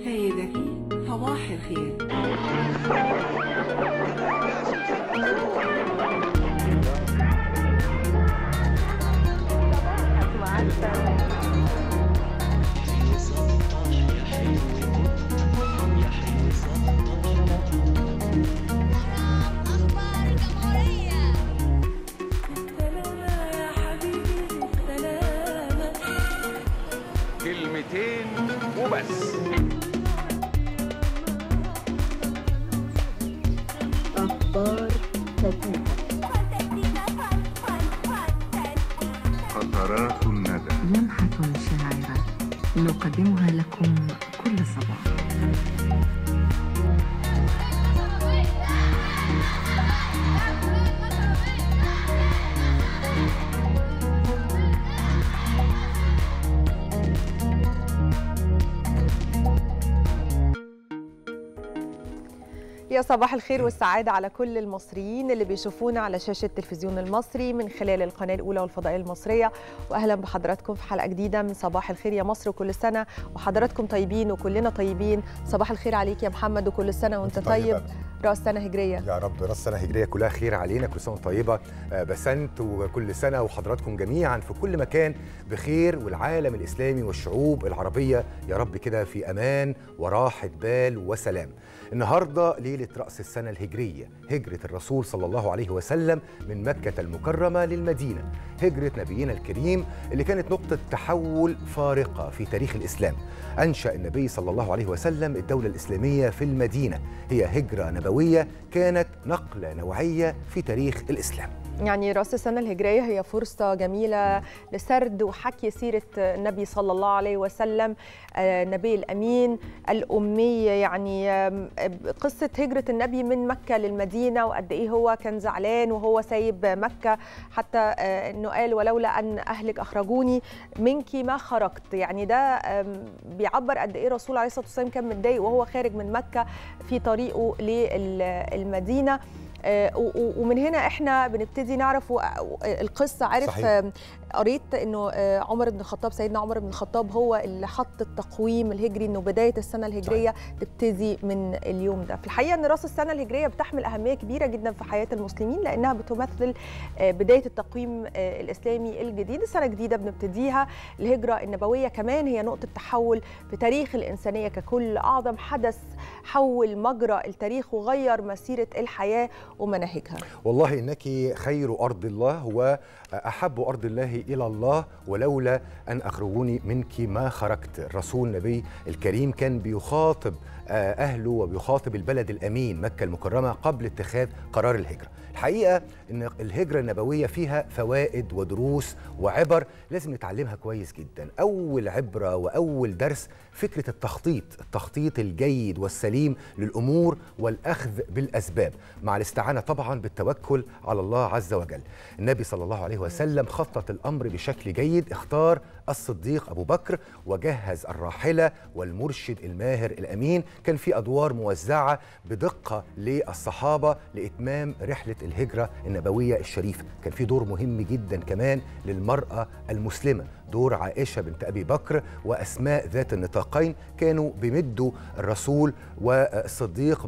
سيدتي صباح الخير أخبار الجمهورية سلامة يا حبيبي سلامة كلمتين وبس فانتستيكا فان فان فانتستيكا قطرات الندى لمحة شاعرة نقدمها لكم كل صباح يا صباح الخير والسعادة على كل المصريين اللي بيشوفونا على شاشة التلفزيون المصري من خلال القناة الأولى والفضائية المصرية وأهلا بحضراتكم في حلقة جديدة من صباح الخير يا مصر وكل سنة وحضراتكم طيبين وكلنا طيبين صباح الخير عليك يا محمد وكل سنة وانت وأنت طيبة. طيب رأس سنة هجرية يا رب راس سنه هجريه كلها خير علينا كل سنه وأنت طيبه آه، بسنت وكل سنه وحضراتكم جميعا في كل مكان بخير والعالم الاسلامي والشعوب العربيه يا رب كده في امان وراحه بال وسلام النهارده ليله راس السنه الهجريه هجره الرسول صلى الله عليه وسلم من مكه المكرمه للمدينه هجره نبينا الكريم اللي كانت نقطه تحول فارقه في تاريخ الاسلام انشا النبي صلى الله عليه وسلم الدوله الاسلاميه في المدينه هي هجره نبويه كانت نقله نوعيه في تاريخ الاسلام يعني رأس السنة الهجرية هي فرصة جميلة لسرد وحكي سيرة النبي صلى الله عليه وسلم آه، النبي الأمين الأمي يعني آم، قصة هجرة النبي من مكة للمدينة وقد إيه هو كان زعلان وهو سايب مكة حتى آه، إنه قال ولولا أن أهلك أخرجوني منك ما خرجت يعني ده آم، بيعبر قد إيه الرسول عليه الصلاة والسلام كان متضايق وهو خارج من مكة في طريقه للمدينة آه، و- و- ومن هنا احنا بنبتدي نعرف و- القصه عارف صحيح. آه، قريت انه آه، عمر بن الخطاب سيدنا عمر بن الخطاب هو اللي حط التقويم الهجري انه بدايه السنه الهجريه تبتدي من اليوم ده في الحقيقه ان راس السنه الهجريه بتحمل اهميه كبيره جدا في حياه المسلمين لانها بتمثل آه، بدايه التقويم آه، الاسلامي الجديد سنه جديده بنبتديها الهجره النبويه كمان هي نقطه تحول في تاريخ الانسانيه ككل اعظم حدث حول مجرى التاريخ وغير مسيره الحياه ومناهجها والله انك خير ارض الله واحب ارض الله الى الله ولولا ان اخرجوني منك ما خرجت الرسول النبي الكريم كان بيخاطب آه، اهله وبيخاطب البلد الامين مكه المكرمه قبل اتخاذ قرار الهجره الحقيقه ان الهجره النبويه فيها فوائد ودروس وعبر لازم نتعلمها كويس جدا اول عبره واول درس فكره التخطيط التخطيط الجيد والسليم للامور والاخذ بالاسباب مع الاستعانه طبعا بالتوكل على الله عز وجل النبي صلى الله عليه وسلم خطط الامر بشكل جيد اختار الصديق ابو بكر وجهز الراحله والمرشد الماهر الامين كان في ادوار موزعه بدقه للصحابه لاتمام رحله الهجره النبويه الشريفه كان في دور مهم جدا كمان للمراه المسلمه دور عائشه بنت ابي بكر واسماء ذات النطاقين كانوا بيمدوا الرسول والصديق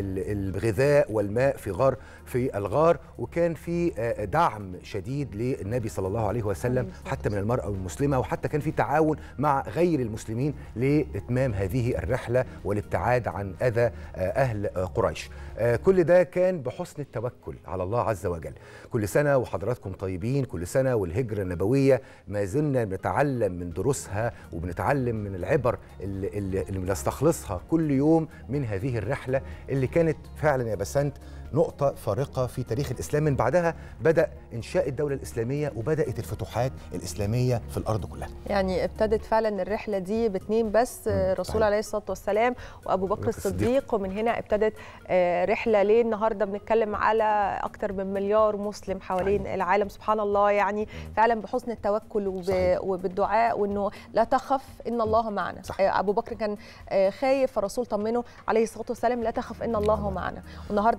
بالغذاء والماء في غار في الغار وكان في آه، دعم شديد للنبي صلى الله عليه وسلم حتى من المراه المسلمه وحتى كان في تعاون مع غير المسلمين لاتمام هذه الرحله والابتعاد عن اذى آه، اهل آه، قريش آه، كل ده كان بحسن التوكل على الله عز وجل كل سنه وحضراتكم طيبين كل سنه والهجره النبويه ما زلنا بنتعلم من دروسها وبنتعلم من العبر اللي, اللي اللي بنستخلصها كل يوم من هذه الرحله اللي كانت فعلا يا بسنت نقطة فارقة في تاريخ الإسلام من بعدها بدأ إنشاء الدولة الإسلامية وبدأت الفتوحات الإسلامية في الأرض كلها يعني ابتدت فعلا الرحله دي باتنين بس آه، الرسول صحيح. عليه الصلاه والسلام وابو بكر بكر الصديق. الصديق ومن هنا ابتدت آه، رحله ليه النهارده بنتكلم على اكتر من مليار مسلم حوالين العالم سبحان الله يعني فعلا بحسن التوكل وب... صحيح. وبالدعاء وانه لا تخف ان الله معنا صح. آه، ابو بكر كان آه، خايف فالرسول طمنه عليه الصلاه والسلام لا تخف ان الله معنا والنهارده ده الدعوه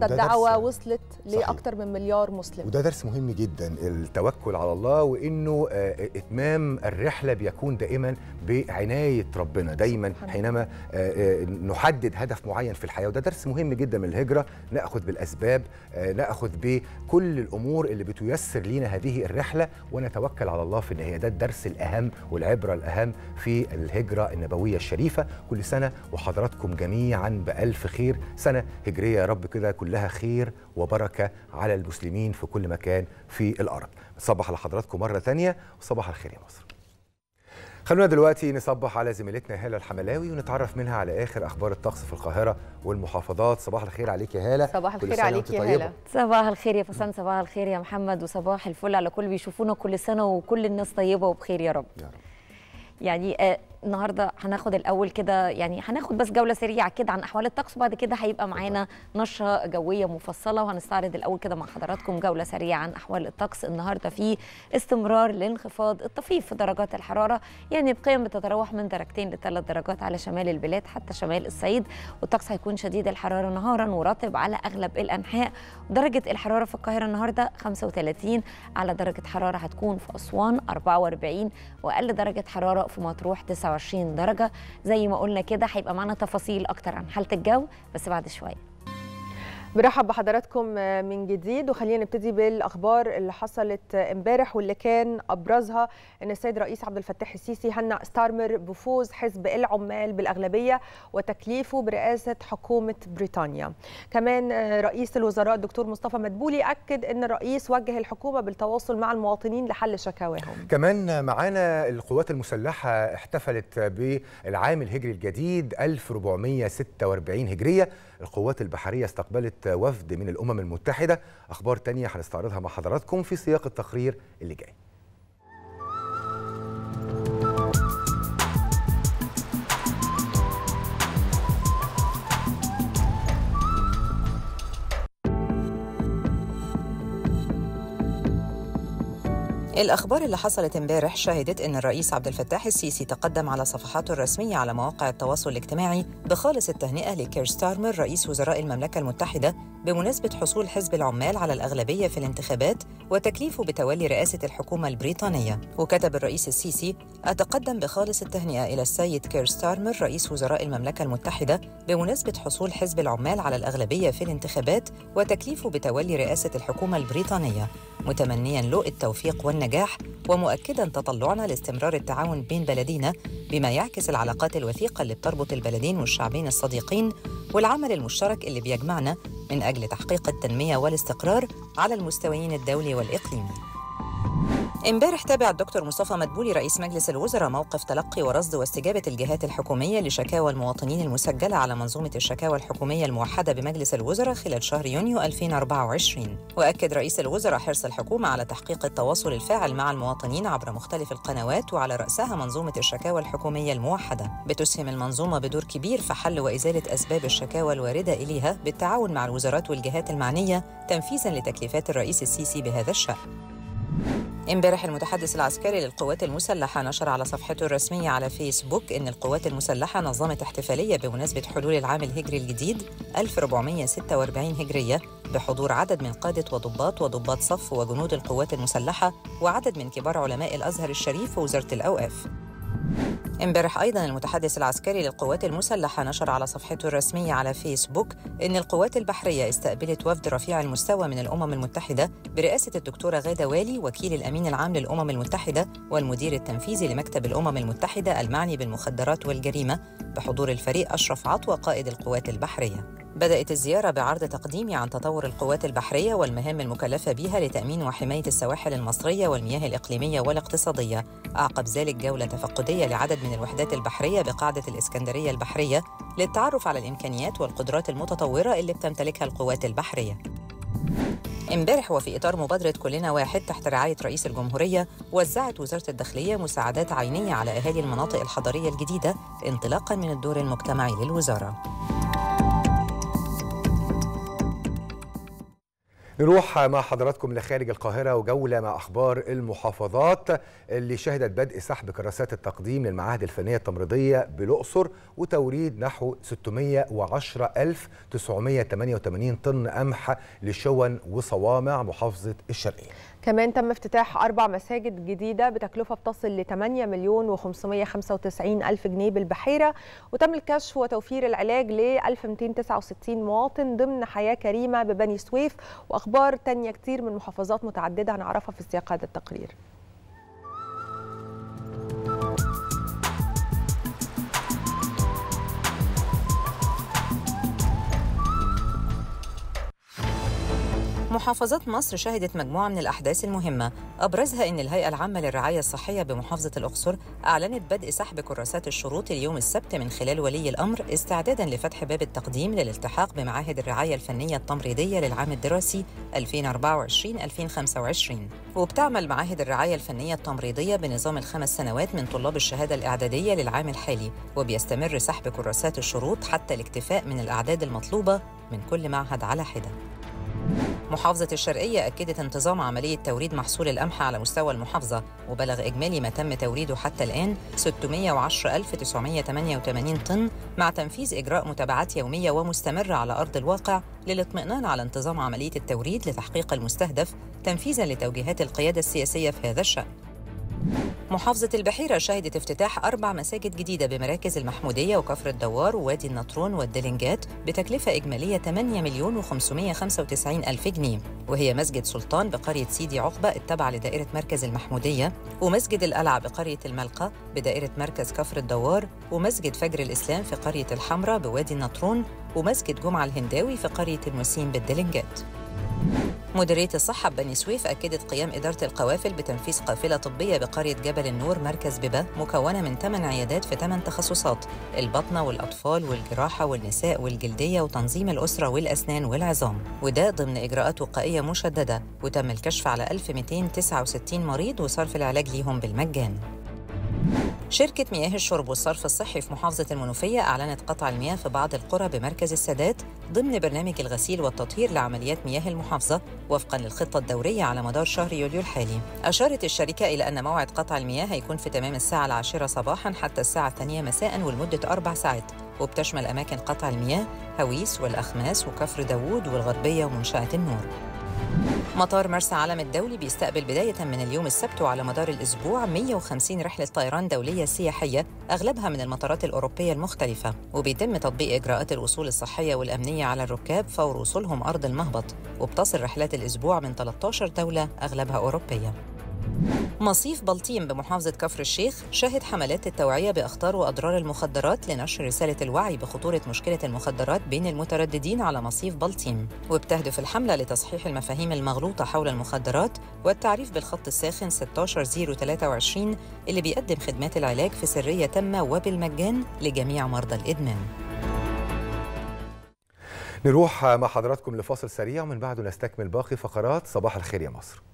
الدعوه وصلت صحيح. لاكثر من مليار مسلم وده درس مهم جدا التوكل على الله وانه آه، اتمام الرحله بيكون دائما بعنايه ربنا دايما سبحان الله. حينما آه، آه، نحدد هدف معين في الحياه وده درس مهم جدا من الهجره ناخذ بالاسباب آه، ناخذ بكل الامور اللي بتيسر لينا هذه الرحله ونتوكل على الله في النهايه ده الدرس الاهم والعبره الاهم في الهجره النبويه الشريفه كل سنه وحضراتكم جميعا بالف خير سنه هجريه يا رب كده كلها خير وبركه على المسلمين في كل مكان في الارض صبح على حضراتكم مره تانية وصباح الخير يا مصر خلونا دلوقتي نصبح على زميلتنا هاله الحملاوي ونتعرف منها على اخر اخبار الطقس في القاهره والمحافظات صباح الخير عليك يا هاله صباح كل الخير سنة عليك وأنت يا طيبة. هاله صباح الخير يا فسان صباح الخير يا محمد وصباح الفل على كل بيشوفونا كل سنة وكل الناس طيبة وبخير يا رب يا رب يعني آه النهارده هناخد الاول كده يعني هناخد بس جوله سريعه كده عن احوال الطقس وبعد كده هيبقى معانا نشره جويه مفصله وهنستعرض الاول كده مع حضراتكم جوله سريعه عن احوال الطقس النهارده في استمرار لانخفاض الطفيف في درجات الحراره يعني بقيم بتتراوح من درجتين لثلاث درجات على شمال البلاد حتى شمال الصعيد والطقس هيكون شديد الحراره نهارا ورطب على اغلب الانحاء درجه الحراره في القاهره النهارده 35 على درجه حراره هتكون في اسوان 44 واقل درجه حراره في مطروح 29 درجه زي ما قلنا كده هيبقى معانا تفاصيل اكتر عن حاله الجو بس بعد شويه برحب بحضراتكم من جديد وخلينا نبتدي بالاخبار اللي حصلت امبارح واللي كان ابرزها ان السيد رئيس عبد الفتاح السيسي هنأ ستارمر بفوز حزب العمال بالاغلبيه وتكليفه برئاسه حكومه بريطانيا. كمان رئيس الوزراء الدكتور مصطفى مدبولي اكد ان الرئيس وجه الحكومه بالتواصل مع المواطنين لحل شكاواهم. كمان معانا القوات المسلحة احتفلت بالعام الهجري الجديد 1446 هجرية القوات البحرية استقبلت وفد من الأمم المتحدة أخبار تانية هنستعرضها مع حضراتكم في سياق التقرير اللي جاي الأخبار اللي حصلت امبارح شهدت إن الرئيس عبد الفتاح السيسي تقدم على صفحاته الرسمية على مواقع التواصل الاجتماعي بخالص التهنئة لكير ستارمر رئيس وزراء المملكة المتحدة بمناسبة حصول حزب العمال على الأغلبية في الانتخابات وتكليفه بتولي رئاسة الحكومة البريطانية وكتب الرئيس السيسي أتقدم بخالص التهنئة إلى السيد كير ستارمر رئيس وزراء المملكة المتحدة بمناسبة حصول حزب العمال على الأغلبية في الانتخابات وتكليفه بتولي رئاسة الحكومة البريطانية متمنيا له التوفيق والنجاح ومؤكدا تطلعنا لاستمرار التعاون بين بلدينا بما يعكس العلاقات الوثيقة اللي بتربط البلدين والشعبين الصديقين والعمل المشترك اللي بيجمعنا من أجل تحقيق التنمية والاستقرار على المستويين الدولي والإقليمي امبارح تابع الدكتور مصطفى مدبولي رئيس مجلس الوزراء موقف تلقي ورصد واستجابة الجهات الحكومية لشكاوى المواطنين المسجلة على منظومة الشكاوى الحكومية الموحدة بمجلس الوزراء خلال شهر يونيو 2024 وأكد رئيس الوزراء حرص الحكومة على تحقيق التواصل الفاعل مع المواطنين عبر مختلف القنوات وعلى رأسها منظومة الشكاوى الحكومية الموحدة بتسهم المنظومة بدور كبير في حل وإزالة أسباب الشكاوى الواردة إليها بالتعاون مع الوزارات والجهات المعنية تنفيذا لتكليفات الرئيس السيسي بهذا الشأن امبارح المتحدث العسكري للقوات المسلحة نشر على صفحته الرسمية على فيسبوك إن القوات المسلحة نظمت احتفالية بمناسبة حلول العام الهجري الجديد 1446 هجرية بحضور عدد من قادة وضباط وضباط صف وجنود القوات المسلحة وعدد من كبار علماء الأزهر الشريف ووزارة الأوقاف امبارح ايضا المتحدث العسكري للقوات المسلحه نشر على صفحته الرسميه على فيسبوك ان القوات البحريه استقبلت وفد رفيع المستوى من الامم المتحده برئاسه الدكتوره غاده والي وكيل الامين العام للامم المتحده والمدير التنفيذي لمكتب الامم المتحده المعني بالمخدرات والجريمه بحضور الفريق اشرف عطوه قائد القوات البحريه بدأت الزيارة بعرض تقديمي عن تطور القوات البحرية والمهام المكلفة بها لتأمين وحماية السواحل المصرية والمياه الإقليمية والاقتصادية أعقب ذلك جولة تفقدية لعدد من الوحدات البحرية بقاعدة الإسكندرية البحرية للتعرف على الإمكانيات والقدرات المتطورة اللي بتمتلكها القوات البحرية امبارح وفي اطار مبادره كلنا واحد تحت رعايه رئيس الجمهوريه وزعت وزاره الداخليه مساعدات عينيه على اهالي المناطق الحضريه الجديده انطلاقا من الدور المجتمعي للوزاره نروح مع حضراتكم لخارج القاهرة وجولة مع أخبار المحافظات اللي شهدت بدء سحب كراسات التقديم للمعاهد الفنية التمريضية بالأقصر وتوريد نحو 610988 طن قمح لشون وصوامع محافظة الشرقية كمان تم افتتاح أربع مساجد جديدة بتكلفة بتصل ل 8 مليون و595 ألف جنيه بالبحيرة وتم الكشف وتوفير العلاج ل 1269 مواطن ضمن حياة كريمة ببني سويف وأخبار تانية كتير من محافظات متعددة هنعرفها في سياق هذا التقرير محافظات مصر شهدت مجموعة من الأحداث المهمة أبرزها أن الهيئة العامة للرعاية الصحية بمحافظة الأقصر أعلنت بدء سحب كراسات الشروط اليوم السبت من خلال ولي الأمر استعدادا لفتح باب التقديم للالتحاق بمعاهد الرعاية الفنية التمريضية للعام الدراسي 2024-2025 وبتعمل معاهد الرعاية الفنية التمريضية بنظام الخمس سنوات من طلاب الشهادة الإعدادية للعام الحالي وبيستمر سحب كراسات الشروط حتى الاكتفاء من الأعداد المطلوبة من كل معهد على حدة محافظة الشرقية أكدت انتظام عملية توريد محصول القمح على مستوى المحافظة وبلغ إجمالي ما تم توريده حتى الآن 610988 طن مع تنفيذ إجراء متابعات يومية ومستمرة على أرض الواقع للاطمئنان على انتظام عملية التوريد لتحقيق المستهدف تنفيذا لتوجيهات القيادة السياسية في هذا الشأن محافظة البحيرة شهدت افتتاح أربع مساجد جديدة بمراكز المحمودية وكفر الدوار ووادي النطرون والدلنجات بتكلفة إجمالية 8 مليون و595 ألف جنيه وهي مسجد سلطان بقرية سيدي عقبة التابعة لدائرة مركز المحمودية ومسجد القلعة بقرية الملقى بدائرة مركز كفر الدوار ومسجد فجر الإسلام في قرية الحمراء بوادي النطرون ومسجد جمعة الهنداوي في قرية المسين بالدلنجات مديرية الصحة بني سويف أكدت قيام إدارة القوافل بتنفيذ قافلة طبية بقرية جبل النور مركز ببا مكونة من 8 عيادات في 8 تخصصات البطنة والأطفال والجراحة والنساء والجلدية وتنظيم الأسرة والأسنان والعظام وده ضمن إجراءات وقائية مشددة وتم الكشف على 1269 مريض وصرف العلاج ليهم بالمجان شركة مياه الشرب والصرف الصحي في محافظة المنوفية أعلنت قطع المياه في بعض القرى بمركز السادات ضمن برنامج الغسيل والتطهير لعمليات مياه المحافظة وفقا للخطة الدورية على مدار شهر يوليو الحالي. أشارت الشركة إلى أن موعد قطع المياه هيكون في تمام الساعة العاشرة صباحا حتى الساعة الثانية مساء ولمدة أربع ساعات وبتشمل أماكن قطع المياه هويس والأخماس وكفر داوود والغربية ومنشأة النور. مطار مرسى علم الدولي بيستقبل بداية من اليوم السبت وعلى مدار الأسبوع 150 رحلة طيران دولية سياحية أغلبها من المطارات الأوروبية المختلفة وبيتم تطبيق إجراءات الوصول الصحية والأمنية على الركاب فور وصولهم أرض المهبط وبتصل رحلات الأسبوع من 13 دولة أغلبها أوروبية مصيف بلطيم بمحافظة كفر الشيخ شهد حملات التوعية بأخطار وأضرار المخدرات لنشر رسالة الوعي بخطورة مشكلة المخدرات بين المترددين على مصيف بلطيم وبتهدف الحملة لتصحيح المفاهيم المغلوطة حول المخدرات والتعريف بالخط الساخن 16023 اللي بيقدم خدمات العلاج في سرية تامة وبالمجان لجميع مرضى الإدمان نروح مع حضراتكم لفاصل سريع ومن بعده نستكمل باقي فقرات صباح الخير يا مصر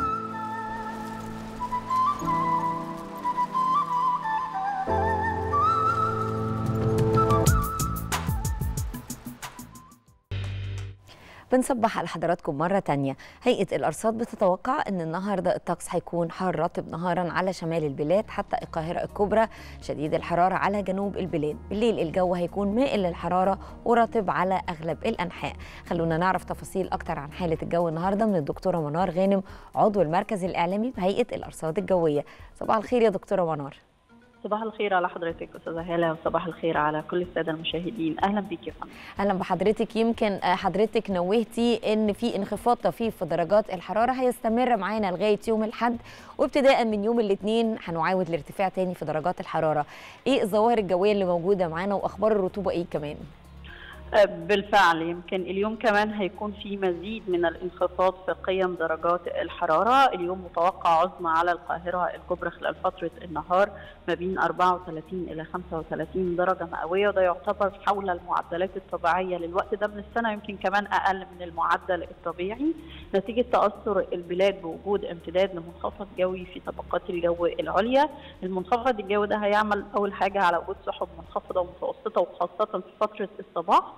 بنصبح على حضراتكم مرة تانية هيئة الأرصاد بتتوقع أن النهاردة الطقس هيكون حار رطب نهارا على شمال البلاد حتى القاهرة الكبرى شديد الحرارة على جنوب البلاد بالليل الجو هيكون مائل للحرارة ورطب على أغلب الأنحاء خلونا نعرف تفاصيل أكتر عن حالة الجو النهاردة من الدكتورة منار غانم عضو المركز الإعلامي بهيئة الأرصاد الجوية صباح الخير يا دكتورة منار صباح الخير على حضرتك استاذه هاله وصباح الخير على كل الساده المشاهدين اهلا بيك يا فندم اهلا بحضرتك يمكن حضرتك نوهتي ان في انخفاض طفيف في درجات الحراره هيستمر معانا لغايه يوم الاحد وابتداء من يوم الاثنين هنعاود الارتفاع تاني في درجات الحراره ايه الظواهر الجويه اللي موجوده معانا واخبار الرطوبه ايه كمان بالفعل يمكن اليوم كمان هيكون في مزيد من الانخفاض في قيم درجات الحرارة اليوم متوقع عظمى على القاهرة الكبرى خلال فترة النهار ما بين 34 إلى 35 درجة مئوية وده يعتبر حول المعدلات الطبيعية للوقت ده من السنة يمكن كمان أقل من المعدل الطبيعي نتيجة تأثر البلاد بوجود امتداد لمنخفض جوي في طبقات الجو العليا المنخفض الجوي ده هيعمل أول حاجة على وجود سحب منخفضة ومتوسطة وخاصة في فترة الصباح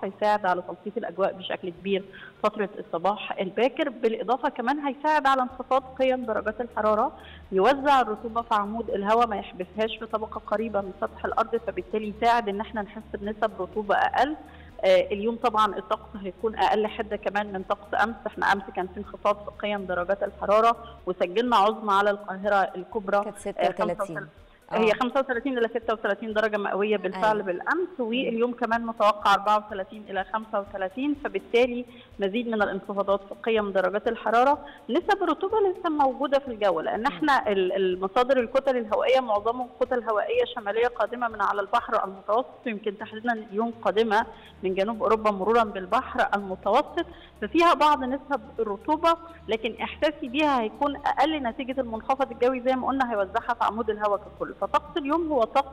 فيساعد على تلطيف الاجواء بشكل كبير فتره الصباح الباكر بالاضافه كمان هيساعد على انخفاض قيم درجات الحراره يوزع الرطوبه في عمود الهواء ما يحبسهاش في طبقه قريبه من سطح الارض فبالتالي يساعد ان احنا نحس بنسب رطوبه اقل آه، اليوم طبعا الطقس هيكون اقل حده كمان من طقس امس احنا امس كان في انخفاض في قيم درجات الحراره وسجلنا عظمى على القاهره الكبرى كانت آه، 36 هي 35 الى 36 درجه مئويه بالفعل أيوة. بالامس واليوم كمان متوقع 34 الى 35 فبالتالي مزيد من الانخفاضات في قيم درجات الحراره نسب الرطوبه لسه موجوده في الجو لان احنا ال- المصادر الكتل الهوائيه معظمهم كتل هوائيه شماليه قادمه من على البحر المتوسط يمكن تحديدا اليوم قادمه من جنوب اوروبا مرورا بالبحر المتوسط ففيها بعض نسب الرطوبه لكن احساسي بيها هيكون اقل نتيجه المنخفض الجوي زي ما قلنا هيوزعها في عمود الهواء ككل فطقس اليوم هو طقس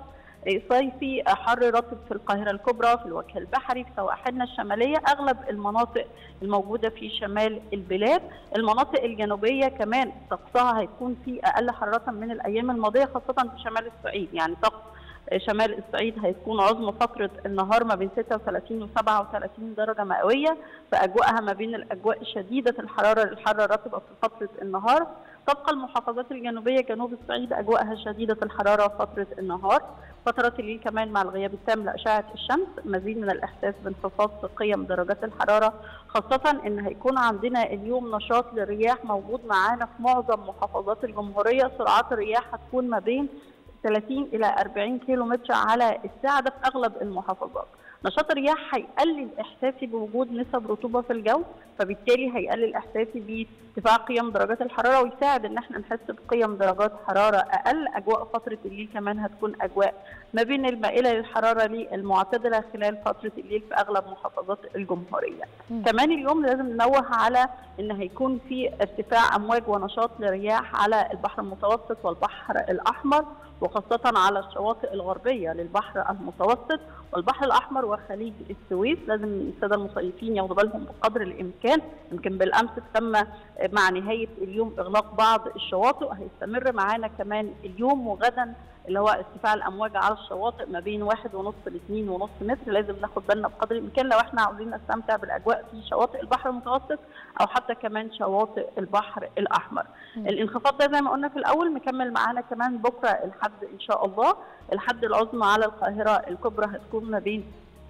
صيفي حر رطب في القاهرة الكبرى في الوجه البحري في سواحلنا الشمالية أغلب المناطق الموجودة في شمال البلاد المناطق الجنوبية كمان طقسها هيكون في أقل حرارة من الأيام الماضية خاصة في شمال الصعيد يعني طقس شمال الصعيد هيكون عظمى فترة النهار ما بين 36 و 37 درجة مئوية فأجواءها ما بين الأجواء شديدة الحرارة الحارة الرطبة في فترة النهار تبقى المحافظات الجنوبية جنوب الصعيد أجواءها شديدة الحرارة فترة النهار فترات الليل كمان مع الغياب التام لأشعة الشمس مزيد من الإحساس بانخفاض في قيم درجات الحرارة خاصة إن هيكون عندنا اليوم نشاط للرياح موجود معانا في معظم محافظات الجمهورية سرعات الرياح هتكون ما بين 30 إلى 40 كيلو متر على الساعة ده في أغلب المحافظات نشاط الرياح هيقلل احساسي بوجود نسب رطوبه في الجو فبالتالي هيقلل احساسي بارتفاع قيم درجات الحراره ويساعد ان احنا نحس بقيم درجات حراره اقل اجواء فتره الليل كمان هتكون اجواء ما بين المائله للحراره للمعتدله خلال فتره الليل في اغلب محافظات الجمهوريه. مم. كمان اليوم لازم ننوه على ان هيكون في ارتفاع امواج ونشاط للرياح على البحر المتوسط والبحر الاحمر وخاصة على الشواطئ الغربية للبحر المتوسط والبحر الأحمر وخليج السويس لازم السادة المصيفين ياخدوا بالهم بقدر الإمكان يمكن بالأمس تم مع نهاية اليوم إغلاق بعض الشواطئ هيستمر معانا كمان اليوم وغدا اللي هو ارتفاع الامواج على الشواطئ ما بين واحد ونص لاثنين ونص متر لازم ناخد بالنا بقدر الامكان لو احنا عاوزين نستمتع بالاجواء في شواطئ البحر المتوسط او حتى كمان شواطئ البحر الاحمر. الانخفاض ده زي ما قلنا في الاول مكمل معانا كمان بكره الحد ان شاء الله الحد العظمى على القاهره الكبرى هتكون ما بين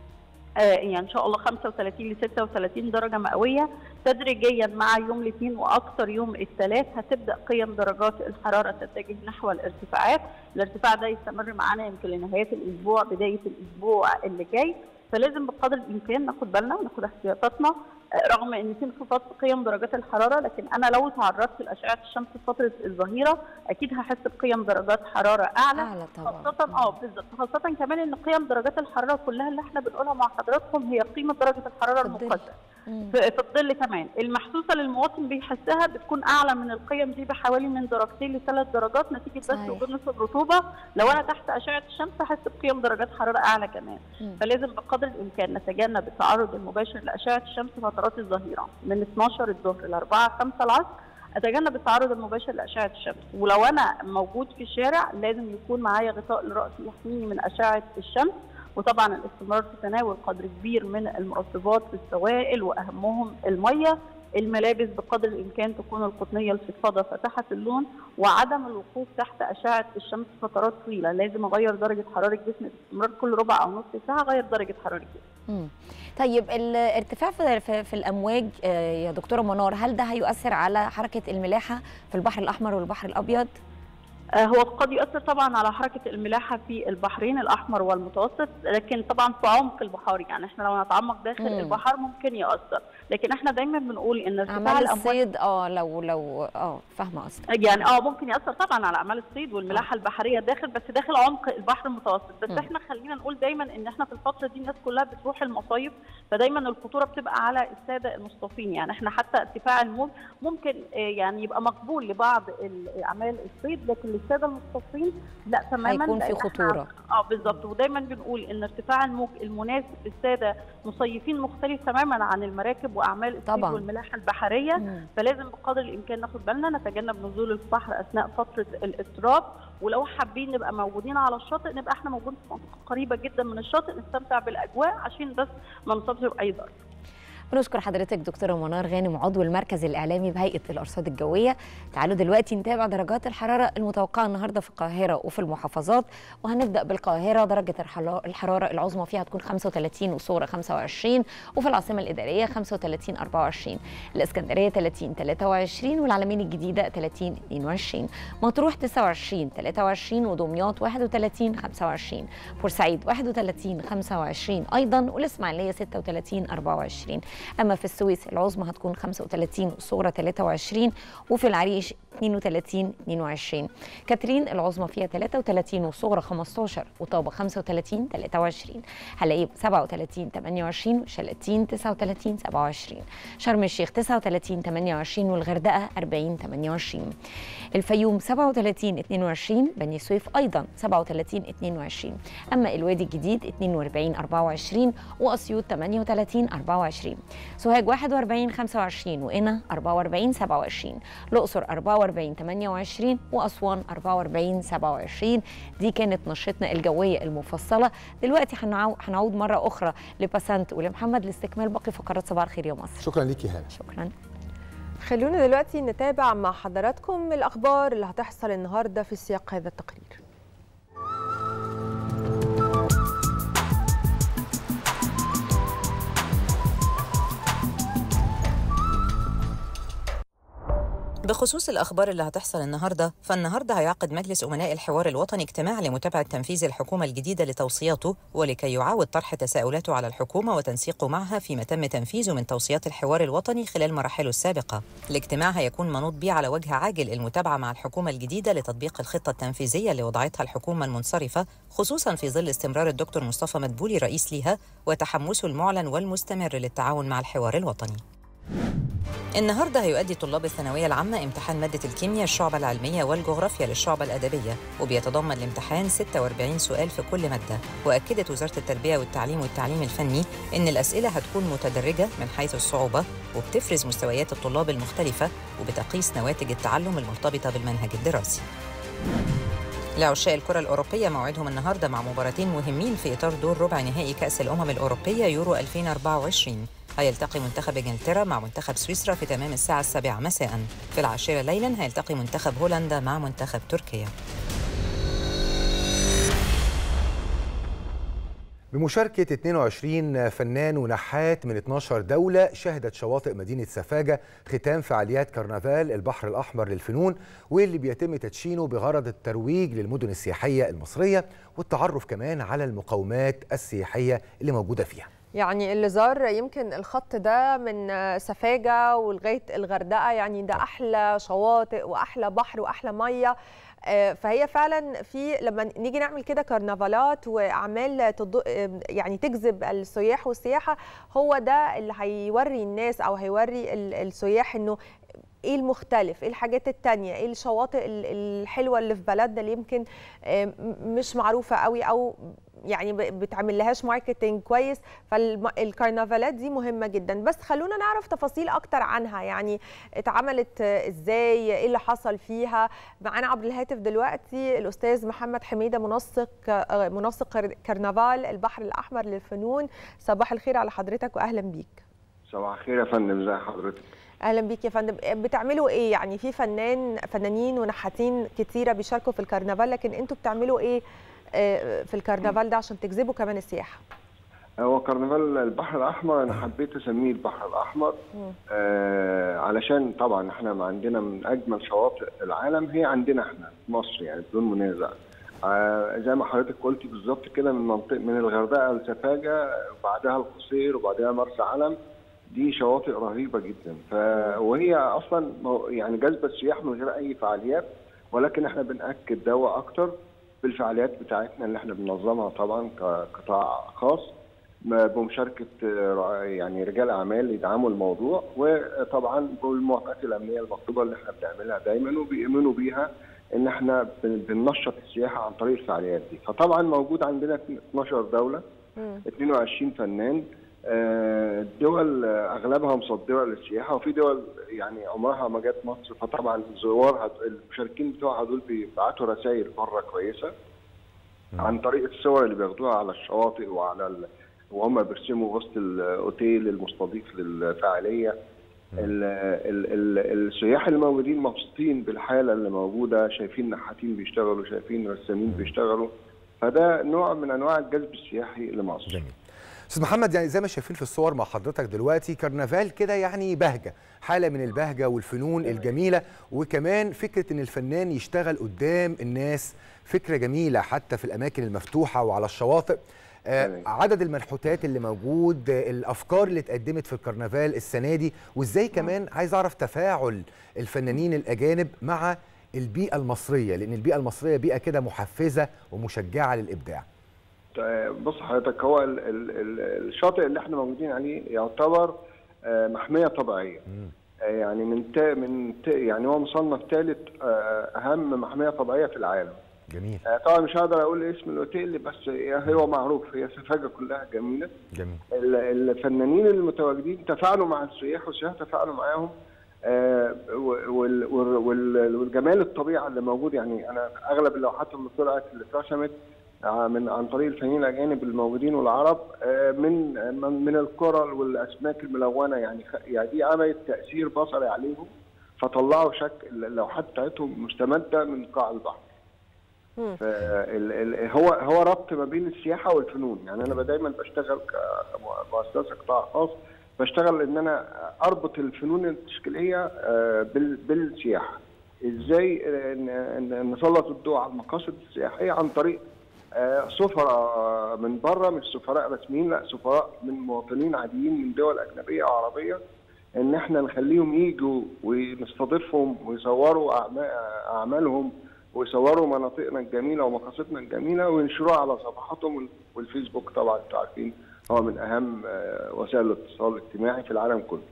آه يعني ان شاء الله 35 ل 36 درجه مئويه تدريجيا مع يوم الاثنين واكثر يوم الثلاث هتبدا قيم درجات الحراره تتجه نحو الارتفاعات، الارتفاع ده يستمر معانا يمكن لنهايه الاسبوع بدايه الاسبوع اللي جاي فلازم بقدر الامكان ناخد بالنا وناخد احتياطاتنا رغم ان في انخفاض في قيم درجات الحراره لكن انا لو تعرضت لاشعه الشمس في فتره الظهيره اكيد هحس بقيم درجات حراره اعلى اعلى طبعا خاصة اه بالظبط خاصة كمان ان قيم درجات الحرارة كلها اللي احنا بنقولها مع حضراتكم هي قيمة درجة الحرارة في الظل. المقدسة مم. في في الظل كمان المحسوسة للمواطن بيحسها بتكون اعلى من القيم دي بحوالي من درجتين لثلاث درجات نتيجة بس صحيح. وجود نسبة رطوبة لو انا تحت اشعة الشمس هحس بقيم درجات حرارة اعلى كمان مم. فلازم بقدر الامكان نتجنب التعرض المباشر لاشعة الشمس فترات الظهيرة من 12 الظهر ل 4 5 العصر اتجنب التعرض المباشر لاشعه الشمس ولو انا موجود في الشارع لازم يكون معايا غطاء لراسي يحميني من اشعه الشمس وطبعا الاستمرار في تناول قدر كبير من المرطبات والسوائل واهمهم الميه الملابس بقدر الامكان تكون القطنيه الفضفاضه فاتحه اللون وعدم الوقوف تحت اشعه الشمس فترات طويله لازم اغير درجه حراره جسمي باستمرار كل ربع او نص ساعه اغير درجه حراره جسمي مم. طيب الارتفاع في, في, في الامواج آه، يا دكتوره منار هل ده هيؤثر على حركه الملاحه في البحر الاحمر والبحر الابيض؟ آه، هو قد يؤثر طبعا على حركه الملاحه في البحرين الاحمر والمتوسط لكن طبعا في عمق البحار يعني احنا لو نتعمق داخل مم. البحر ممكن يؤثر لكن احنا دايما بنقول ان ارتفاع اعمال الامواج الصيد اه لو لو اه فاهمه قصدك يعني اه ممكن ياثر طبعا على اعمال الصيد والملاحه البحريه داخل بس داخل عمق البحر المتوسط بس مم. احنا خلينا نقول دايما ان احنا في الفتره دي الناس كلها بتروح المصايف فدايما الخطوره بتبقى على الساده المصطفين يعني احنا حتى ارتفاع الموج ممكن آه، يعني يبقى مقبول لبعض ال- اعمال الصيد لكن للساده المختصين لا تماما هيكون في لأن إحنا خطورة. اه بالظبط ودايما بنقول ان ارتفاع الموج المناسب للساده مصيفين مختلف تماما عن المراكب واعمال الصيد طبعاً. والملاحه البحريه مم. فلازم بقدر الامكان ناخد بالنا نتجنب نزول البحر اثناء فتره الاضطراب ولو حابين نبقى موجودين على الشاطئ نبقى احنا موجودين في منطقه قريبه جدا من الشاطئ نستمتع بالاجواء عشان بس ما نصابش باي ضرر بنشكر حضرتك دكتوره منار غانم عضو المركز الاعلامي بهيئه الارصاد الجويه تعالوا دلوقتي نتابع درجات الحراره المتوقعه النهارده في القاهره وفي المحافظات وهنبدا بالقاهره درجه الحلا- الحراره العظمى فيها هتكون 35 وصوره 25 وفي العاصمه الاداريه 35 24 الاسكندريه 30 23 والعلمين الجديده 30 22 مطروح 29 23 ودمياط 31 25 بورسعيد 31 25 ايضا والاسماعيليه 36 24 اما في السويس العظمى هتكون 35 والصغرى 23 وفي العريش 32 22 كاترين العظمى فيها 33 والصغرى 15 وطابة 35 23 هلاقي 37 28 وشلاتين 39 27 شرم الشيخ 39 28 والغردقة 40 28 الفيوم 37 22 بني سويف أيضا 37 22 أما الوادي الجديد 42 24 وأسيوط 38 24 سوهاج 41 25 وقنا 44 27 الأقصر 44 28 وأسوان 44 27 دي كانت نشرتنا الجوية المفصلة دلوقتي هنعو- هنعود مرة أخرى لباسنت ولمحمد لاستكمال باقي فقرات صباح الخير يا مصر شكرا ليكي هاله شكرا خلونا دلوقتي نتابع مع حضراتكم الأخبار اللي هتحصل النهاردة في سياق هذا التقرير بخصوص الأخبار اللي هتحصل النهاردة فالنهاردة هيعقد مجلس أمناء الحوار الوطني اجتماع لمتابعة تنفيذ الحكومة الجديدة لتوصياته ولكي يعاود طرح تساؤلاته على الحكومة وتنسيقه معها فيما تم تنفيذه من توصيات الحوار الوطني خلال مراحله السابقة الاجتماع هيكون منوط به على وجه عاجل المتابعة مع الحكومة الجديدة لتطبيق الخطة التنفيذية اللي وضعتها الحكومة المنصرفة خصوصا في ظل استمرار الدكتور مصطفى مدبولي رئيس ليها وتحمسه المعلن والمستمر للتعاون مع الحوار الوطني النهارده هيؤدي طلاب الثانويه العامه امتحان ماده الكيمياء الشعبه العلميه والجغرافيا للشعبه الادبيه وبيتضمن الامتحان 46 سؤال في كل ماده واكدت وزاره التربيه والتعليم والتعليم الفني ان الاسئله هتكون متدرجه من حيث الصعوبه وبتفرز مستويات الطلاب المختلفه وبتقيس نواتج التعلم المرتبطه بالمنهج الدراسي لعشاق الكرة الأوروبية موعدهم النهاردة مع مباراتين مهمين في إطار دور ربع نهائي كأس الأمم الأوروبية يورو 2024 هيلتقي منتخب إنجلترا مع منتخب سويسرا في تمام الساعة السابعة مساء في العاشرة ليلا هيلتقي منتخب هولندا مع منتخب تركيا بمشاركة 22 فنان ونحات من 12 دولة شهدت شواطئ مدينة سفاجة ختام فعاليات كرنفال البحر الأحمر للفنون واللي بيتم تدشينه بغرض الترويج للمدن السياحية المصرية والتعرف كمان على المقومات السياحية اللي موجودة فيها يعني اللي زار يمكن الخط ده من سفاجة ولغاية الغردقة يعني ده أحلى شواطئ وأحلى بحر وأحلى مية آه، فهي فعلا في لما نيجي نعمل كده كرنفالات واعمال تض... آه، يعني تجذب السياح والسياحه هو ده اللي هيوري الناس او هيوري ال- السياح انه ايه المختلف ايه الحاجات التانية ايه الشواطئ ال- الحلوه اللي في بلدنا اللي يمكن آه، م- مش معروفه قوي او يعني ب- بتعمل لهاش ماركتنج كويس فالكرنفالات دي مهمه جدا بس خلونا نعرف تفاصيل اكتر عنها يعني اتعملت آه، ازاي ايه اللي حصل فيها معانا عبر الهاتف دلوقتي الاستاذ محمد حميده منسق آه، منسق كر- كرنفال البحر الاحمر للفنون صباح الخير على حضرتك واهلا بيك صباح الخير يا فندم ازي حضرتك اهلا بيك يا فندم بتعملوا ايه يعني في فنان فنانين ونحاتين كتيره بيشاركوا في الكرنفال لكن انتوا بتعملوا ايه آه، في الكرنفال ده عشان تجذبوا كمان السياحه هو كرنفال البحر الاحمر انا حبيت اسميه البحر الاحمر مم. آه علشان طبعا احنا ما عندنا من اجمل شواطئ العالم هي عندنا احنا في مصر يعني بدون منازع آه زي ما حضرتك قلتي بالظبط كده من منطقه من الغردقه لسفاجه وبعدها القصير وبعدها مرسى علم دي شواطئ رهيبه جدا ف وهي اصلا مو- يعني جذب السياح من غير اي فعاليات ولكن احنا بناكد ده اكتر بالفعاليات بتاعتنا اللي احنا بننظمها طبعا كقطاع خاص ما- بمشاركه آه، رع- يعني رجال اعمال يدعموا الموضوع وطبعا بالموافقات الامنيه المطلوبه اللي احنا بنعملها دايما وبيؤمنوا بيها ان احنا بن- بننشط السياحه عن طريق الفعاليات دي فطبعا موجود عندنا 12 دوله 22 فنان آه، الدول آه، اغلبها مصدره للسياحه وفي دول يعني عمرها ما جت مصر فطبعا زوارها المشاركين بتوعها دول بيبعتوا رسائل بره كويسه عن طريق الصور اللي بياخدوها على الشواطئ وعلى ال... وهم بيرسموا وسط الاوتيل المستضيف للفعاليه ال... ال... ال... السياح اللي موجودين مبسوطين بالحاله اللي موجوده شايفين نحاتين بيشتغلوا شايفين رسامين بيشتغلوا فده نوع من انواع الجذب السياحي لمصر جميل استاذ محمد يعني زي ما شايفين في الصور مع حضرتك دلوقتي كرنفال كده يعني بهجه حاله من البهجه والفنون الجميله وكمان فكره ان الفنان يشتغل قدام الناس فكره جميله حتى في الاماكن المفتوحه وعلى الشواطئ آه تمام. عدد المنحوتات اللي موجود آه الافكار اللي اتقدمت في الكرنفال السنه دي وازاي كمان عايز اعرف تفاعل الفنانين الاجانب مع البيئه المصريه لان البيئه المصريه بيئه كده محفزه ومشجعه للابداع طيب بص حضرتك هو ال ال ال الشاطئ اللي احنا موجودين عليه يعتبر آه، محميه طبيعيه آه، يعني من تا من تا يعني هو مصنف ثالث اهم محميه طبيعيه في العالم جميل آه، طبعا مش هقدر اقول اسم الاوتيل بس هو معروف هي سفاجه كلها جميله جميل ال- الفنانين المتواجدين تفاعلوا مع السياح والسياح تفاعلوا معاهم آه، وال- وال- وال- والجمال الطبيعه اللي موجود يعني انا اغلب اللوحات اللي طلعت اللي اترسمت آه، من عن طريق الفنانين الاجانب الموجودين والعرب آه، من من من الكرل والاسماك الملونه يعني خ- يعني دي عملت تاثير بصري عليهم فطلعوا شكل اللوحات بتاعتهم مستمده من قاع البحر. مم. فال- ال- هو هو ربط ما بين السياحه والفنون يعني انا دايما بشتغل كمؤسسه قطاع خاص بشتغل ان انا اربط الفنون التشكيليه آه، بال- بالسياحه ازاي آه، ن- ن- نسلط الضوء على المقاصد السياحيه عن طريق آه، سفراء من بره مش سفراء رسميين لا سفراء من مواطنين عاديين من دول اجنبيه او عربيه ان احنا نخليهم يجوا ونستضيفهم ويصوروا أعما- اعمالهم ويصوروا مناطقنا الجميله ومقاصدنا الجميله وينشروها على صفحاتهم والفيسبوك طبعا انتوا عارفين هو من اهم آه، وسائل الاتصال الاجتماعي في العالم كله.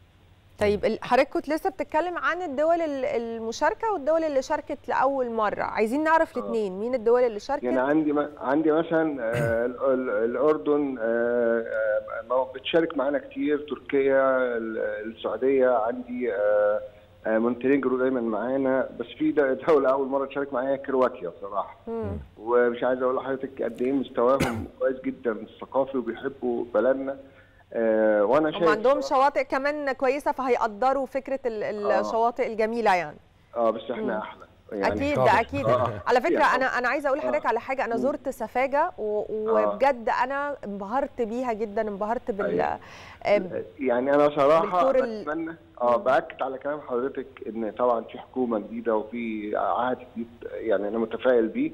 طيب ال- حضرتك كنت لسه بتتكلم عن الدول ال- المشاركه والدول اللي شاركت لاول مره عايزين نعرف الاثنين مين الدول اللي شاركت يعني عندي ما عندي مثلا آه، ال- ال- الاردن آه، آه، ما بتشارك معانا كتير تركيا ال- السعوديه عندي آه، آه، مونتينيجرو دايما معانا بس في د- دوله اول مره تشارك معايا كرواتيا صراحه مم. ومش عايز اقول لحضرتك قد ايه مستواهم كويس جدا الثقافي وبيحبوا بلدنا آه، وانا شايف هم عندهم شواطئ كمان كويسه فهيقدروا فكره ال- آه. الشواطئ الجميله يعني اه بس احنا مم. احلى اكيد طبعاً. ده اكيد آه. على فكره يعني انا انا عايزه اقول لحضرتك على حاجه انا زرت سفاجه و- وبجد انا انبهرت بيها جدا انبهرت بال أيوة. آم، يعني انا صراحه بالدور ال- بتمنى اه باكد على كلام حضرتك ان طبعا في حكومه جديده وفي عهد جديد يعني انا متفائل بيه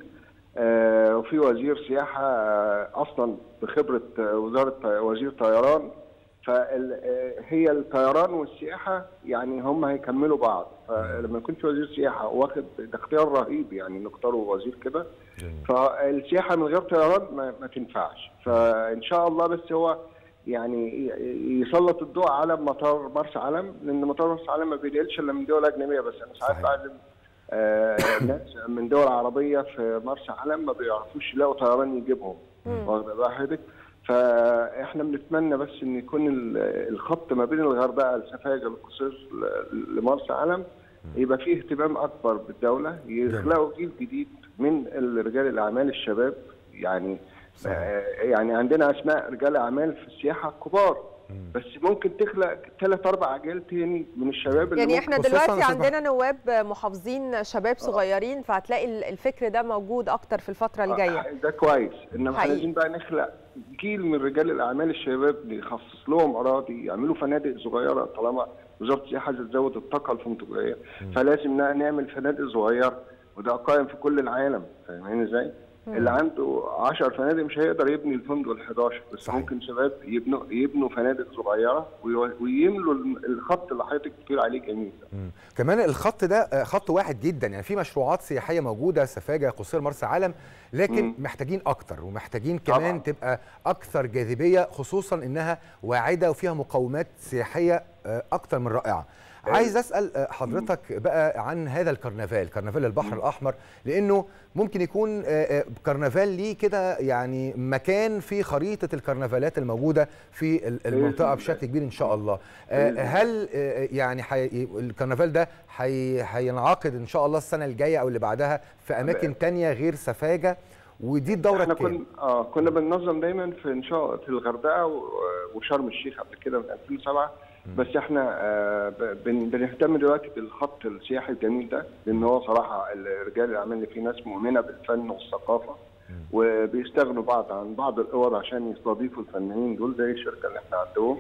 آه وفي وزير سياحه آه اصلا بخبره آه، وزاره وزير طيران فهي الطيران والسياحه يعني هم هيكملوا بعض فلما يكون في وزير سياحه واخد ده اختيار رهيب يعني نختاره وزير كده فالسياحه من غير طيران ما, ما تنفعش فان شاء الله بس هو يعني ي- يسلط الضوء على مطار مرسى علم لان مطار مرسى علم ما بينقلش الا من دول اجنبيه بس انا ساعات صحيح. بعلم آه، ناس من دول عربيه في مرسى علم ما بيعرفوش يلاقوا طيران يجيبهم واخد بال حضرتك فاحنا بنتمنى بس ان يكون ال- الخط ما بين الغردقه لسفاجه للقصير ل- لمرسى علم يبقى فيه اهتمام اكبر بالدوله يخلقوا جيل جديد من رجال الاعمال الشباب يعني صحيح. آه، يعني عندنا اسماء رجال اعمال في السياحه كبار بس ممكن تخلق ثلاث اربع اجيال تاني من الشباب اللي يعني ممكن احنا خصوصاً دلوقتي أستاذ عندنا نواب محافظين شباب صغيرين فهتلاقي ال- الفكر ده موجود اكتر في الفتره الجايه آه، ده كويس انما احنا حقيقي. عايزين بقى نخلق جيل من رجال الاعمال الشباب نخصص لهم اراضي يعملوا فنادق صغيره طالما وزاره السياحه عايزه تزود الطاقه الفندقيه فلازم ن- نعمل فنادق صغيره وده قائم في كل العالم فاهمين ازاي؟ اللي عنده 10 فنادق مش هيقدر يبني الفندق ال 11 بس صحيح. ممكن شباب يبنوا يبنوا فنادق صغيره ويو- ويملوا الم- الخط اللي حضرتك بتقول عليه جميل ده. مم. كمان الخط ده آه، خط واحد جدا يعني في مشروعات سياحيه موجوده سفاجه قصير مرسى علم لكن مم. محتاجين اكتر ومحتاجين كمان طبعاً. تبقى اكثر جاذبيه خصوصا انها واعده وفيها مقومات سياحيه آه، اكتر من رائعه عايز اسال آه، حضرتك بقى عن هذا الكرنفال كرنفال البحر الاحمر لانه ممكن يكون آه، آه، كرنفال ليه كده يعني مكان في خريطه الكرنفالات الموجوده في ال- المنطقه الله. بشكل كبير ان شاء الله آه، بإذن الله. هل آه، يعني حي... الكرنفال ده حي... هينعقد ان شاء الله السنه الجايه او اللي بعدها في اماكن تانية غير سفاجه ودي الدوره احنا الكام كنا اه كنا بننظم دايما في ان شاء في الغردقه و- وشرم الشيخ قبل كده من 2007 بس احنا آه ب- بن- بنهتم دلوقتي بالخط السياحي الجميل ده لان هو صراحه رجال الاعمال اللي فيه ناس مؤمنه بالفن والثقافه وبيستغنوا بعض عن بعض الاوض عشان يستضيفوا الفنانين دول زي الشركه اللي احنا عندهم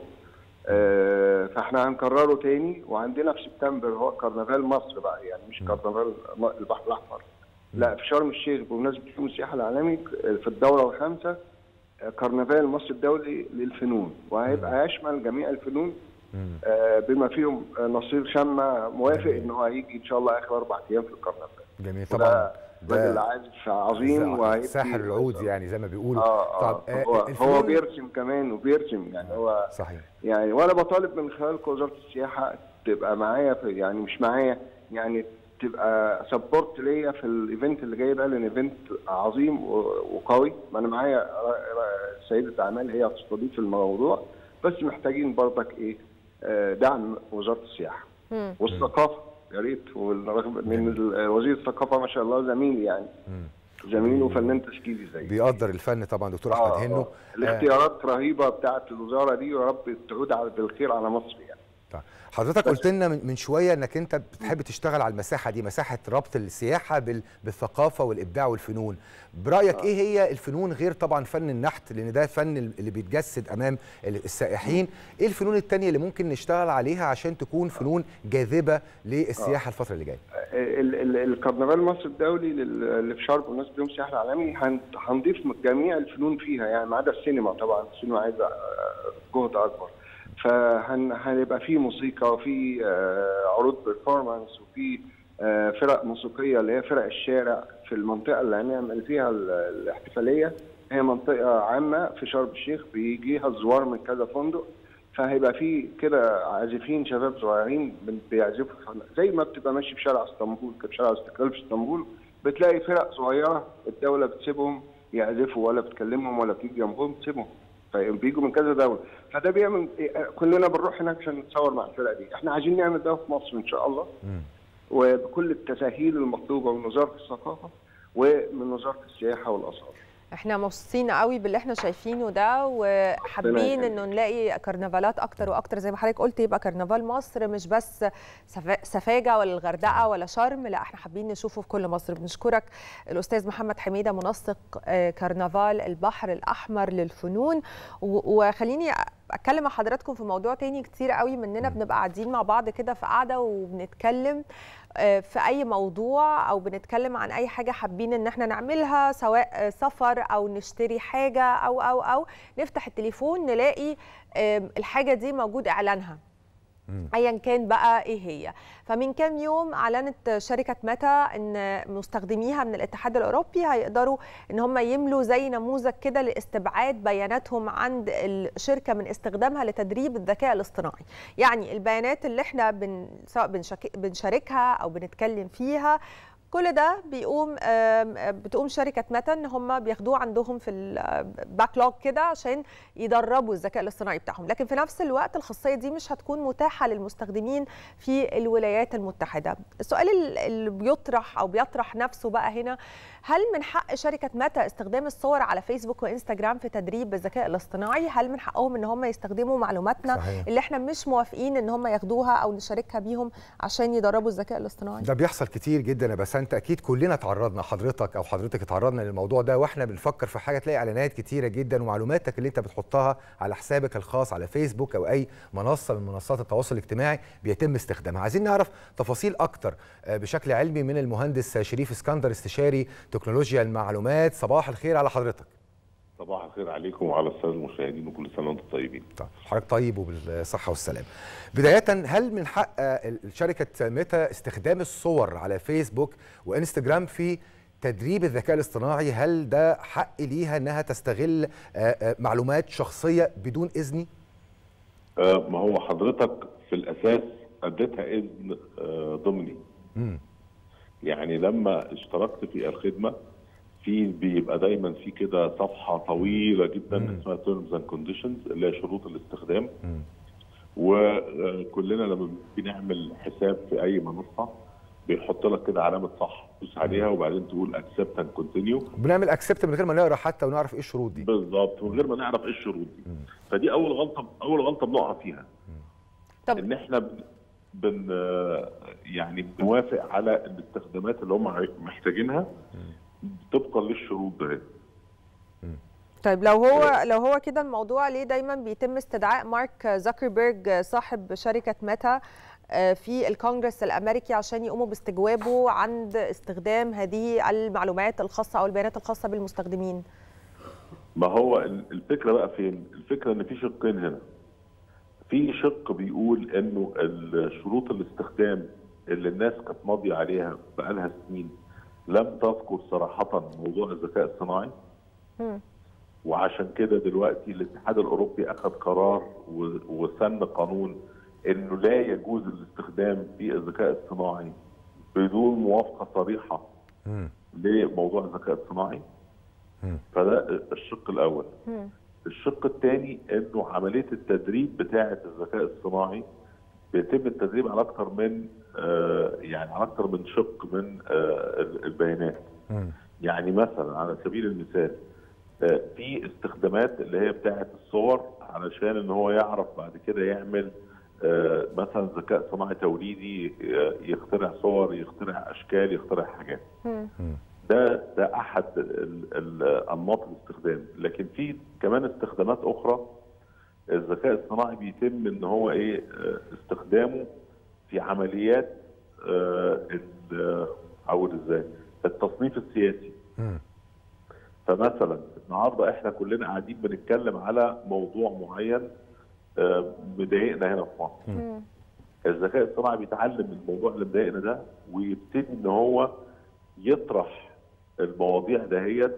آه، فاحنا هنكرره تاني وعندنا في سبتمبر هو كرنفال مصر بقى يعني مش كرنفال م- البحر الاحمر لا في شرم الشيخ بمناسبه يوم السياحه العالمي في الدوره الخامسه آه، كرنفال مصر الدولي للفنون وهيبقى يشمل جميع الفنون آه، بما فيهم آه، نصير شمة موافق ان هو هيجي ان شاء الله اخر اربع ايام في الكرنفال جميل وده طبعا راجل عازف عظيم وهيدي- ساحر العود يعني زي ما بيقولوا اه اه طب آه، هو, هو الفنون- بيرسم كمان وبيرسم يعني هو صحيح يعني وانا بطالب من خلال وزاره السياحه تبقى معايا في يعني مش معايا يعني تبقى سبورت ليا في الايفنت اللي جاي ده لان ايفنت عظيم و- وقوي ما انا معايا ر- ر- سيده اعمال هي هتستضيف الموضوع بس محتاجين برضك ايه آه، دعم وزاره السياحه مم. والثقافه يا ريت والرغم من ال- وزير الثقافه ما شاء الله زميلي يعني زميل وفنان تشكيلي زي بيقدر الفن طبعا دكتور آه، احمد هنو آه. الاختيارات رهيبه بتاعت الوزاره دي ويا رب تعود على بالخير على مصر يعني طيب. حضرتك قلت لنا من من شويه انك انت بتحب تشتغل على المساحه دي مساحه ربط السياحه بال- بالثقافه والابداع والفنون برايك ايه هي الفنون غير طبعا فن النحت لان ده فن اللي بيتجسد امام ال- السائحين ايه الفنون التانية اللي ممكن نشتغل عليها عشان تكون فنون جاذبه للسياحه الفتره اللي جايه ال- ال- الكرنفال مصر الدولي لل- اللي في شرم بمناسبه يوم السياحه العالمي هن- هنضيف جميع الفنون فيها يعني ما عدا السينما طبعا السينما عايزه آه، جهد اكبر فهنبقى في موسيقى وفي آه، عروض بيرفورمانس وفي آه، فرق موسيقيه اللي هي فرق الشارع في المنطقه اللي هنعمل فيها ال- الاحتفاليه هي منطقه عامه في شرم الشيخ بيجيها الزوار من كذا فندق فهيبقى في كده عازفين شباب صغيرين بن- بيعزفوا زي ما بتبقى ماشي في شارع اسطنبول كده في شارع استقلال في اسطنبول بتلاقي فرق صغيره الدوله بتسيبهم يعزفوا ولا بتكلمهم ولا بتيجي جنبهم تسيبهم فبيجوا من كذا دوله فده بيعمل إيه، كلنا بنروح هناك عشان نتصور مع الفرق دي احنا عايزين نعمل ده في مصر ان شاء الله وبكل التساهيل المطلوبه من وزاره الثقافه ومن وزاره السياحه والاثار احنا مبسوطين قوي باللي احنا شايفينه ده وحابين يخليك. انه نلاقي كرنفالات اكتر واكتر زي ما حضرتك قلت يبقى كرنفال مصر مش بس سفا- سفاجه ولا الغردقه ولا شرم لا احنا حابين نشوفه في كل مصر بنشكرك الاستاذ محمد حميده منسق آه، كرنفال البحر الاحمر للفنون و- وخليني اتكلم مع حضراتكم في موضوع تاني كتير قوي مننا بنبقى قاعدين مع بعض كده في قعده وبنتكلم آه، في اي موضوع او بنتكلم عن اي حاجه حابين ان احنا نعملها سواء آه، سفر او نشتري حاجه او او او نفتح التليفون نلاقي آم، الحاجه دي موجود اعلانها ايا كان بقى ايه هي فمن كام يوم اعلنت شركه ميتا ان مستخدميها من الاتحاد الاوروبي هيقدروا ان هم يملوا زي نموذج كده لاستبعاد بياناتهم عند الشركه من استخدامها لتدريب الذكاء الاصطناعي يعني البيانات اللي احنا بن سواء بنشك- بنشاركها او بنتكلم فيها كل ده بيقوم آم، بتقوم شركه ميتا ان هم بياخدوه عندهم في الباك لوج كده عشان يدربوا الذكاء الاصطناعي بتاعهم لكن في نفس الوقت الخاصيه دي مش هتكون متاحه للمستخدمين في الولايات المتحده السؤال ال- اللي بيطرح او بيطرح نفسه بقى هنا هل من حق شركه ميتا استخدام الصور على فيسبوك وانستجرام في تدريب الذكاء الاصطناعي هل من حقهم ان هم يستخدموا معلوماتنا صحيح. اللي احنا مش موافقين ان هم ياخدوها او نشاركها بيهم عشان يدربوا الذكاء الاصطناعي ده بيحصل كتير جدا يا بسنت اكيد كلنا تعرضنا حضرتك او حضرتك اتعرضنا للموضوع ده واحنا بنفكر في حاجه تلاقي اعلانات كتيره جدا ومعلوماتك اللي انت بتحطها على حسابك الخاص على فيسبوك او اي منصه من منصات التواصل الاجتماعي بيتم استخدامها عايزين نعرف تفاصيل اكتر آه، بشكل علمي من المهندس شريف اسكندر استشاري تكنولوجيا المعلومات صباح الخير على حضرتك صباح الخير عليكم وعلى الساده المشاهدين وكل سنه وانتم طيبين. طيب حضرتك طيب وبالصحه والسلامه بدايه هل من حق آه، شركه ميتا استخدام الصور على فيسبوك وانستجرام في تدريب الذكاء الاصطناعي هل ده حق ليها انها تستغل آه، آه، معلومات شخصيه بدون اذني آه ما هو حضرتك في الاساس اديتها اذن آه، ضمني مم. يعني لما اشتركت في الخدمه في بيبقى دايما في كده صفحه طويله جدا مم. اسمها terms and conditions اللي هي شروط الاستخدام مم. وكلنا لما بنعمل حساب في اي منصه بيحط لك كده علامه صح تدوس عليها وبعدين تقول accept and continue بنعمل اكسبت من غير ما نقرا حتى ونعرف ايه الشروط دي بالظبط من غير ما نعرف ايه الشروط دي فدي اول غلطه اول غلطه بنقع فيها طب ان احنا بن- بن يعني بنوافق على الاستخدامات اللي هم عاي- محتاجينها طبقا للشروط ده طيب لو هو لو هو كده الموضوع ليه دايما بيتم استدعاء مارك زكربيرج صاحب شركه ميتا آه، في الكونجرس الامريكي عشان يقوموا باستجوابه عند استخدام هذه المعلومات الخاصه او البيانات الخاصه بالمستخدمين ما هو ال- الفكره بقى فين؟ الفكره ان في شقين هنا. في شق بيقول انه ال- شروط الاستخدام اللي الناس كانت ماضيه عليها بقالها سنين لم تذكر صراحه موضوع الذكاء الصناعي مم. وعشان كده دلوقتي الاتحاد الاوروبي اخذ قرار و- وسن قانون انه لا يجوز الاستخدام في الذكاء الصناعي بدون موافقه صريحه مم. لموضوع الذكاء الصناعي مم. فده الشق الاول مم. الشق الثاني انه عمليه التدريب بتاعه الذكاء الصناعي بيتم التدريب على اكثر من آه، يعني على اكثر من شق من آه، البيانات مم. يعني مثلا على سبيل المثال آه، في استخدامات اللي هي بتاعه الصور علشان ان هو يعرف بعد كده يعمل آه، مثلا ذكاء صناعي توليدي آه، يخترع صور يخترع اشكال يخترع حاجات مم. ده ده احد ال- ال- انماط الاستخدام لكن في كمان استخدامات اخرى الذكاء الصناعي بيتم ان هو ايه آه، استخدامه في عمليات آه، ال- آه، اقول ازاي التصنيف السياسي مم. فمثلا النهارده احنا كلنا قاعدين بنتكلم على موضوع معين آه، مضايقنا هنا في مصر مم. الذكاء الصناعي بيتعلم الموضوع اللي مضايقنا ده ويبتدي ان هو يطرح المواضيع دهيت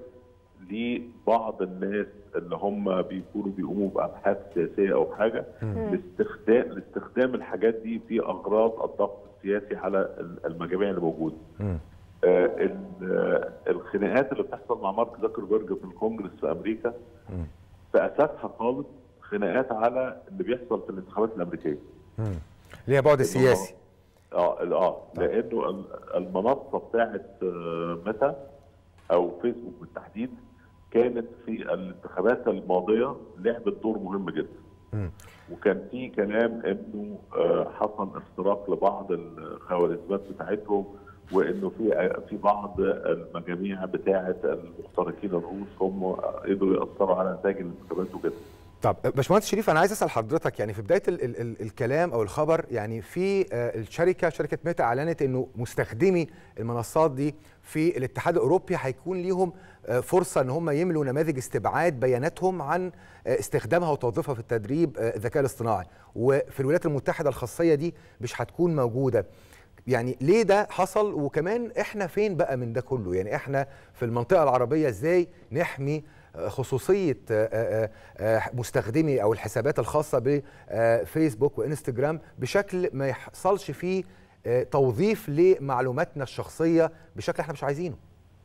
لبعض الناس اللي هم بيكونوا بيقوموا بابحاث سياسيه او حاجه لاستخدام لاستخدام الحاجات دي في اغراض الضغط السياسي على المجاميع اللي موجوده. مم. آه، ال- آه، الخناقات اللي بتحصل مع مارك زكربرج في الكونجرس في امريكا مم. في اساسها خالص خناقات على اللي بيحصل في الانتخابات الامريكيه. مم. ليها بعد سياسي اه اه لانه ال- المنصه بتاعت آه، ميتا او فيسبوك بالتحديد كانت في الانتخابات الماضيه لعبت دور مهم جدا. مم. وكان في كلام انه آه، حصل اختراق لبعض الخوارزميات بتاعتهم وانه في في بعض المجاميع بتاعه المخترقين الروس هم قدروا ياثروا على نتائج الانتخابات وكده. طب باشمهندس شريف انا عايز اسال حضرتك يعني في بدايه ال ال ال الكلام او الخبر يعني في آه، الشركه شركه ميتا اعلنت انه مستخدمي المنصات دي في الاتحاد الاوروبي هيكون ليهم آه، فرصه ان هم يملوا نماذج استبعاد بياناتهم عن آه، استخدامها وتوظيفها في التدريب آه، الذكاء الاصطناعي وفي الولايات المتحده الخاصيه دي مش هتكون موجوده يعني ليه ده حصل وكمان احنا فين بقى من ده كله يعني احنا في المنطقه العربيه ازاي نحمي آه، خصوصيه آه، آه، آه، مستخدمي او الحسابات الخاصه بفيسبوك وانستجرام بشكل ما يحصلش فيه آه، توظيف لمعلوماتنا الشخصيه بشكل احنا مش عايزينه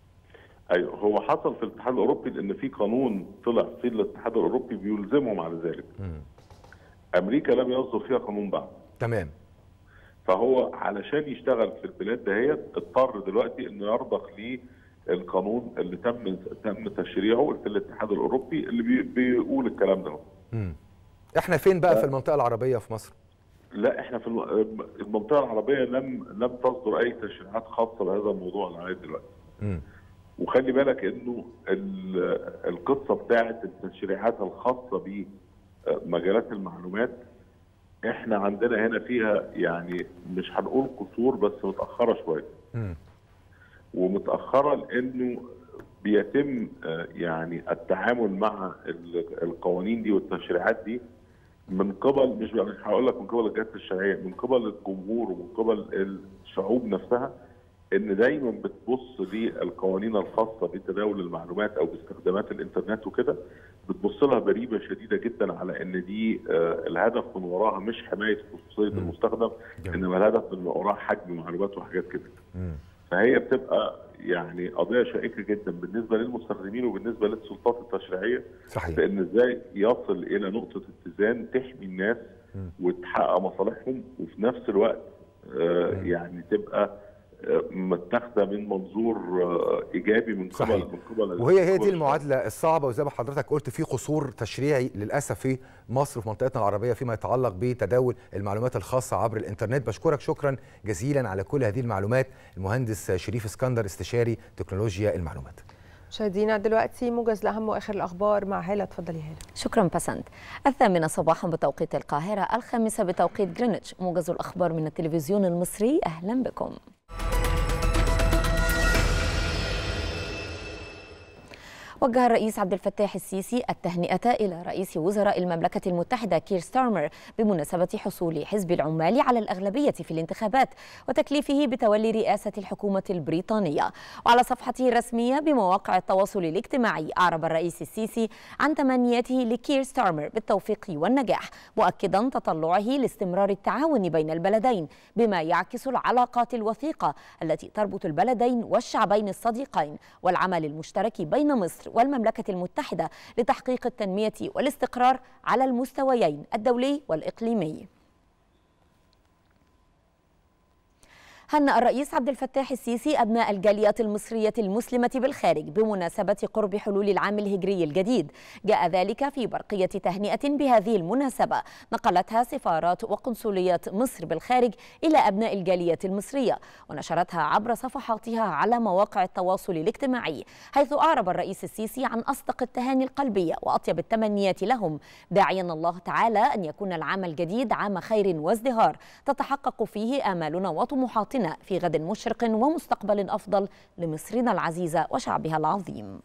ايوه هو حصل في الاتحاد الاوروبي لان في قانون طلع في الاتحاد الاوروبي بيلزمهم على ذلك. امريكا لم يصدر فيها قانون بعد. تمام فهو علشان يشتغل في البلاد دهيت اضطر دلوقتي انه يرضخ للقانون اللي تم تم تشريعه في الاتحاد الاوروبي اللي بي بيقول الكلام ده. مم. احنا فين بقى في المنطقه العربيه في مصر لا احنا في الم- المنطقه العربيه لم لم تصدر اي تشريعات خاصه بهذا الموضوع لغايه دلوقتي. مم. وخلي بالك انه ال- القصه بتاعت التشريعات الخاصه بمجالات المعلومات احنا عندنا هنا فيها يعني مش هنقول قصور بس متاخره شويه. مم. ومتاخره لانه بيتم آه، يعني التعامل مع ال- القوانين دي والتشريعات دي من قبل مش مش هقول لك من قبل الجهات الشرعيه من قبل الجمهور ومن قبل الشعوب نفسها ان دايما بتبص للقوانين الخاصه بتداول المعلومات او باستخدامات الانترنت وكده بتبص لها بريبه شديده جدا على ان دي آه، الهدف من وراها مش حمايه خصوصيه المستخدم انما الهدف من وراها حجم معلومات وحاجات كده مم. فهي بتبقى يعني قضيه شائكه جدا بالنسبه للمستخدمين وبالنسبه للسلطات التشريعيه صحيح لان ازاي يصل الى نقطه اتزان تحمي الناس مم. وتحقق مصالحهم وفي نفس الوقت آه، مم. يعني تبقى آه، متاخده من منظور آه، ايجابي من قبل صحيح. من قبل وهي هي قبل دي المعادله الصعبه وزي ما حضرتك قلت في قصور تشريعي للاسف في مصر وفي منطقتنا العربيه فيما يتعلق بتداول المعلومات الخاصه عبر الانترنت بشكرك شكرا جزيلا على كل هذه المعلومات المهندس شريف اسكندر استشاري تكنولوجيا المعلومات مشاهدينا دلوقتي موجز لاهم واخر الاخبار مع هاله اتفضلي هاله شكرا بسنت الثامنة صباحا بتوقيت القاهرة الخامسة بتوقيت جرينتش موجز الأخبار من التلفزيون المصري أهلا بكم وجه الرئيس عبد الفتاح السيسي التهنئة إلى رئيس وزراء المملكة المتحدة كير ستارمر بمناسبة حصول حزب العمال على الأغلبية في الانتخابات وتكليفه بتولي رئاسة الحكومة البريطانية وعلى صفحته الرسمية بمواقع التواصل الاجتماعي أعرب الرئيس السيسي عن تمنياته لكير ستارمر بالتوفيق والنجاح مؤكدا تطلعه لاستمرار التعاون بين البلدين بما يعكس العلاقات الوثيقة التي تربط البلدين والشعبين الصديقين والعمل المشترك بين مصر والمملكة المتحدة لتحقيق التنمية والاستقرار على المستويين الدولي والإقليمي هنأ الرئيس عبد الفتاح السيسي أبناء الجاليات المصرية المسلمة بالخارج بمناسبة قرب حلول العام الهجري الجديد جاء ذلك في برقية تهنئة بهذه المناسبة نقلتها سفارات وقنصليات مصر بالخارج إلى أبناء الجاليات المصرية ونشرتها عبر صفحاتها على مواقع التواصل الاجتماعي حيث أعرب الرئيس السيسي عن أصدق التهاني القلبية وأطيب التمنيات لهم داعيا الله تعالى أن يكون العام الجديد عام خير وازدهار تتحقق فيه آمالنا وطموحاتنا في غد مشرق ومستقبل أفضل لمصرنا العزيزة وشعبها العظيم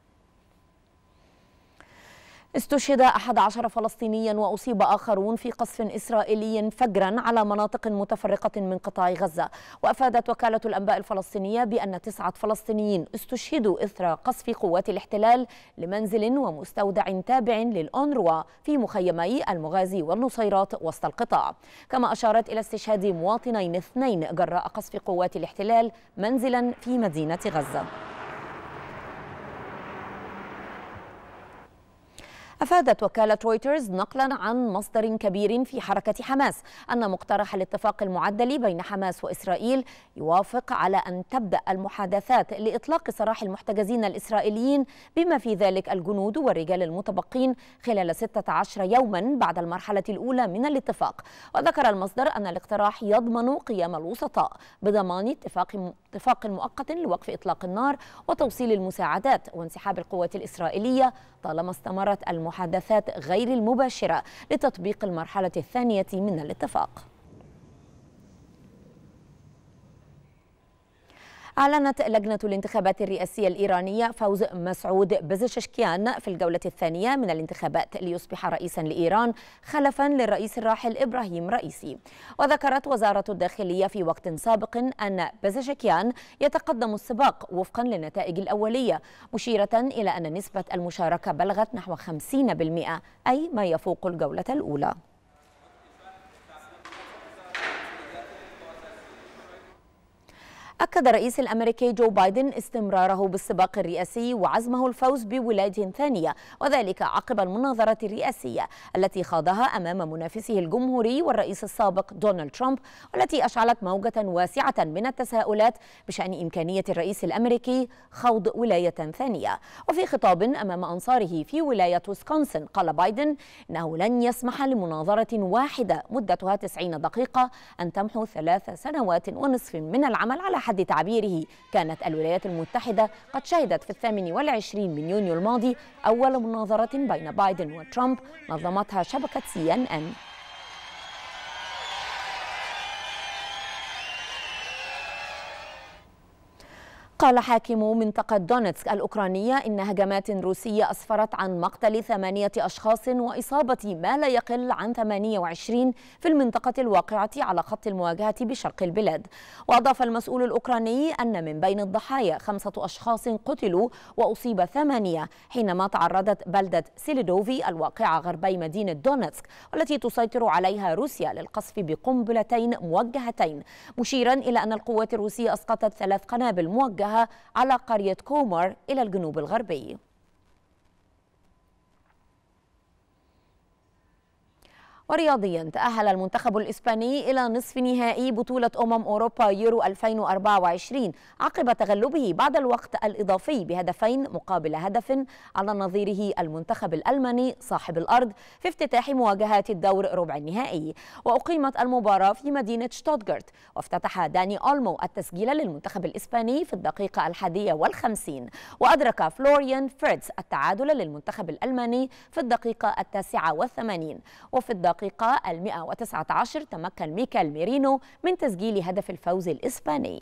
استشهد 11 فلسطينيا وأصيب آخرون في قصف إسرائيلي فجرا على مناطق متفرقة من قطاع غزة وأفادت وكالة الأنباء الفلسطينية بأن تسعة فلسطينيين استشهدوا إثر قصف قوات الاحتلال لمنزل ومستودع تابع للأونروا في مخيمي المغازي والنصيرات وسط القطاع كما أشارت إلى استشهاد مواطنين اثنين جراء قصف قوات الاحتلال منزلا في مدينة غزة أفادت وكالة رويترز نقلا عن مصدر كبير في حركة حماس أن مقترح الاتفاق المعدل بين حماس وإسرائيل يوافق على أن تبدأ المحادثات لإطلاق سراح المحتجزين الإسرائيليين بما في ذلك الجنود والرجال المتبقين خلال 16 يوما بعد المرحلة الأولى من الاتفاق وذكر المصدر أن الاقتراح يضمن قيام الوسطاء بضمان اتفاق اتفاق مؤقت لوقف إطلاق النار وتوصيل المساعدات وانسحاب القوات الإسرائيلية طالما استمرت المحادثات غير المباشرة لتطبيق المرحلة الثانية من الاتفاق أعلنت لجنة الانتخابات الرئاسية الإيرانية فوز مسعود بزششكيان في الجولة الثانية من الانتخابات ليصبح رئيسا لإيران خلفا للرئيس الراحل إبراهيم رئيسي وذكرت وزارة الداخلية في وقت سابق أن بزشكيان يتقدم السباق وفقا للنتائج الأولية مشيرة إلى أن نسبة المشاركة بلغت نحو 50% أي ما يفوق الجولة الأولى أكد الرئيس الأمريكي جو بايدن استمراره بالسباق الرئاسي وعزمه الفوز بولاية ثانية وذلك عقب المناظرة الرئاسية التي خاضها أمام منافسه الجمهوري والرئيس السابق دونالد ترامب والتي أشعلت موجة واسعة من التساؤلات بشأن إمكانية الرئيس الأمريكي خوض ولاية ثانية وفي خطاب أمام أنصاره في ولاية ويسكونسن قال بايدن إنه لن يسمح لمناظرة واحدة مدتها 90 دقيقة أن تمحو ثلاث سنوات ونصف من العمل على حد تعبيره كانت الولايات المتحدة قد شهدت في الثامن والعشرين من يونيو الماضي أول مناظرة بين بايدن وترامب نظمتها شبكة سي ان ان قال حاكم منطقة دونتسك الأوكرانية إن هجمات روسية أسفرت عن مقتل ثمانية أشخاص وإصابة ما لا يقل عن 28 في المنطقة الواقعة على خط المواجهة بشرق البلاد وأضاف المسؤول الأوكراني أن من بين الضحايا خمسة أشخاص قتلوا وأصيب ثمانية حينما تعرضت بلدة سيليدوفي الواقعة غربي مدينة دونتسك والتي تسيطر عليها روسيا للقصف بقنبلتين موجهتين مشيرا إلى أن القوات الروسية أسقطت ثلاث قنابل موجهة على قرية كومر إلى الجنوب الغربي ورياضيا تأهل المنتخب الإسباني إلى نصف نهائي بطولة أمم أوروبا يورو 2024 عقب تغلبه بعد الوقت الإضافي بهدفين مقابل هدف على نظيره المنتخب الألماني صاحب الأرض في افتتاح مواجهات الدور ربع النهائي وأقيمت المباراة في مدينة شتوتغارت وافتتح داني أولمو التسجيل للمنتخب الإسباني في الدقيقة الحادية والخمسين وأدرك فلوريان فيرتز التعادل للمنتخب الألماني في الدقيقة التاسعة والثمانين وفي الدقيقة الدقيقة المئة وتسعة عشر تمكن ميكال ميرينو من تسجيل هدف الفوز الإسباني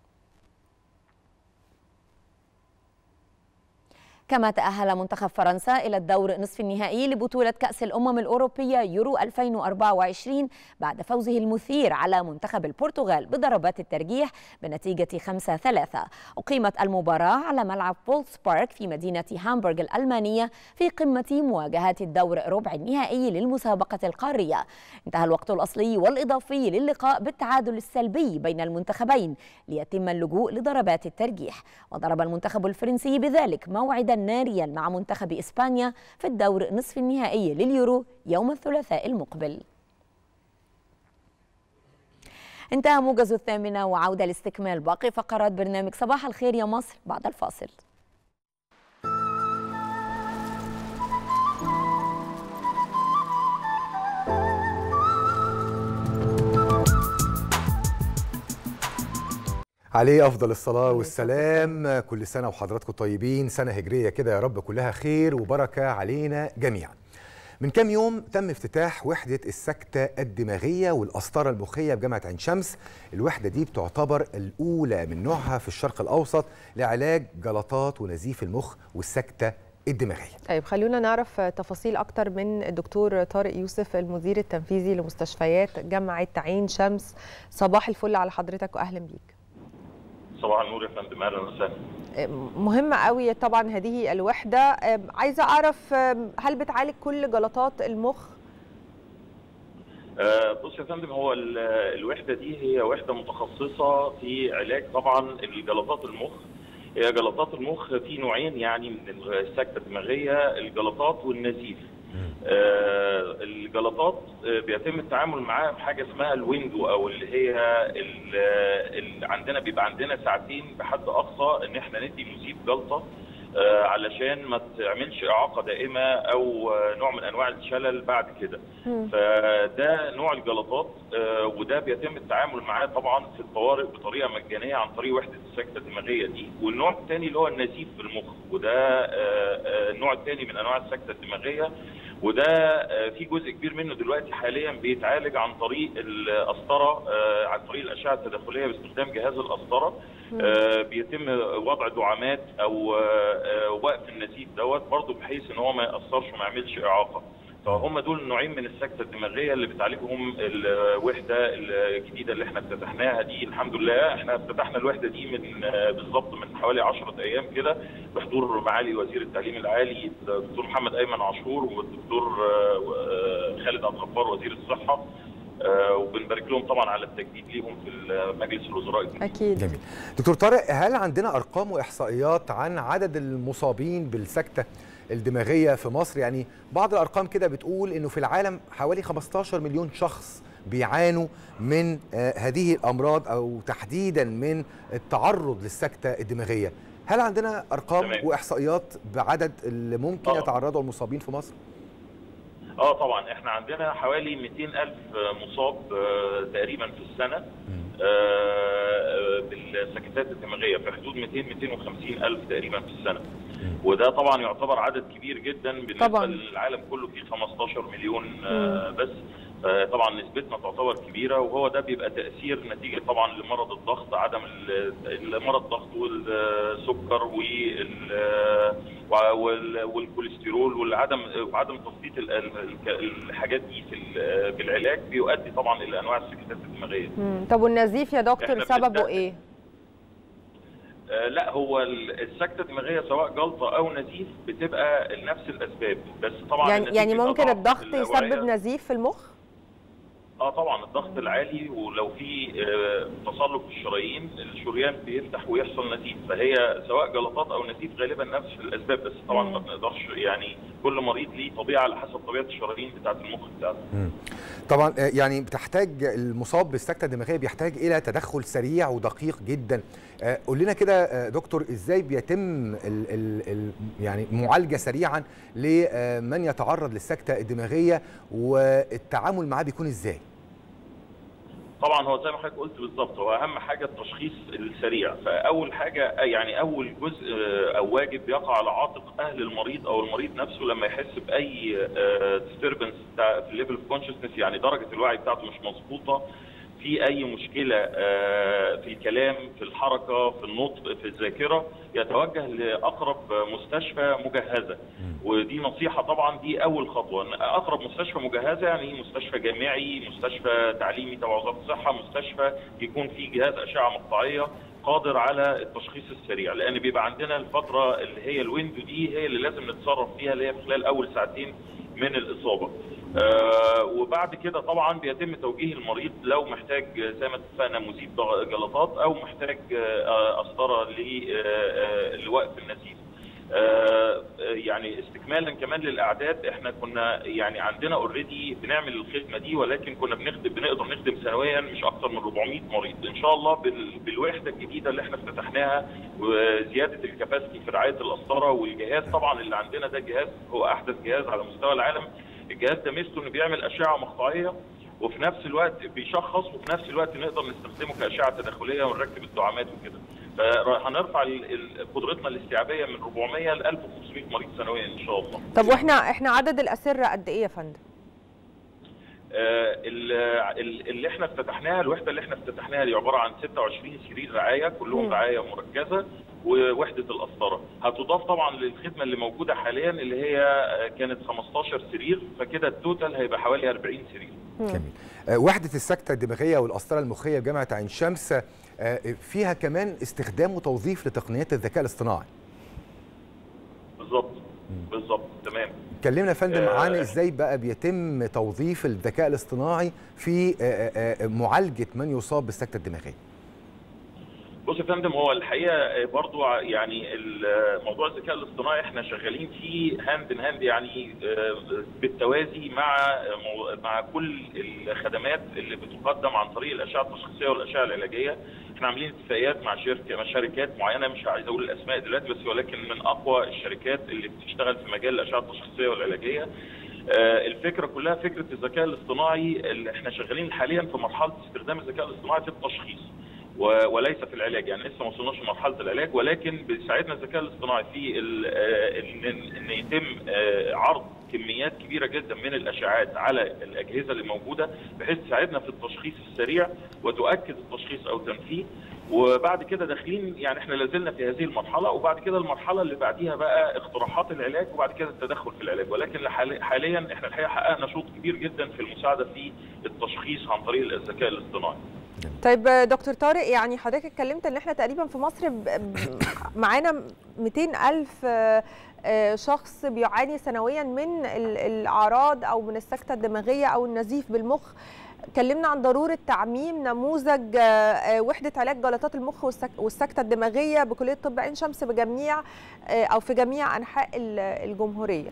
كما تأهل منتخب فرنسا إلى الدور نصف النهائي لبطولة كأس الأمم الأوروبية يورو 2024 بعد فوزه المثير على منتخب البرتغال بضربات الترجيح بنتيجة 5-3 أقيمت المباراة على ملعب بولس بارك في مدينة هامبورغ الألمانية في قمة مواجهات الدور ربع النهائي للمسابقة القارية انتهى الوقت الأصلي والإضافي للقاء بالتعادل السلبي بين المنتخبين ليتم اللجوء لضربات الترجيح وضرب المنتخب الفرنسي بذلك موعدا ناريا مع منتخب إسبانيا في الدور نصف النهائي لليورو يوم الثلاثاء المقبل انتهى موجز الثامنة وعودة لاستكمال باقي فقرات برنامج صباح الخير يا مصر بعد الفاصل عليه افضل الصلاه والسلام كل سنه وحضراتكم طيبين سنه هجريه كده يا رب كلها خير وبركه علينا جميعا من كام يوم تم افتتاح وحدة السكتة الدماغية والقسطرة المخية بجامعة عين شمس الوحدة دي بتعتبر الأولى من نوعها في الشرق الأوسط لعلاج جلطات ونزيف المخ والسكتة الدماغية طيب خلونا نعرف تفاصيل أكتر من الدكتور طارق يوسف المدير التنفيذي لمستشفيات جامعة عين شمس صباح الفل على حضرتك وأهلا بيك صباح النور يا فندم اهلا وسهلا مهمة قوي طبعا هذه الوحدة عايزة أعرف هل بتعالج كل جلطات المخ؟ آه بص يا فندم هو الوحدة دي هي وحدة متخصصة في علاج طبعا الجلطات المخ هي جلطات المخ في نوعين يعني من السكتة الدماغية الجلطات والنزيف آه الجلطات آه بيتم التعامل معاها بحاجه اسمها الويندو او اللي هي اللي عندنا بيبقى عندنا ساعتين بحد اقصى ان احنا ندي مذيب جلطه آه علشان ما تعملش اعاقه دائمه او نوع من انواع الشلل بعد كده فده نوع الجلطات وده بيتم التعامل معاه طبعا في الطوارئ بطريقه مجانيه عن طريق وحده السكته الدماغيه دي والنوع الثاني اللي هو النزيف في المخ وده النوع الثاني من انواع السكته الدماغيه وده في جزء كبير منه دلوقتي حاليا بيتعالج عن طريق القسطره عن طريق الاشعه التداخليه باستخدام جهاز القسطره بيتم وضع دعامات او وقف النزيف دوت برضه بحيث ان هو ما ياثرش وما يعملش اعاقه فهم دول نوعين من السكته الدماغيه اللي بتعالجهم الوحده الجديده اللي احنا افتتحناها دي الحمد لله احنا افتتحنا الوحده دي من بالظبط من حوالي 10 ايام كده بحضور معالي وزير التعليم العالي الدكتور محمد ايمن عاشور والدكتور خالد عبد الغفار وزير الصحه آه وبنبارك لهم طبعا على التجديد ليهم في مجلس الوزراء الجديد. اكيد جميل دكتور طارق هل عندنا ارقام واحصائيات عن عدد المصابين بالسكته الدماغيه في مصر يعني بعض الارقام كده بتقول انه في العالم حوالي 15 مليون شخص بيعانوا من آه هذه الامراض او تحديدا من التعرض للسكته الدماغيه هل عندنا ارقام تمام. واحصائيات بعدد اللي ممكن آه. يتعرضوا المصابين في مصر اه طبعا احنا عندنا حوالي 200 الف مصاب آه تقريبا في السنه آه بالسكتات الدماغيه في حدود 200 250 الف تقريبا في السنه وده طبعا يعتبر عدد كبير جدا بالنسبه طبعاً. للعالم كله في 15 مليون آه، بس طبعا نسبتنا تعتبر كبيره وهو ده بيبقى تاثير نتيجه طبعا لمرض الضغط عدم ال- المرض الضغط والسكر وال- وال- والكوليسترول والعدم وعدم تسليط ال- ال- الحاجات دي في ال- بالعلاج بيؤدي طبعا الى انواع السكتات الدماغيه مم. طب والنزيف يا دكتور إحنا سببه بنبدأ- ايه؟ آه، لا هو ال- السكته الدماغيه سواء جلطه او نزيف بتبقى لنفس الاسباب بس طبعا يعني النتيجة يعني بيبقى ممكن ضعف الضغط الأوعية. يسبب نزيف في المخ؟ اه طبعا الضغط العالي ولو في آه، تصلب في الشرايين الشريان بيفتح ويحصل نزيف فهي سواء جلطات او نزيف غالبا نفس الاسباب بس طبعا ما بنقدرش يعني كل مريض ليه طبيعه على حسب طبيعه الشرايين بتاعه المخ بتاعته مم. طبعا آه، يعني بتحتاج المصاب بالسكته الدماغيه بيحتاج الى تدخل سريع ودقيق جدا آه، قول لنا كده آه، دكتور ازاي بيتم ال ال ال يعني معالجه سريعا لمن يتعرض للسكته الدماغيه والتعامل معاه بيكون ازاي طبعا هو زي ما حضرتك قلت بالظبط هو اهم حاجه التشخيص السريع فاول حاجه يعني اول جزء آه، او واجب بيقع على عاتق اهل المريض او المريض نفسه لما يحس باي ديستربنس في الليفل اوف كونشسنس يعني درجه الوعي بتاعته مش مظبوطه في اي مشكله آه، في الكلام في الحركه في النطق في الذاكره يتوجه لاقرب مستشفى مجهزه ودي نصيحه طبعا دي اول خطوه إن اقرب مستشفى مجهزه يعني مستشفى جامعي مستشفى تعليمي تبع وزاره الصحه مستشفى يكون فيه جهاز اشعه مقطعيه قادر على التشخيص السريع لان بيبقى عندنا الفتره اللي هي الويندو دي هي اللي لازم نتصرف فيها اللي هي في خلال اول ساعتين من الاصابه آه وبعد كده طبعا بيتم توجيه المريض لو محتاج آه، زي ما اتفقنا مزيد ضغ- جلطات او محتاج آه، قسطره ل- آه، آه، لوقف النزيف آه، آه، يعني استكمالا كمان للاعداد احنا كنا يعني عندنا اوريدي بنعمل الخدمه دي ولكن كنا بنخدم بنقدر نخدم سنويا مش اكثر من 400 مريض ان شاء الله بال- بالوحده الجديده اللي احنا افتتحناها وزياده الكباسيتي في رعايه القسطره والجهاز طبعا اللي عندنا ده جهاز هو احدث جهاز على مستوى العالم الجهاز ده ميزته انه بيعمل اشعه مقطعيه وفي نفس الوقت بيشخص وفي نفس الوقت نقدر نستخدمه كاشعه تداخليه ونركب الدعامات وكده فهنرفع ال- ال- قدرتنا الاستيعابيه من 400 ل 1500 مريض سنويا ان شاء الله طب واحنا احنا عدد الاسره قد ايه يا فندم؟ آه، ال- ال- اللي احنا افتتحناها الوحده اللي احنا افتتحناها دي عباره عن 26 سرير رعايه كلهم مم. رعايه مركزه ووحده القسطره هتضاف طبعا للخدمه اللي موجوده حاليا اللي هي آه، كانت 15 سرير فكده التوتال هيبقى حوالي 40 سرير جميل آه، وحده السكته الدماغيه والقسطره المخيه بجامعه عين شمس آه، فيها كمان استخدام وتوظيف لتقنيات الذكاء الاصطناعي بالظبط بالظبط تمام كلمنا يا فندم آه، عن ازاي بقى بيتم توظيف الذكاء الاصطناعي في آه، آه، معالجه من يصاب بالسكته الدماغيه بص يا فندم هو الحقيقه برضو ع- يعني ال- موضوع الذكاء الاصطناعي احنا شغالين فيه هاند ان هاند يعني آه، بالتوازي مع مو- مع كل الخدمات اللي بتقدم عن طريق الاشعه التشخيصيه والاشعه العلاجيه احنا عاملين اتفاقيات مع شركه مع شركات معينه مش عايز اقول الاسماء دلوقتي بس ولكن من اقوى الشركات اللي بتشتغل في مجال الاشعه التشخيصيه والعلاجيه آه، الفكره كلها فكره الذكاء الاصطناعي اللي احنا شغالين حاليا في مرحله استخدام الذكاء الاصطناعي في التشخيص و- وليس في العلاج يعني لسه ما وصلناش لمرحله العلاج ولكن بيساعدنا الذكاء الاصطناعي في ال- آه، ان ان يتم آه، عرض كميات كبيره جدا من الاشعاعات على الاجهزه اللي موجوده بحيث تساعدنا في التشخيص السريع وتؤكد التشخيص او تنفيه وبعد كده داخلين يعني احنا لازلنا في هذه المرحله وبعد كده المرحله اللي بعديها بقى اقتراحات العلاج وبعد كده التدخل في العلاج ولكن لحال- حاليا احنا الحقيقه حققنا شوط كبير جدا في المساعده في التشخيص عن طريق الذكاء الاصطناعي طيب دكتور طارق يعني حضرتك اتكلمت ان احنا تقريبا في مصر ب- ب- معانا 200 ألف آه، آه، شخص بيعاني سنويا من ال- الأعراض أو من السكتة الدماغية أو النزيف بالمخ اتكلمنا عن ضرورة تعميم نموذج آه، آه، وحدة علاج جلطات المخ والسك- والسكتة الدماغية بكلية طب عين شمس بجميع آه، أو في جميع أنحاء ال- الجمهورية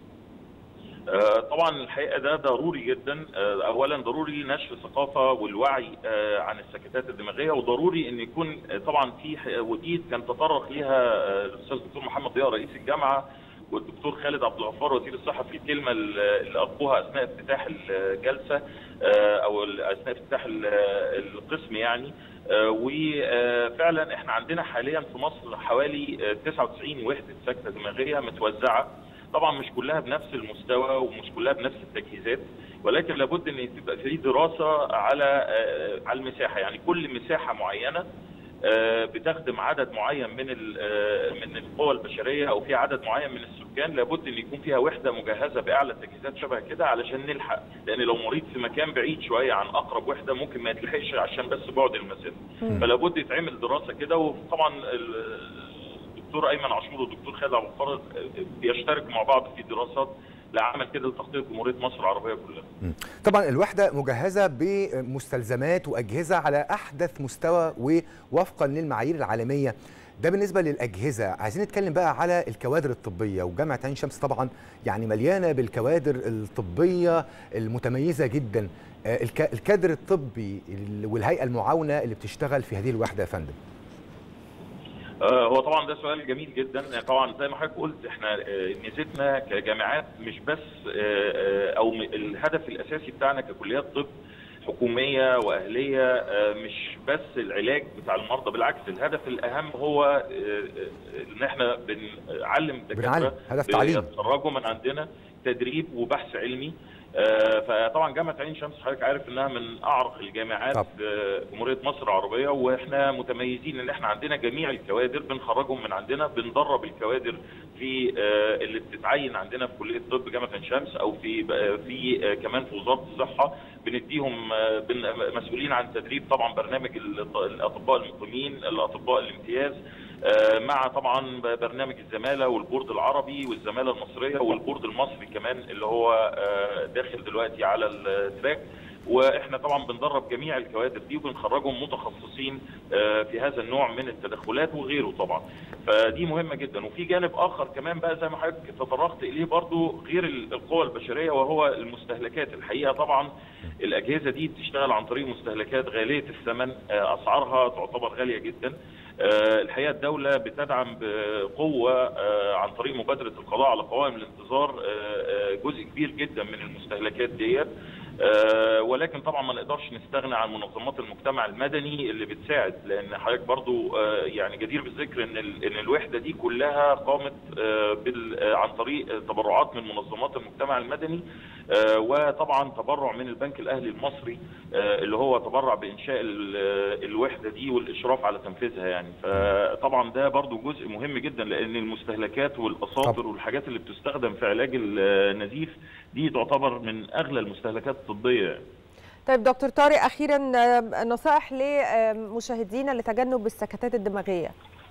آه، طبعا الحقيقه ده ضروري جدا آه، اولا ضروري نشر الثقافه والوعي آه، عن السكتات الدماغيه وضروري ان يكون آه، طبعا في ح- ودي كان تطرق ليها آه، الاستاذ الدكتور محمد ضياء رئيس الجامعه والدكتور خالد عبد الغفار وزير الصحه في الكلمه اللي اللي القوها اثناء افتتاح الجلسه آه، او ال- اثناء افتتاح ال- القسم يعني وفعلا احنا عندنا حاليا في مصر حوالي آه، 99 وحده سكته دماغيه متوزعه طبعا مش كلها بنفس المستوى ومش كلها بنفس التجهيزات ولكن لابد ان تبقى في دراسه على آه، على المساحه يعني كل مساحه معينه آه، بتخدم عدد معين من ال- آه، من القوى البشريه او في عدد معين من السكان لابد ان يكون فيها وحده مجهزه باعلى التجهيزات شبه كده علشان نلحق لان لو مريض في مكان بعيد شويه عن اقرب وحده ممكن ما يتلحقش عشان بس بعد المسافه مم. فلابد يتعمل دراسه كده وطبعا ال- الدكتور ايمن عاشور والدكتور خالد عبد الفرج بيشتركوا مع بعض في دراسات لعمل كده لتغطيه جمهوريه مصر العربيه كلها طبعا الوحدة مجهزة بمستلزمات وأجهزة على أحدث مستوى ووفقا للمعايير العالمية ده بالنسبة للأجهزة عايزين نتكلم بقى على الكوادر الطبية وجامعة عين شمس طبعا يعني مليانة بالكوادر الطبية المتميزة جدا آه، الك- الكادر الطبي ال- والهيئة المعاونة اللي بتشتغل في هذه الوحدة يا فندم آه، هو طبعا ده سؤال جميل جدا يعني طبعا زي ما حضرتك قلت احنا آه، ميزتنا كجامعات مش بس آه، آه، او م- الهدف الاساسي بتاعنا ككليات طب حكوميه واهليه آه، مش بس العلاج بتاع المرضى بالعكس الهدف الاهم هو آه، آه، ان احنا بنعلم بنعلم، الدكاتره هدف تعليم. بيتخرجوا من عندنا تدريب وبحث علمي آه، فطبعا جامعه عين شمس حضرتك عارف انها من اعرق الجامعات طب. في جمهوريه مصر العربيه واحنا متميزين ان احنا عندنا جميع الكوادر بنخرجهم من عندنا بندرب الكوادر في آه، اللي بتتعين عندنا في كليه الطب جامعه عين شمس او في آه، في آه، كمان في وزاره الصحه بنديهم آه، بن- مسؤولين عن تدريب طبعا برنامج الط- الاطباء المقيمين الاطباء الامتياز آه، مع طبعا برنامج الزماله والبورد العربي والزماله المصريه والبورد المصري كمان اللي هو آه، داخل دلوقتي على التراك واحنا طبعا بندرب جميع الكوادر دي وبنخرجهم متخصصين آه، في هذا النوع من التدخلات وغيره طبعا فدي مهمه جدا وفي جانب اخر كمان بقى زي ما حضرتك تطرقت اليه برضو غير ال- القوى البشريه وهو المستهلكات الحقيقه طبعا الاجهزه دي بتشتغل عن طريق مستهلكات غاليه الثمن آه، اسعارها تعتبر غاليه جدا آه، الحقيقه الدوله بتدعم بقوه آه، عن طريق مبادره القضاء على قوائم الانتظار آه، آه، جزء كبير جدا من المستهلكات ديت آه، ولكن طبعا ما نقدرش نستغنى عن منظمات المجتمع المدني اللي بتساعد لان حضرتك برضو آه، يعني جدير بالذكر ان ال- ان الوحده دي كلها قامت آه، بال- آه، عن طريق تبرعات من منظمات المجتمع المدني آه، وطبعا تبرع من البنك الاهلي المصري آه، اللي هو تبرع بانشاء ال- آه، الوحده دي والاشراف على تنفيذها يعني فطبعا ده برضو جزء مهم جدا لان المستهلكات والاساطر والحاجات اللي بتستخدم في علاج النزيف دي تعتبر من اغلى المستهلكات الطبيه يعني. طيب دكتور طارق اخيرا آه، نصائح لمشاهدينا لتجنب السكتات الدماغيه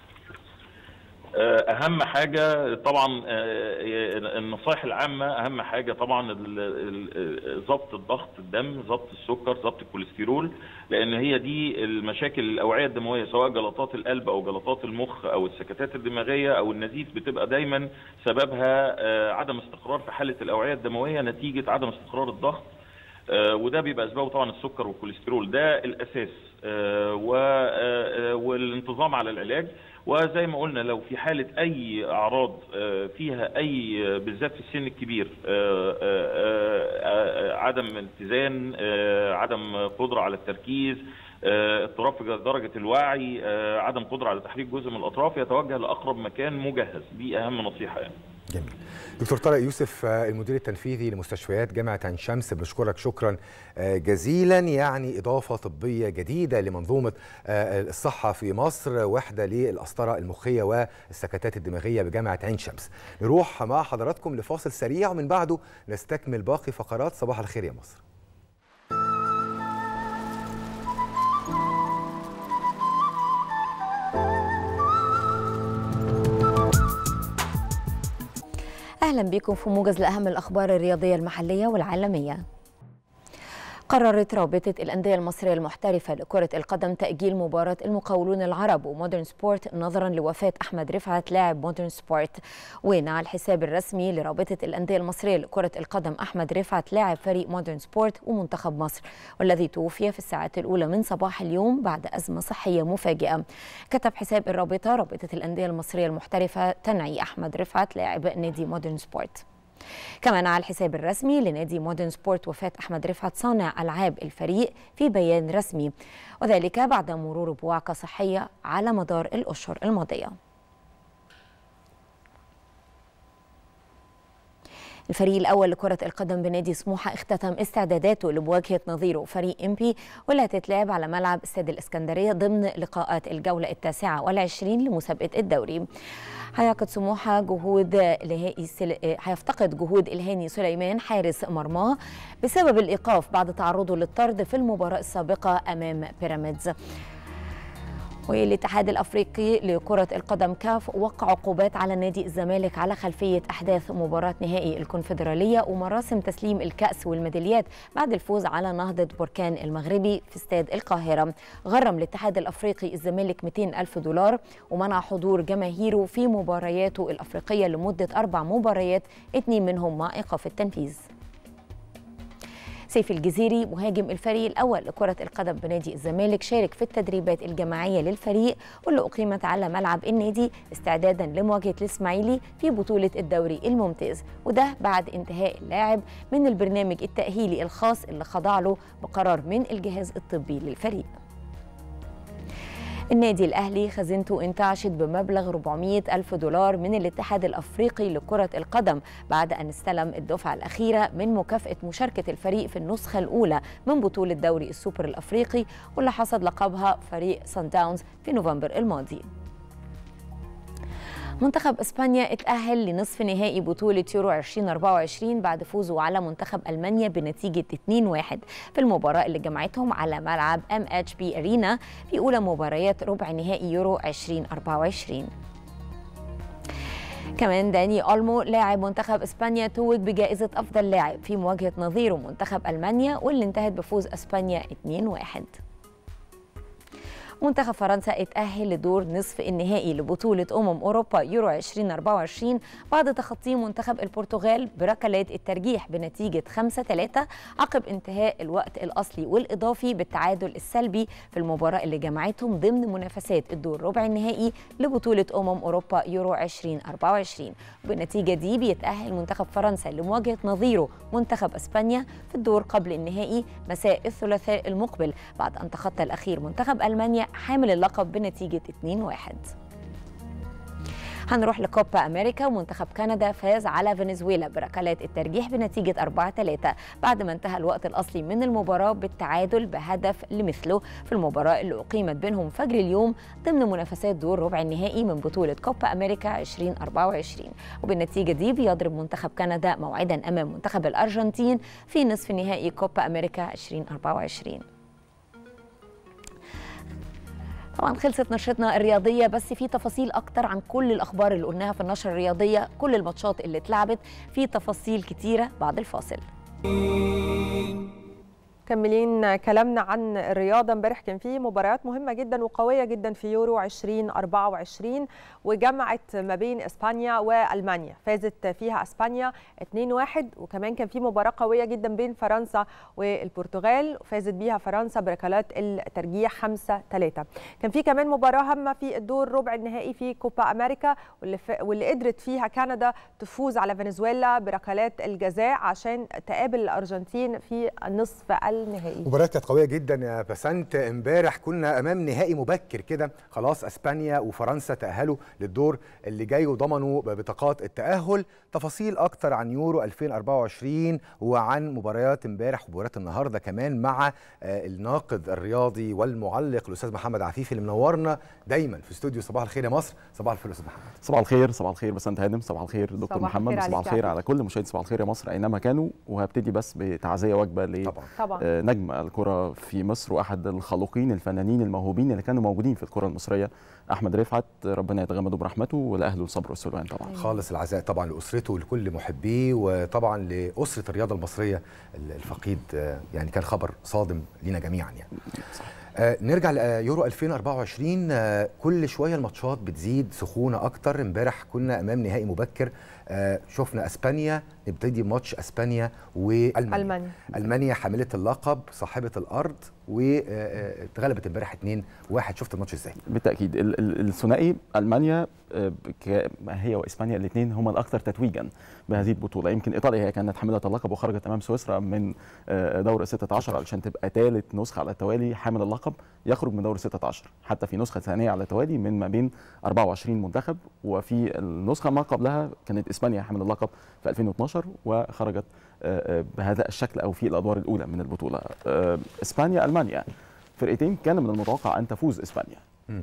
اهم حاجه طبعا آه، النصائح العامه اهم حاجه طبعا ال- ال- ضبط الضغط الدم ضبط السكر ضبط الكوليسترول لان هي دي المشاكل الاوعيه الدمويه سواء جلطات القلب او جلطات المخ او السكتات الدماغيه او النزيف بتبقى دايما سببها آه، عدم استقرار في حاله الاوعيه الدمويه نتيجه عدم استقرار الضغط آه، وده بيبقى اسبابه طبعا السكر والكوليسترول ده الاساس آه، و- آه، آه، والانتظام على العلاج وزي ما قلنا لو في حاله اي اعراض آه، فيها اي آه، بالذات في السن الكبير آه، آه، آه، آه، عدم اتزان آه، عدم قدره على التركيز آه، اضطراب في درجه الوعي آه، عدم قدره على تحريك جزء من الاطراف يتوجه لاقرب مكان مجهز دي اهم نصيحه يعني دكتور طارق يوسف آه، المدير التنفيذي لمستشفيات جامعة عين شمس بنشكرك شكرا آه، جزيلا يعني إضافة طبية جديدة لمنظومة آه، الصحة في مصر وحدة للأسطرة المخية والسكتات الدماغية بجامعة عين شمس نروح مع حضراتكم لفاصل سريع ومن بعده نستكمل باقي فقرات صباح الخير يا مصر اهلا بكم في موجز لاهم الاخبار الرياضيه المحليه والعالميه قررت رابطة الأندية المصرية المحترفة لكرة القدم تأجيل مباراة المقاولون العرب ومودرن سبورت نظرا لوفاة أحمد رفعت لاعب مودرن سبورت وعلى الحساب الرسمي لرابطة الأندية المصرية لكرة القدم أحمد رفعت لاعب فريق مودرن سبورت ومنتخب مصر والذي توفي في الساعات الأولى من صباح اليوم بعد أزمة صحية مفاجئة كتب حساب الرابطة رابطة الأندية المصرية المحترفة تنعي أحمد رفعت لاعب نادي مودرن سبورت كمان على الحساب الرسمي لنادي مودرن سبورت وفاة أحمد رفعت صانع ألعاب الفريق في بيان رسمي وذلك بعد مرور بوعكة صحية على مدار الأشهر الماضية الفريق الأول لكرة القدم بنادي سموحة اختتم استعداداته لمواجهة نظيره فريق إمبي واللي هتتلعب على ملعب استاد الإسكندرية ضمن لقاءات الجولة التاسعة والعشرين لمسابقة الدوري هيعقد سموحة جهود الهائي سل... هيفتقد جهود الهاني سليمان حارس مرماه بسبب الإيقاف بعد تعرضه للطرد في المباراة السابقة أمام بيراميدز والاتحاد الافريقي لكره القدم كاف وقع عقوبات على نادي الزمالك على خلفيه احداث مباراه نهائي الكونفدراليه ومراسم تسليم الكاس والميداليات بعد الفوز على نهضه بركان المغربي في استاد القاهره غرم الاتحاد الافريقي الزمالك 200 الف دولار ومنع حضور جماهيره في مبارياته الافريقيه لمده اربع مباريات اثنين منهم مع ايقاف التنفيذ سيف الجزيري مهاجم الفريق الأول لكرة القدم بنادي الزمالك شارك في التدريبات الجماعية للفريق واللي أقيمت على ملعب النادي استعدادا لمواجهة الإسماعيلي في بطولة الدوري الممتاز وده بعد انتهاء اللاعب من البرنامج التأهيلي الخاص اللي خضع له بقرار من الجهاز الطبي للفريق النادي الأهلي خزينته انتعشت بمبلغ 400 ألف دولار من الاتحاد الأفريقي لكرة القدم بعد أن استلم الدفعة الأخيرة من مكافأة مشاركة الفريق في النسخة الأولى من بطولة دوري السوبر الأفريقي واللي حصد لقبها فريق سان داونز في نوفمبر الماضي منتخب اسبانيا اتأهل لنصف نهائي بطولة يورو 2024 بعد فوزه على منتخب المانيا بنتيجة 2-1 في المباراة اللي جمعتهم على ملعب ام اتش بي ارينا في اولى مباريات ربع نهائي يورو 2024 كمان داني أولمو لاعب منتخب اسبانيا توج بجائزة افضل لاعب في مواجهة نظيره منتخب المانيا واللي انتهت بفوز اسبانيا 2-1 منتخب فرنسا اتأهل لدور نصف النهائي لبطولة أمم أوروبا يورو 2024 بعد تخطي منتخب البرتغال بركلات الترجيح بنتيجة 5-3 عقب انتهاء الوقت الأصلي والإضافي بالتعادل السلبي في المباراة اللي جمعتهم ضمن منافسات الدور ربع النهائي لبطولة أمم أوروبا يورو 2024 وبالنتيجة دي بيتأهل منتخب فرنسا لمواجهة نظيره منتخب أسبانيا في الدور قبل النهائي مساء الثلاثاء المقبل بعد أن تخطى الأخير منتخب ألمانيا حامل اللقب بنتيجة 2-1 هنروح لكوبا أمريكا ومنتخب كندا فاز على فنزويلا بركلات الترجيح بنتيجة 4-3 بعد ما انتهى الوقت الأصلي من المباراة بالتعادل بهدف لمثله في المباراة اللي أقيمت بينهم فجر اليوم ضمن منافسات دور ربع النهائي من بطولة كوبا أمريكا 2024 وبالنتيجة دي بيضرب منتخب كندا موعدا أمام منتخب الأرجنتين في نصف نهائي كوبا أمريكا 2024 طبعا خلصت نشرتنا الرياضية بس في تفاصيل أكتر عن كل الأخبار اللي قلناها في النشرة الرياضية كل الماتشات اللي اتلعبت في تفاصيل كتيرة بعد الفاصل مكملين كلامنا عن الرياضة امبارح كان في مباريات مهمة جدا وقوية جدا في يورو 2024 وجمعت ما بين اسبانيا والمانيا فازت فيها اسبانيا 2-1 وكمان كان في مباراة قوية جدا بين فرنسا والبرتغال فازت بيها فرنسا بركلات الترجيح 5-3 كان في كمان مباراة هامة في الدور ربع النهائي في كوبا امريكا واللي, ف... واللي قدرت فيها كندا تفوز على فنزويلا بركلات الجزاء عشان تقابل الارجنتين في النصف النهائي مباراة كانت قوية جدا يا بسنت امبارح كنا امام نهائي مبكر كده خلاص اسبانيا وفرنسا تأهلوا للدور اللي جاي وضمنوا بطاقات التأهل تفاصيل اكتر عن يورو 2024 وعن مباريات امبارح ومباريات النهارده كمان مع آه، الناقد الرياضي والمعلق الاستاذ محمد عفيفي اللي منورنا دايما في استوديو صباح الخير يا مصر صباح الفل يا استاذ محمد صباح الخير صباح الخير بسنت هادم صباح الخير دكتور صباح محمد الخير صباح عليك يا الخير عبد. على كل مشاهدي صباح الخير يا مصر اينما كانوا وهبتدي بس بتعزيه وجبه طبعا لنجم الكره في مصر واحد الخلوقين الفنانين الموهوبين اللي كانوا موجودين في الكره المصريه احمد رفعت ربنا يتغمده برحمته ولاهله الصبر والسلوان طبعا خالص العزاء طبعا لاسرته ولكل محبيه وطبعا لاسره الرياضه المصريه الفقيد آه، يعني كان خبر صادم لينا جميعا يعني آه نرجع ليورو 2024 آه كل شويه الماتشات بتزيد سخونه اكتر امبارح كنا امام نهائي مبكر آه شفنا اسبانيا نبتدي ماتش اسبانيا والمانيا ألمانيا. المانيا حامله اللقب لقب صاحبه الارض واتغلبت امبارح 2 1 شفت الماتش ازاي بالتاكيد ال- ال- الثنائي المانيا آه، ك- هي واسبانيا الاثنين هم الاكثر تتويجا بهذه البطوله يمكن ايطاليا هي كانت حامله اللقب وخرجت امام سويسرا من آه، دور 16 علشان تبقى ثالث نسخه على التوالي حامل اللقب يخرج من دور 16 حتى في نسخه ثانيه على التوالي من ما بين 24 منتخب وفي النسخه ما قبلها كانت اسبانيا حامل اللقب في 2012 وخرجت آه، آه، بهذا الشكل او في الادوار الاولى من البطوله آه، اسبانيا المانيا فرقتين كان من المتوقع ان تفوز اسبانيا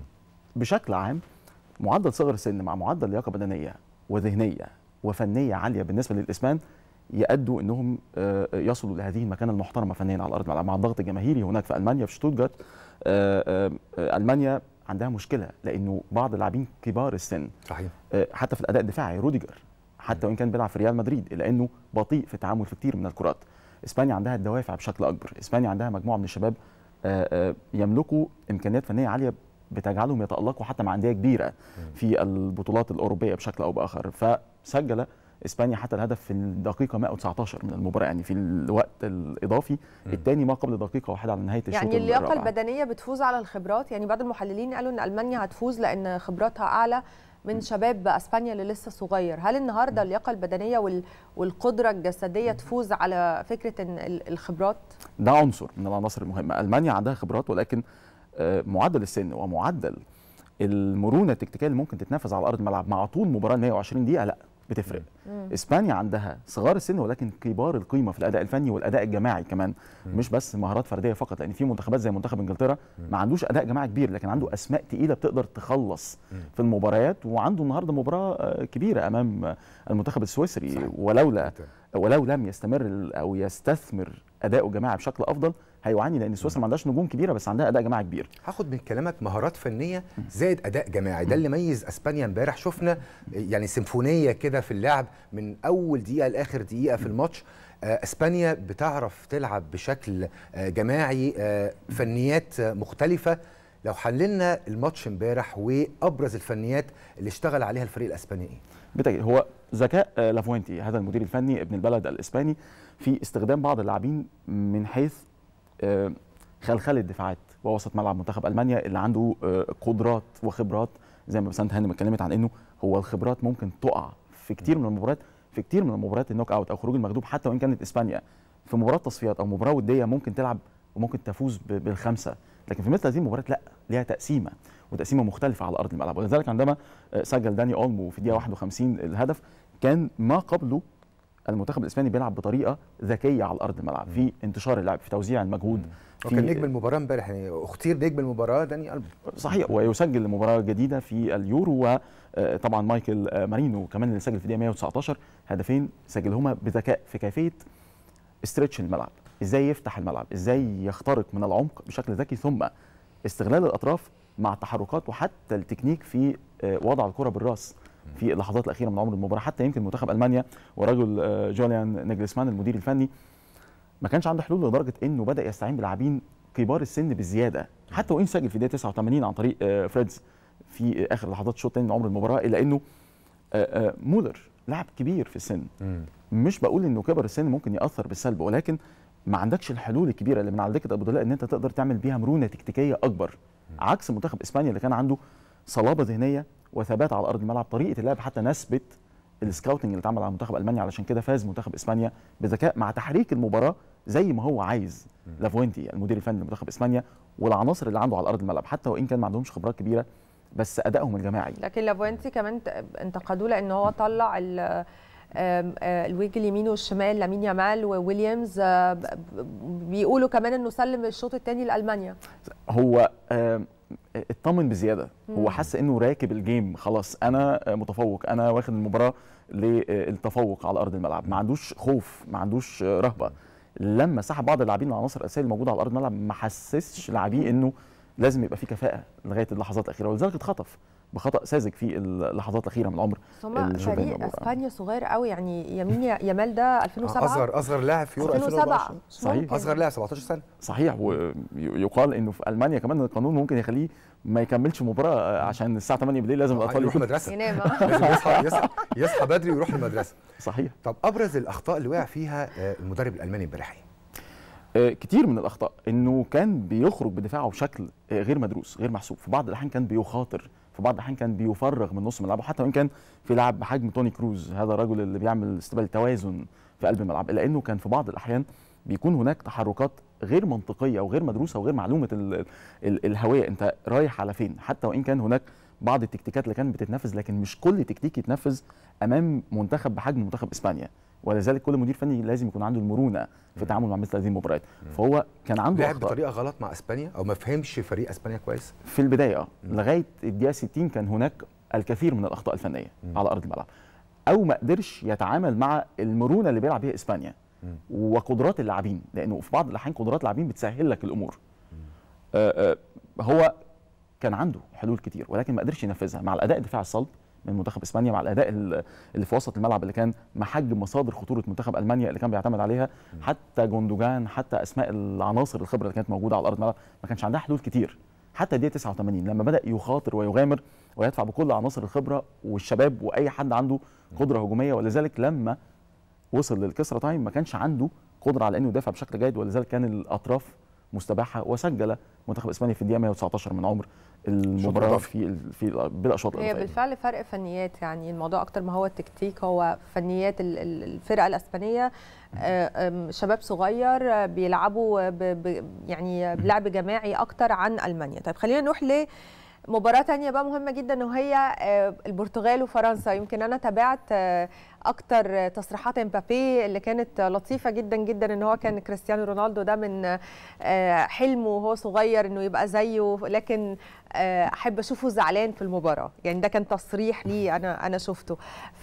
بشكل عام معدل صغر السن مع معدل لياقه بدنيه وذهنيه وفنيه عاليه بالنسبه للاسبان يأدوا انهم آه، يصلوا لهذه المكانه المحترمه فنيا على ارض الملعب مع الضغط الجماهيري هناك في المانيا في شتوتجارت آه، آه، آه، المانيا عندها مشكله لانه بعض اللاعبين كبار السن صحيح آه، حتى في الاداء الدفاعي روديجر حتى وان كان بيلعب في ريال مدريد الا انه بطيء في التعامل في كتير من الكرات اسبانيا عندها الدوافع بشكل اكبر اسبانيا عندها مجموعه من الشباب آه، آه، يملكوا امكانيات فنيه عاليه بتجعلهم يتالقوا حتى مع انديه كبيره في البطولات الاوروبيه بشكل او باخر فسجل اسبانيا حتى الهدف في الدقيقه 119 من المباراه يعني في الوقت الاضافي الثاني ما قبل دقيقه واحده على نهايه الشوط يعني اللياقه الرابع. البدنيه بتفوز على الخبرات يعني بعض المحللين قالوا ان المانيا هتفوز لان خبراتها اعلى من شباب اسبانيا اللي لسه صغير هل النهارده اللياقه البدنيه وال- والقدره الجسديه تفوز على فكره ان ال- الخبرات ده عنصر من العناصر المهمه المانيا عندها خبرات ولكن آه، معدل السن ومعدل المرونه التكتيكيه اللي ممكن تتنفذ على ارض الملعب مع طول مباراه 120 دقيقه لا بتفرق اسبانيا عندها صغار السن ولكن كبار القيمه في الاداء الفني والاداء الجماعي كمان مش بس مهارات فرديه فقط لان في منتخبات زي منتخب انجلترا ما عندوش اداء جماعي كبير لكن عنده اسماء تقيله بتقدر تخلص في المباريات وعنده النهارده مباراه آه، كبيره امام آه، المنتخب السويسري ولولا ولو لم يستمر ال- او يستثمر اداؤه الجماعي بشكل افضل هيعاني لان سويسرا ما عندهاش نجوم كبيره بس عندها اداء جماعي كبير هاخد من كلامك مهارات فنيه زائد اداء جماعي ده اللي ميز اسبانيا امبارح شفنا يعني سيمفونيه كده في اللعب من اول دقيقه لاخر دقيقه في الماتش آه، اسبانيا بتعرف تلعب بشكل آه، جماعي آه، فنيات آه، مختلفه لو حللنا الماتش امبارح وابرز الفنيات اللي اشتغل عليها الفريق الاسباني ايه بالتأكيد هو ذكاء آه، لافوينتي هذا المدير الفني ابن البلد الاسباني في استخدام بعض اللاعبين من حيث آه، خلخله الدفاعات ووسط ملعب منتخب المانيا اللي عنده آه، قدرات وخبرات زي ما بسنت هانم اتكلمت عن انه هو الخبرات ممكن تقع في كتير من المباريات في كتير من المباريات النوك اوت او خروج المغلوب حتى وان كانت اسبانيا في مباراه تصفيات او مباراه وديه ممكن تلعب وممكن تفوز ب- بالخمسه لكن في مثل هذه المباريات لا ليها تقسيمه وتقسيمه مختلفه على ارض الملعب ولذلك عندما آه، سجل داني اولمو في الدقيقه 51 الهدف كان ما قبله المنتخب الاسباني بيلعب بطريقه ذكيه على ارض الملعب في انتشار اللعب في توزيع المجهود وكان نجم المباراه امبارح يعني اختير نجم المباراه داني البو صحيح ويسجل مباراه جديده في اليورو وطبعا مايكل آه، مارينو كمان اللي سجل في الدقيقه 119 هدفين سجلهما بذكاء في كيفيه استرتش الملعب ازاي يفتح الملعب ازاي يخترق من العمق بشكل ذكي ثم استغلال الاطراف مع التحركات وحتى التكنيك في آه، وضع الكره بالراس في اللحظات الاخيره من عمر المباراه حتى يمكن منتخب المانيا ورجل آه، جوليان نيجلسمان المدير الفني ما كانش عنده حلول لدرجه انه بدا يستعين بلاعبين كبار السن بالزياده حتى وان سجل في الدقيقه 89 عن طريق آه، فريدز في آه، اخر لحظات الشوط الثاني من عمر المباراه الا انه آه، آه، مولر لاعب كبير في السن مش بقول انه كبر السن ممكن ياثر بالسلب ولكن ما عندكش الحلول الكبيره اللي من على دكه البدلاء ان انت تقدر تعمل بيها مرونه تكتيكيه اكبر عكس منتخب اسبانيا اللي كان عنده صلابه ذهنيه وثبات على ارض الملعب طريقه اللعب حتى نسبت السكاوتنج اللي اتعمل على منتخب المانيا علشان كده فاز منتخب اسبانيا بذكاء مع تحريك المباراه زي ما هو عايز لافوينتي المدير الفني لمنتخب اسبانيا والعناصر اللي عنده على ارض الملعب حتى وان كان ما عندهمش خبرات كبيره بس ادائهم الجماعي لكن لافوينتي كمان ت- انتقدوه لان هو طلع ال- آم، آه، الويج اليمين والشمال لامين يامال وويليامز آه، ب- ب- بيقولوا كمان انه سلم الشوط الثاني لالمانيا هو آم، اطمن بزياده مم. هو حس انه راكب الجيم خلاص انا آه، متفوق انا واخد المباراه للتفوق على ارض الملعب ما عندوش خوف ما عندوش آه، رهبه لما سحب بعض اللاعبين العناصر الاساسيه الموجوده على ارض الملعب ما حسسش لاعبيه انه لازم يبقى في كفاءه لغايه اللحظات الاخيره ولذلك اتخطف بخطا ساذج في اللحظات الاخيره من عمر بس هما الشوط فريق الأول. اسبانيا صغير قوي يعني يمين يامال ده 2007 اصغر اصغر لاعب في يورو 2007 2024 صحيح. اصغر لاعب 17 سنه صحيح ويقال انه في المانيا كمان القانون ممكن يخليه ما يكملش مباراه عشان الساعه 8 بالليل لازم الاطفال يروح يكونوا- مدرسه ينام لازم يصحى يصحى يصحى بدري ويروح المدرسه صحيح طب ابرز الاخطاء اللي وقع فيها آه، المدرب الالماني امبارح إيه؟ آه، كتير من الاخطاء انه كان بيخرج بدفاعه بشكل آه، غير مدروس غير محسوب في بعض الاحيان كان بيخاطر في بعض الاحيان كان بيفرغ من نص ملعبه حتى وان كان في لاعب بحجم توني كروز هذا الرجل اللي بيعمل استقبال توازن في قلب الملعب الا انه كان في بعض الاحيان بيكون هناك تحركات غير منطقيه وغير مدروسه وغير معلومه ال ال الهويه انت رايح على فين حتى وان كان هناك بعض التكتيكات اللي كانت بتتنفذ لكن مش كل تكتيك يتنفذ امام منتخب بحجم منتخب اسبانيا ولذلك كل مدير فني لازم يكون عنده المرونه في التعامل مع مثل هذه المباريات فهو كان عنده لعب أخطاء. بطريقه غلط مع اسبانيا او ما فهمش فريق اسبانيا كويس في البدايه اه لغايه الدقيقه 60 كان هناك الكثير من الاخطاء الفنيه على ارض الملعب او ما قدرش يتعامل مع المرونه اللي بيلعب بيها اسبانيا وقدرات اللاعبين لانه في بعض الاحيان قدرات اللاعبين بتسهل لك الامور آه، آه، هو كان عنده حلول كتير ولكن ما قدرش ينفذها مع الاداء الدفاعي الصلب من منتخب اسبانيا مع الاداء ال- اللي في وسط الملعب اللي كان محجم مصادر خطوره منتخب المانيا اللي كان بيعتمد عليها حتى جوندوجان حتى اسماء العناصر الخبره اللي كانت موجوده على ارض الملعب ما كانش عندها حلول كتير حتى الدقيقه 89 لما بدا يخاطر ويغامر ويدفع بكل عناصر الخبره والشباب واي حد عنده قدره هجوميه ولذلك لما وصل للكسرة تايم ما كانش عنده قدره على انه يدافع بشكل جيد ولذلك كان الاطراف مستباحه وسجل منتخب اسبانيا في الدقيقه 119 من عمر المباراه الإضافي. في ال- في بلا اشواط هي اضافيه بالفعل فرق فنيات يعني الموضوع اكتر ما هو التكتيك هو فنيات ال- ال- الفرقه الاسبانيه آه، آم، شباب صغير آه، بيلعبوا ب ب يعني بلعب جماعي اكتر عن المانيا طيب خلينا نروح ل مباراة تانية بقى مهمة جدا وهي آه، البرتغال وفرنسا يمكن أنا تابعت آه، أكتر تصريحات امبابي اللي كانت لطيفة جدا جدا إن هو كان كريستيانو رونالدو ده من آه، حلمه وهو صغير إنه يبقى زيه لكن آه، أحب أشوفه زعلان في المباراة يعني ده كان تصريح لي أنا أنا شفته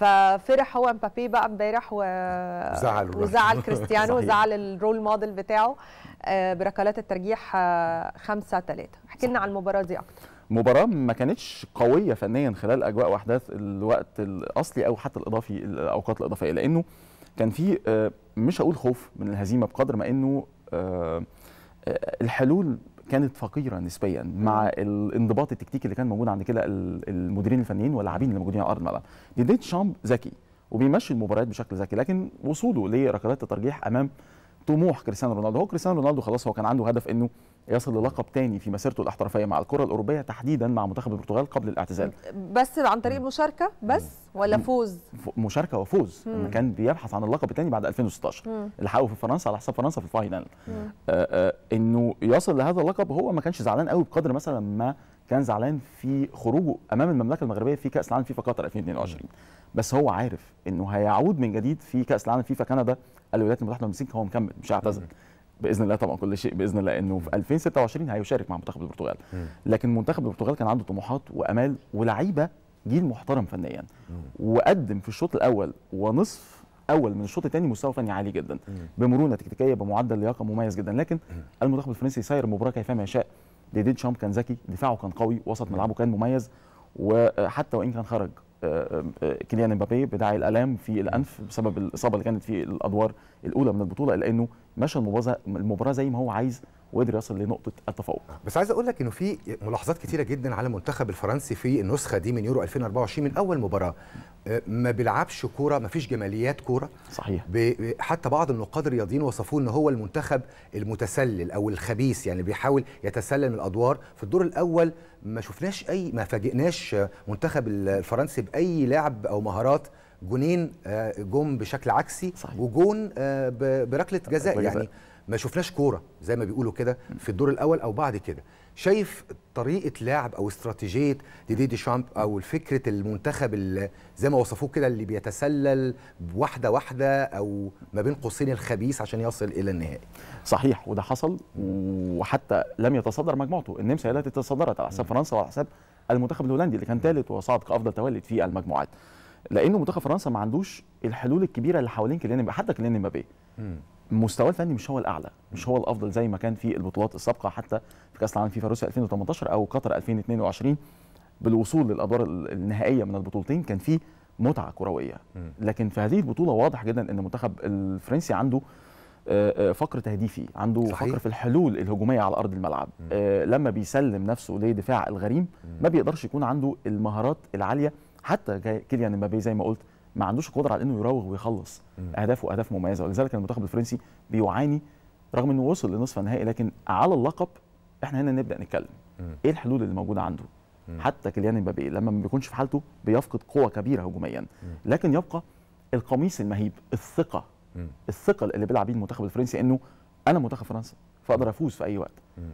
ففرح هو امبابي بقى امبارح و... وزعل الراجل. وزعل كريستيانو صحيح. وزعل الرول موديل بتاعه آه، بركلات الترجيح آه، خمسة ثلاثة احكي لنا عن المباراة دي أكتر مباراه ما كانتش قويه فنيا خلال اجواء واحداث الوقت الاصلي او حتى الاضافي الاوقات الاضافيه لانه كان في آه، مش هقول خوف من الهزيمه بقدر ما انه آه، آه، الحلول كانت فقيره نسبيا مع الانضباط التكتيكي اللي كان موجود عند كده ال- المديرين الفنيين واللاعبين اللي موجودين على ارض الملعب ديديت شامب ذكي وبيمشي المباريات بشكل ذكي لكن وصوله لركلات الترجيح امام طموح كريستيانو رونالدو هو كريستيانو رونالدو خلاص هو كان عنده هدف انه يصل للقب تاني في مسيرته الاحترافيه مع الكره الاوروبيه تحديدا مع منتخب البرتغال قبل الاعتزال بس عن طريق المشاركة بس ولا فوز ف- مشاركه وفوز مم. لما كان بيبحث عن اللقب الثاني بعد 2016 مم. اللي حققه في فرنسا على حساب فرنسا في الفاينل مم. آه آه انه يصل لهذا اللقب هو ما كانش زعلان قوي بقدر مثلا ما كان زعلان في خروجه امام المملكه المغربيه في كاس العالم فيفا قطر 2022 بس هو عارف انه هيعود من جديد في كاس العالم فيفا كندا الولايات المتحده والمكسيك هو مكمل مش هيعتزل باذن الله طبعا كل شيء باذن الله انه في 2026 هيشارك مع منتخب البرتغال لكن منتخب البرتغال كان عنده طموحات وامال ولعيبه جيل محترم فنيا وقدم في الشوط الاول ونصف اول من الشوط الثاني مستوى فني عالي جدا بمرونه تكتيكيه بمعدل لياقه مميز جدا لكن المنتخب الفرنسي سير المباراه كيفما يشاء ديديد شامب كان ذكي دفاعه كان قوي وسط ملعبه كان مميز وحتى وان كان خرج آه، آه، كيليان امبابي بداعي الالام في الانف بسبب الاصابه اللي كانت في الادوار الاولى من البطوله الا انه مشى المباراه المباراه زي ما هو عايز وقدر يصل لنقطه التفوق بس عايز اقول لك انه في ملاحظات كتيره جدا على المنتخب الفرنسي في النسخه دي من يورو 2024 من اول مباراه آه، ما بيلعبش كوره ما فيش جماليات كوره صحيح ب- حتى بعض النقاد الرياضيين وصفوه ان هو المنتخب المتسلل او الخبيث يعني بيحاول يتسلل من الادوار في الدور الاول ما شفناش اي ما فاجئناش منتخب الفرنسي باي لعب او مهارات جونين آه، جم بشكل عكسي صحيح. وجون آه، ب- بركله جزاء بركلة يعني ما شفناش كوره زي ما بيقولوا كده في الدور الاول او بعد كده شايف طريقه لعب او استراتيجيه ديدي دي شامب او فكره المنتخب اللي زي ما وصفوه كده اللي بيتسلل واحده واحده او ما بين قوسين الخبيث عشان يصل الى النهائي صحيح وده حصل وحتى لم يتصدر مجموعته النمسا هي التي تصدرت على حساب فرنسا وعلى حساب المنتخب الهولندي اللي كان ثالث وصعد كافضل توالد في المجموعات لانه منتخب فرنسا ما عندوش الحلول الكبيره اللي حوالين كيليان امبابي حتى كيليان امبابي مستواه الفني مش هو الاعلى مش هو الافضل زي ما كان في البطولات السابقه حتى في كاس العالم فيفا روسيا 2018 او قطر 2022 بالوصول للادوار النهائيه من البطولتين كان في متعه كرويه لكن في هذه البطوله واضح جدا ان المنتخب الفرنسي عنده آه، آه، فقر تهديفي عنده صحيح. فقر في الحلول الهجوميه على ارض الملعب آه، لما بيسلم نفسه لدفاع الغريم ما بيقدرش يكون عنده المهارات العاليه حتى جاي- كيليان امبابي زي ما قلت ما عندوش القدره على انه يراوغ ويخلص اهدافه اهداف مميزه ولذلك المنتخب الفرنسي بيعاني رغم انه وصل لنصف النهائي لكن على اللقب احنا هنا نبدا نتكلم ايه الحلول اللي موجوده عنده حتى كيليان امبابي لما ما بيكونش في حالته بيفقد قوه كبيره هجوميا لكن يبقى القميص المهيب الثقه الثقه اللي بيلعب بيه المنتخب الفرنسي انه انا منتخب فرنسا فاقدر افوز في اي وقت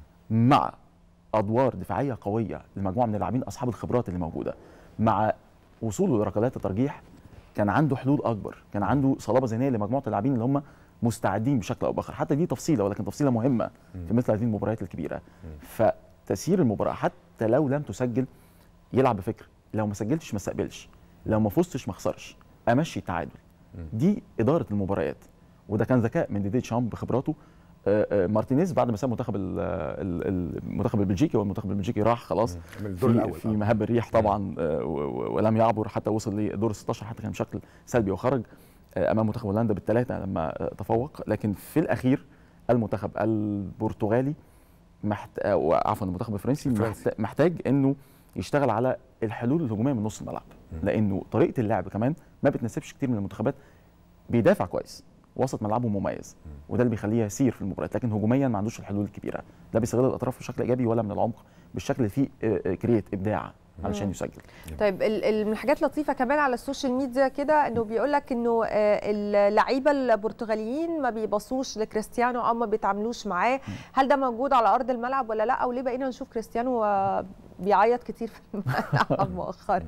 مع ادوار دفاعيه قويه لمجموعه من اللاعبين اصحاب الخبرات اللي موجوده مع وصوله لركلات الترجيح كان عنده حلول اكبر كان عنده صلابه ذهنيه لمجموعه اللاعبين اللي هم مستعدين بشكل او باخر حتى دي تفصيله ولكن تفصيله مهمه في مثل هذه المباريات الكبيره فتسيير المباراه حتى لو لم تسجل يلعب بفكر لو ما سجلتش ما استقبلش لو ما فزتش ما خسرش امشي التعادل دي اداره المباريات وده كان ذكاء من ديدي تشامب بخبراته آه، آه، مارتينيز بعد ما ساب منتخب ال- ال- المنتخب البلجيكي والمنتخب البلجيكي راح خلاص من الدور في, الأول، في آه. مهب الريح طبعا آه، و- و- ولم يعبر حتى وصل لدور ال 16 حتى كان بشكل سلبي وخرج آه، امام منتخب هولندا بالثلاثه لما آه، تفوق لكن في الاخير المنتخب البرتغالي محت... آه، عفوا المنتخب الفرنسي الفرنسي. محت... محتاج انه يشتغل على الحلول الهجوميه من نص الملعب لانه طريقه اللعب كمان ما بتناسبش كتير من المنتخبات بيدافع كويس وسط ملعبه مميز وده اللي بيخليه يسير في المباريات لكن هجوميا ما عندوش الحلول الكبيره لا بيستغل الاطراف بشكل ايجابي ولا من العمق بالشكل اللي فيه آه، آه، كرييت ابداع علشان مم. يسجل طيب ال- ال- من الحاجات لطيفه كمان على السوشيال ميديا كده انه بيقول لك انه آه، اللعيبه البرتغاليين ما بيبصوش لكريستيانو او ما بيتعاملوش معاه هل ده موجود على ارض الملعب ولا لا وليه بقينا نشوف كريستيانو آه، بيعيط كتير في الملعب مؤخرا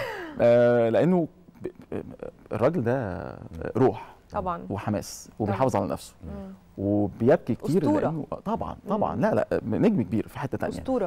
آه لانه ب- ب- الراجل ده روح طبعا وحماس وبيحافظ على نفسه وبيبكي كتير أسطورة. لانه طبعا طبعا لا لا نجم كبير في حته تانية اسطوره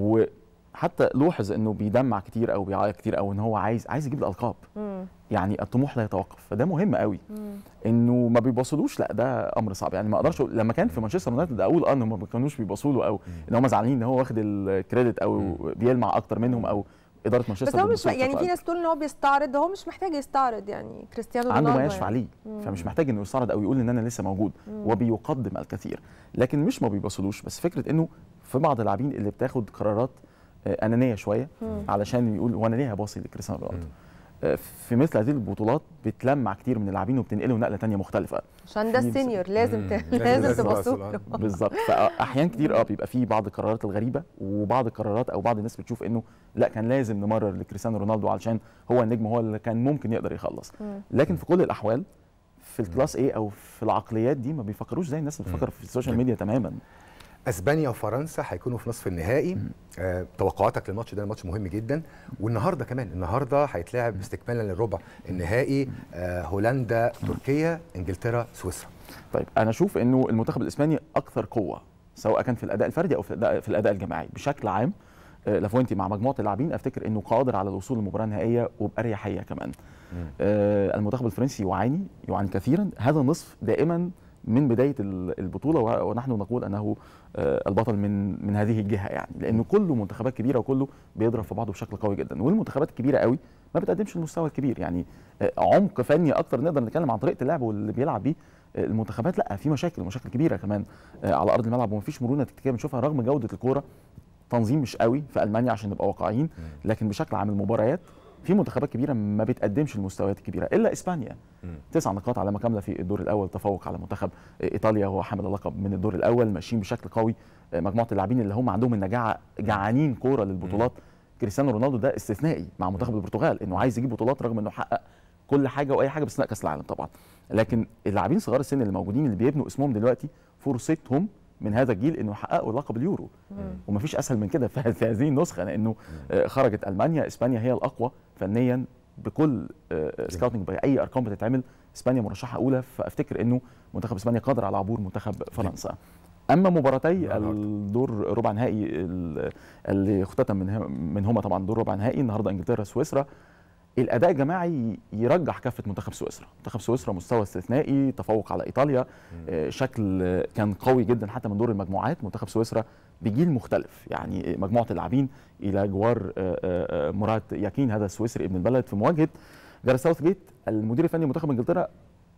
وحتى لوحظ انه بيدمع كتير او بيعيط كتير او ان هو عايز عايز يجيب الالقاب مم. يعني الطموح لا يتوقف فده مهم قوي مم. انه ما بيبصلوش لا ده امر صعب يعني ما اقدرش أقول- لما كان في مانشستر يونايتد اقول اه انهم ما كانوش بيبصوا له او ان هم زعلانين ان هو واخد الكريدت او بيلمع اكتر منهم او اداره مانشستر بس هو مش بتبص له يعني بشكل في ناس تقول ان هو بيستعرض هو مش محتاج يستعرض يعني كريستيانو عنده رونالدو ما يشفع يعني. ليه مم. فمش محتاج انه يستعرض او يقول ان انا لسه موجود مم. وبيقدم الكثير لكن مش ما بيبصلوش بس فكره انه في بعض اللاعبين اللي بتاخد قرارات آه، انانيه شويه مم. علشان يقول وانا ليه هباصي لكريستيانو رونالدو آه، في مثل هذه البطولات بتلمع كتير من اللاعبين وبتنقله نقله تانية مختلفه عشان ده في- السينيور لازم مم. ت... لازم تبصوا له بالظبط فاحيان كتير اه بيبقى في بعض القرارات الغريبه وبعض القرارات او بعض الناس بتشوف انه لا كان لازم نمرر لكريستيانو رونالدو علشان هو النجم هو اللي كان ممكن يقدر يخلص مم. لكن في كل الاحوال في الكلاس ايه او في العقليات دي ما بيفكروش زي الناس اللي بتفكر في السوشيال ميديا تماما اسبانيا وفرنسا هيكونوا في نصف النهائي آه، توقعاتك للماتش ده ماتش مهم جدا والنهارده كمان النهارده هيتلعب استكمالا للربع النهائي آه، هولندا تركيا انجلترا سويسرا طيب انا اشوف انه المنتخب الاسباني اكثر قوه سواء كان في الاداء الفردي او في الاداء في الاداء الجماعي بشكل عام آه، لافوينتي مع مجموعه اللاعبين افتكر انه قادر على الوصول للمباراه النهائيه وباريحيه كمان آه، المنتخب الفرنسي يعاني يعاني كثيرا هذا النصف دائما من بدايه ال- البطوله و- ونحن نقول انه آه، البطل من من هذه الجهه يعني لانه كله منتخبات كبيره وكله بيضرب في بعضه بشكل قوي جدا والمنتخبات الكبيره قوي ما بتقدمش المستوى الكبير يعني آه، عمق فني اكتر نقدر نتكلم عن طريقه اللعب واللي بيلعب بيه آه، المنتخبات لا في مشاكل مشاكل كبيره كمان آه، على ارض الملعب ومفيش مرونه تكتيكيه بنشوفها رغم جوده الكوره تنظيم مش قوي في المانيا عشان نبقى واقعيين لكن بشكل عام المباريات في منتخبات كبيره ما بتقدمش المستويات الكبيره الا اسبانيا تسع نقاط علامه كامله في الدور الاول تفوق على منتخب ايطاليا وهو حامل اللقب من الدور الاول ماشيين بشكل قوي مجموعه اللاعبين اللي هم عندهم النجاعه جعانين كوره للبطولات كريستيانو رونالدو ده استثنائي مع منتخب البرتغال انه عايز يجيب بطولات رغم انه حقق كل حاجه واي حاجه باستثناء كاس العالم طبعا لكن اللاعبين صغار السن اللي موجودين اللي بيبنوا اسمهم دلوقتي فرصتهم من هذا الجيل انه يحققوا لقب اليورو ومفيش اسهل من كده في في هذه النسخه لانه آه، خرجت المانيا اسبانيا هي الاقوى فنيا بكل آه، سكاوتنج باي ارقام بتتعمل اسبانيا مرشحه اولى فافتكر انه منتخب اسبانيا قادر على عبور منتخب فرنسا اما مباراتي الدور ربع نهائي ال- اللي اختتم من منهما طبعا دور ربع نهائي النهارده انجلترا سويسرا الاداء الجماعي يرجح كفه منتخب سويسرا منتخب سويسرا مستوى استثنائي تفوق على ايطاليا آه، شكل آه، كان قوي جدا حتى من دور المجموعات منتخب سويسرا بجيل مختلف يعني مجموعه اللاعبين الى جوار آه، آه، آه، مراد ياكين هذا السويسري ابن البلد في مواجهه جاريث ساوث جيت المدير الفني لمنتخب انجلترا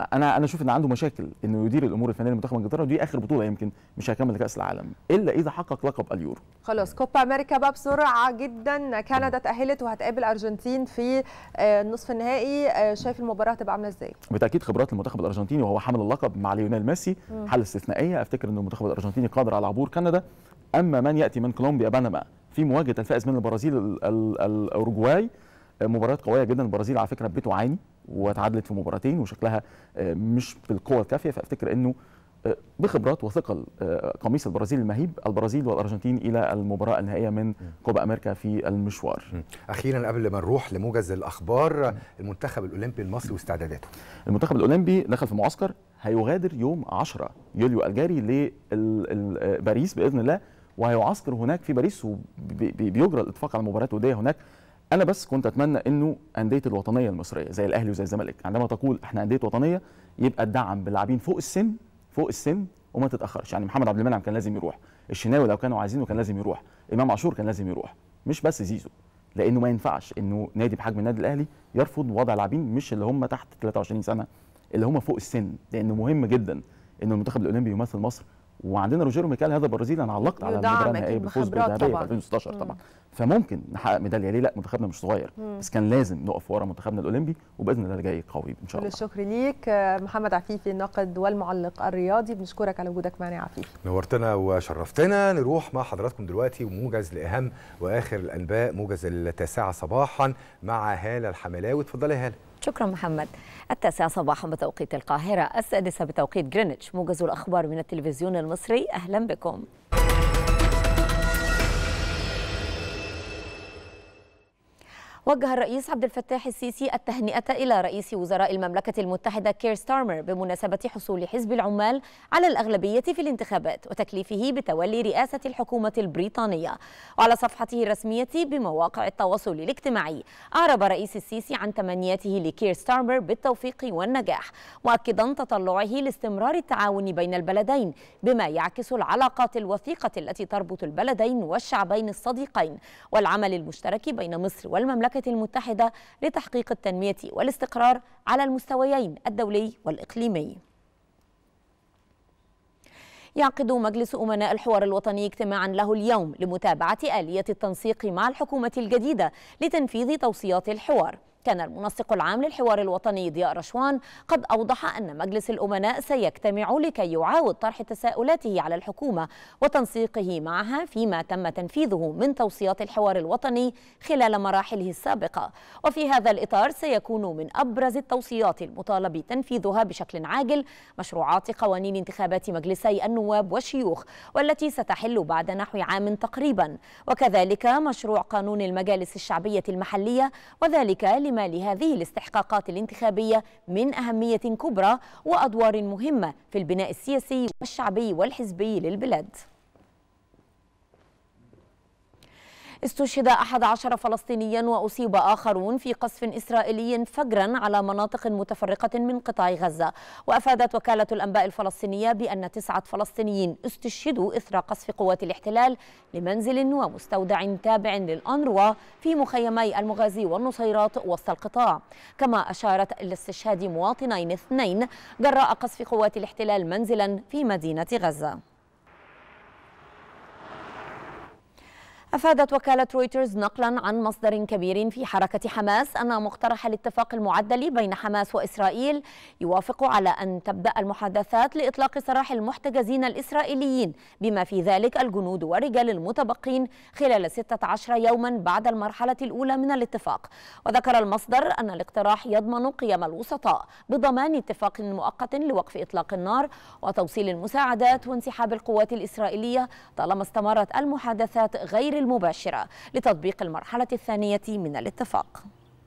انا انا اشوف ان عنده مشاكل انه يدير الامور الفنيه لمنتخب انجلترا ودي اخر بطوله يمكن مش هيكمل كاس العالم الا اذا حقق لقب اليورو خلاص كوبا امريكا بقى بسرعه جدا كندا تاهلت وهتقابل الارجنتين في آه، النصف النهائي آه، شايف المباراه هتبقى عامله ازاي بالتاكيد خبرات المنتخب الارجنتيني وهو حامل اللقب مع ليونيل ميسي مم. حاله استثنائيه افتكر ان المنتخب الارجنتيني قادر على عبور كندا اما من ياتي من كولومبيا بنما في مواجهه الفائز من البرازيل ال- ال- الاوروجواي آه، مباريات قويه جدا البرازيل على فكره بتعاني وتعادلت في مباراتين وشكلها آه، مش بالقوه الكافيه فافتكر انه آه، بخبرات وثقل آه، قميص البرازيل المهيب البرازيل والارجنتين الى المباراه النهائيه من كوبا امريكا في المشوار اخيرا قبل ما نروح لموجز الاخبار المنتخب الاولمبي المصري واستعداداته المنتخب الاولمبي دخل في معسكر هيغادر يوم 10 يوليو الجاري لباريس باذن الله وهيعسكر هناك في باريس وبيجرى الاتفاق على مباريات وديه هناك انا بس كنت اتمنى انه انديه الوطنيه المصريه زي الاهلي وزي الزمالك عندما تقول احنا انديه وطنيه يبقى الدعم باللاعبين فوق السن فوق السن وما تتاخرش يعني محمد عبد المنعم كان لازم يروح الشناوي لو كانوا عايزينه كان لازم يروح امام عاشور كان لازم يروح مش بس زيزو لانه ما ينفعش انه نادي بحجم النادي الاهلي يرفض وضع لاعبين مش اللي هم تحت 23 سنه اللي هم فوق السن لانه مهم جدا ان المنتخب الاولمبي يمثل مصر وعندنا روجيرو ميكال هذا البرازيلي انا علقت على يدعم المباراه أكيد النهائيه بالفوز بخبرات بالذهبيه في طبعاً. 2016 مم. طبعا فممكن نحقق ميداليه ليه لا منتخبنا مش صغير مم. بس كان لازم نقف ورا منتخبنا الاولمبي وباذن الله جاي قوي ان شاء كل الله الشكر ليك آه، محمد عفيفي الناقد والمعلق الرياضي بنشكرك على وجودك معنا يا عفيفي نورتنا وشرفتنا نروح مع حضراتكم دلوقتي وموجز لاهم واخر الانباء موجز التاسعه صباحا مع هاله الحملاوي اتفضلي يا هاله شكرا محمد التاسعة صباحا بتوقيت القاهرة السادسة بتوقيت جرينتش موجز الأخبار من التلفزيون المصري أهلا بكم وجه الرئيس عبد الفتاح السيسي التهنئة إلى رئيس وزراء المملكة المتحدة كير ستارمر بمناسبة حصول حزب العمال على الأغلبية في الانتخابات وتكليفه بتولي رئاسة الحكومة البريطانية وعلى صفحته الرسمية بمواقع التواصل الاجتماعي أعرب رئيس السيسي عن تمنياته لكير ستارمر بالتوفيق والنجاح مؤكدا تطلعه لاستمرار التعاون بين البلدين بما يعكس العلاقات الوثيقة التي تربط البلدين والشعبين الصديقين والعمل المشترك بين مصر والمملكة المتحدة لتحقيق التنمية والاستقرار على المستويين الدولي والإقليمي يعقد مجلس أمناء الحوار الوطني اجتماعا له اليوم لمتابعة آلية التنسيق مع الحكومة الجديدة لتنفيذ توصيات الحوار كان المنسق العام للحوار الوطني ضياء رشوان قد أوضح أن مجلس الأمناء سيجتمع لكي يعاود طرح تساؤلاته على الحكومة وتنسيقه معها فيما تم تنفيذه من توصيات الحوار الوطني خلال مراحله السابقة وفي هذا الإطار سيكون من أبرز التوصيات المطالب تنفيذها بشكل عاجل مشروعات قوانين انتخابات مجلسي النواب والشيوخ والتي ستحل بعد نحو عام تقريبا وكذلك مشروع قانون المجالس الشعبية المحلية وذلك لما لهذه الاستحقاقات الانتخابية من أهمية كبرى وأدوار مهمة في البناء السياسي والشعبي والحزبي للبلاد استشهد 11 فلسطينيا وأصيب آخرون في قصف إسرائيلي فجرا على مناطق متفرقة من قطاع غزة وأفادت وكالة الأنباء الفلسطينية بأن تسعة فلسطينيين استشهدوا إثر قصف قوات الاحتلال لمنزل ومستودع تابع للأنروا في مخيمي المغازي والنصيرات وسط القطاع كما أشارت إلى استشهاد مواطنين اثنين جراء قصف قوات الاحتلال منزلا في مدينة غزة أفادت وكالة رويترز نقلا عن مصدر كبير في حركة حماس أن مقترح الاتفاق المعدل بين حماس وإسرائيل يوافق على أن تبدأ المحادثات لإطلاق سراح المحتجزين الإسرائيليين بما في ذلك الجنود والرجال المتبقين خلال 16 يوما بعد المرحلة الأولى من الاتفاق وذكر المصدر أن الاقتراح يضمن قيم الوسطاء بضمان اتفاق مؤقت لوقف إطلاق النار وتوصيل المساعدات وانسحاب القوات الإسرائيلية طالما استمرت المحادثات غير المباشرة لتطبيق المرحلة الثانية من الاتفاق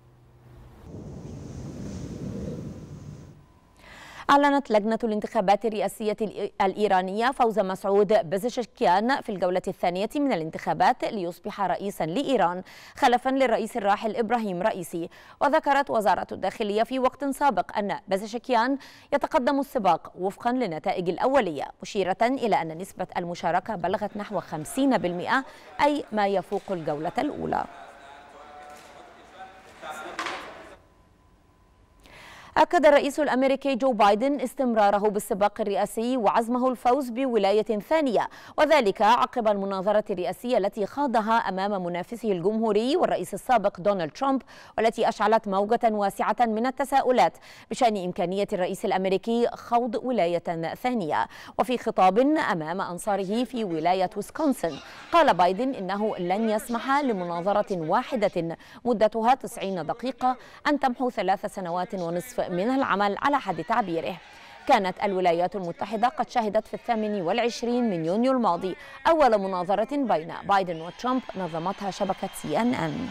أعلنت لجنة الانتخابات الرئاسية الإي- الإيرانية فوز مسعود بزشكيان في الجولة الثانية من الانتخابات ليصبح رئيسا لإيران خلفا للرئيس الراحل إبراهيم رئيسي وذكرت وزارة الداخلية في وقت سابق أن بزشكيان يتقدم السباق وفقا للنتائج الأولية مشيرة إلى أن نسبة المشاركة بلغت نحو 50% أي ما يفوق الجولة الأولى أكد الرئيس الأمريكي جو بايدن استمراره بالسباق الرئاسي وعزمه الفوز بولاية ثانية وذلك عقب المناظرة الرئاسية التي خاضها أمام منافسه الجمهوري والرئيس السابق دونالد ترامب والتي أشعلت موجة واسعة من التساؤلات بشأن إمكانية الرئيس الأمريكي خوض ولاية ثانية وفي خطاب أمام أنصاره في ولاية ويسكونسن قال بايدن إنه لن يسمح لمناظرة واحدة مدتها 90 دقيقة أن تمحو ثلاث سنوات ونصف من العمل على حد تعبيره كانت الولايات المتحدة قد شهدت في الثامن والعشرين من يونيو الماضي أول مناظرة بين بايدن وترامب نظمتها شبكة سي أن أن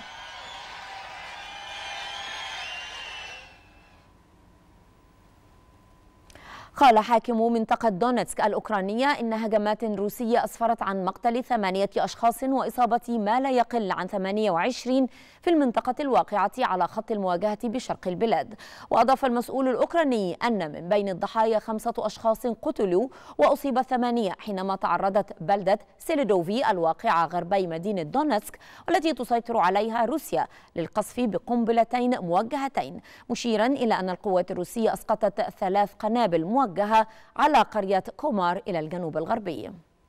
قال حاكم منطقة دونتسك الأوكرانية إن هجمات روسية أسفرت عن مقتل ثمانية أشخاص وإصابة ما لا يقل عن 28 في المنطقة الواقعة على خط المواجهة بشرق البلاد وأضاف المسؤول الأوكراني أن من بين الضحايا خمسة أشخاص قتلوا وأصيب ثمانية حينما تعرضت بلدة سيليدوفي الواقعة غربي مدينة دونتسك والتي تسيطر عليها روسيا للقصف بقنبلتين موجهتين مشيرا إلى أن القوات الروسية أسقطت ثلاث قنابل موجهة على قرية كومار إلى الجنوب الغربي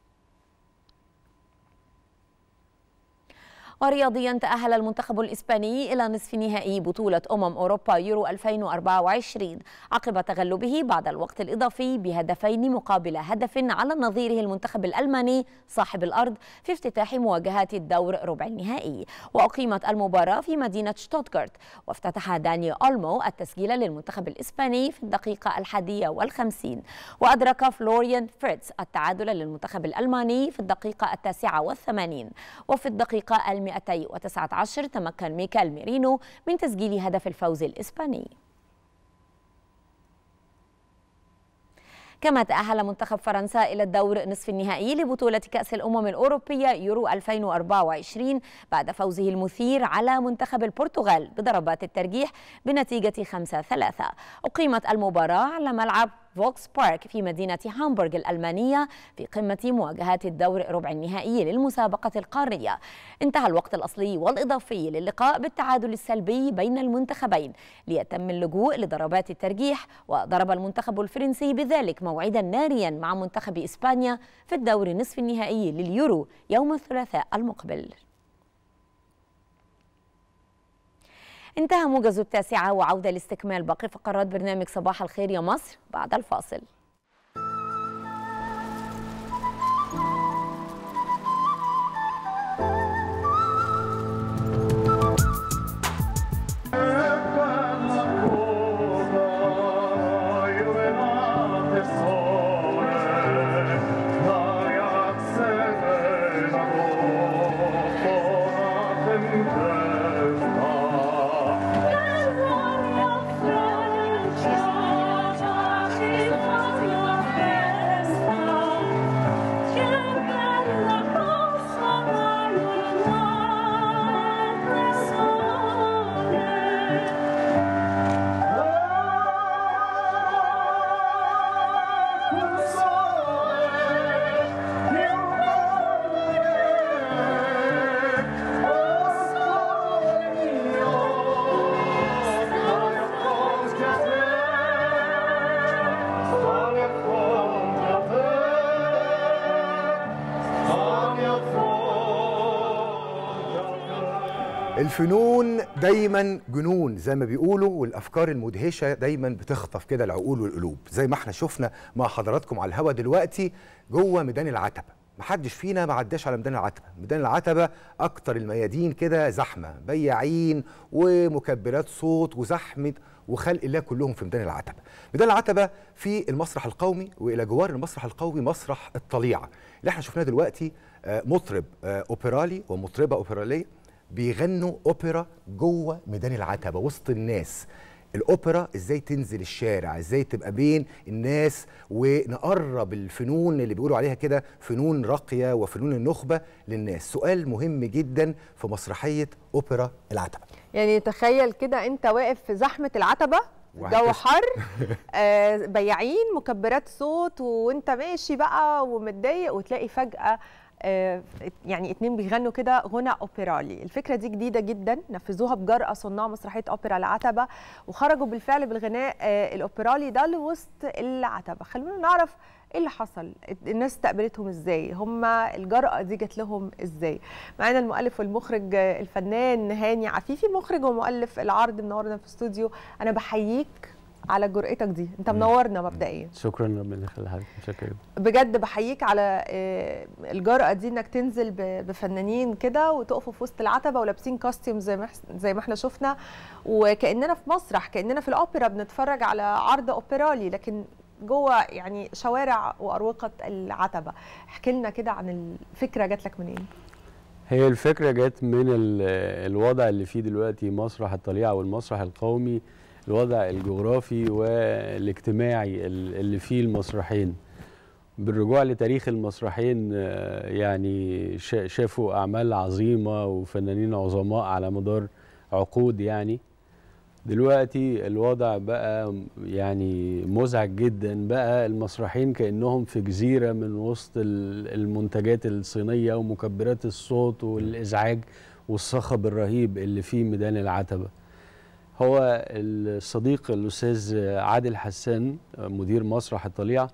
ورياضيا تأهل المنتخب الإسباني إلى نصف نهائي بطولة أمم أوروبا يورو 2024 عقب تغلبه بعد الوقت الإضافي بهدفين مقابل هدف على نظيره المنتخب الألماني صاحب الأرض في افتتاح مواجهات الدور ربع النهائي وأقيمت المباراة في مدينة شتوتغارت وافتتح داني أولمو التسجيل للمنتخب الإسباني في الدقيقة الحادية والخمسين وأدرك فلوريان فيرتز التعادل للمنتخب الألماني في الدقيقة التاسعة والثمانين وفي الدقيقة المئتي وتسعة عشر تمكن ميكال ميرينو من تسجيل هدف الفوز الإسباني كما تأهل منتخب فرنسا إلى الدور نصف النهائي لبطولة كأس الأمم الأوروبية يورو 2024 بعد فوزه المثير على منتخب البرتغال بضربات الترجيح بنتيجة 5-3 أقيمت المباراة على ملعب فوكس بارك في مدينة هامبورغ الألمانية في قمة مواجهات الدور ربع النهائي للمسابقة القارية انتهى الوقت الأصلي والإضافي للقاء بالتعادل السلبي بين المنتخبين ليتم اللجوء لضربات الترجيح وضرب المنتخب الفرنسي بذلك موعدا ناريا مع منتخب إسبانيا في الدور نصف النهائي لليورو يوم الثلاثاء المقبل انتهى موجز التاسعة وعودة لاستكمال باقي فقرات برنامج صباح الخير يا مصر بعد الفاصل الفنون دايما جنون زي ما بيقولوا والافكار المدهشه دايما بتخطف كده العقول والقلوب زي ما احنا شفنا مع حضراتكم على الهوا دلوقتي جوه ميدان العتبه محدش فينا ما عداش على ميدان العتبه ميدان العتبه اكتر الميادين كده زحمه بياعين ومكبرات صوت وزحمه وخلق الله كلهم في ميدان العتبه ميدان العتبه في المسرح القومي والى جوار المسرح القومي مسرح الطليعه اللي احنا شفناه دلوقتي آه، مطرب آه، اوبرالي ومطربه اوبراليه بيغنوا اوبرا جوه ميدان العتبه وسط الناس الاوبرا ازاي تنزل الشارع ازاي تبقى بين الناس ونقرب الفنون اللي بيقولوا عليها كده فنون راقيه وفنون النخبه للناس سؤال مهم جدا في مسرحيه اوبرا العتبه يعني تخيل كده انت واقف في زحمه العتبه جو وهكذا. حر آه، بياعين مكبرات صوت وانت ماشي بقى ومتضايق وتلاقي فجأة آه، يعني اتنين بيغنوا كده غنى اوبرالي الفكره دي جديده جدا نفذوها بجرأه صناع مسرحيه اوبرا العتبه وخرجوا بالفعل بالغناء آه، الاوبرالي ده لوسط العتبه خلونا نعرف ايه اللي حصل الناس استقبلتهم ازاي هم الجرأة دي جت لهم ازاي معانا المؤلف والمخرج آه، الفنان هاني عفيفي مخرج ومؤلف العرض منورنا في الاستوديو انا بحييك على جرأتك دي انت منورنا مبدئيا شكرا ربنا يخلي حضرتك متشكر جدا بجد بحييك على آه، الجرأة دي انك تنزل ب- بفنانين كده وتقفوا في وسط العتبة ولابسين كاستيوم زي ما إح- زي ما احنا شفنا وكأننا في مسرح كأننا في الأوبرا بنتفرج على عرض أوبرالي لكن جوه يعني شوارع وأروقة العتبة احكي لنا كده عن الفكرة جات لك منين هي الفكره جت من ال- الوضع اللي فيه دلوقتي مسرح الطليعه والمسرح القومي الوضع الجغرافي والاجتماعي ال- اللي فيه المسرحين بالرجوع لتاريخ المسرحين آه، يعني شا- شافوا اعمال عظيمه وفنانين عظماء على مدار عقود يعني دلوقتي الوضع بقى يعني مزعج جدا بقى المسرحين كأنهم في جزيرة من وسط ال- المنتجات الصينية ومكبرات الصوت والإزعاج والصخب الرهيب اللي في ميدان العتبة هو الصديق الأستاذ عادل حسان مدير مسرح الطليعة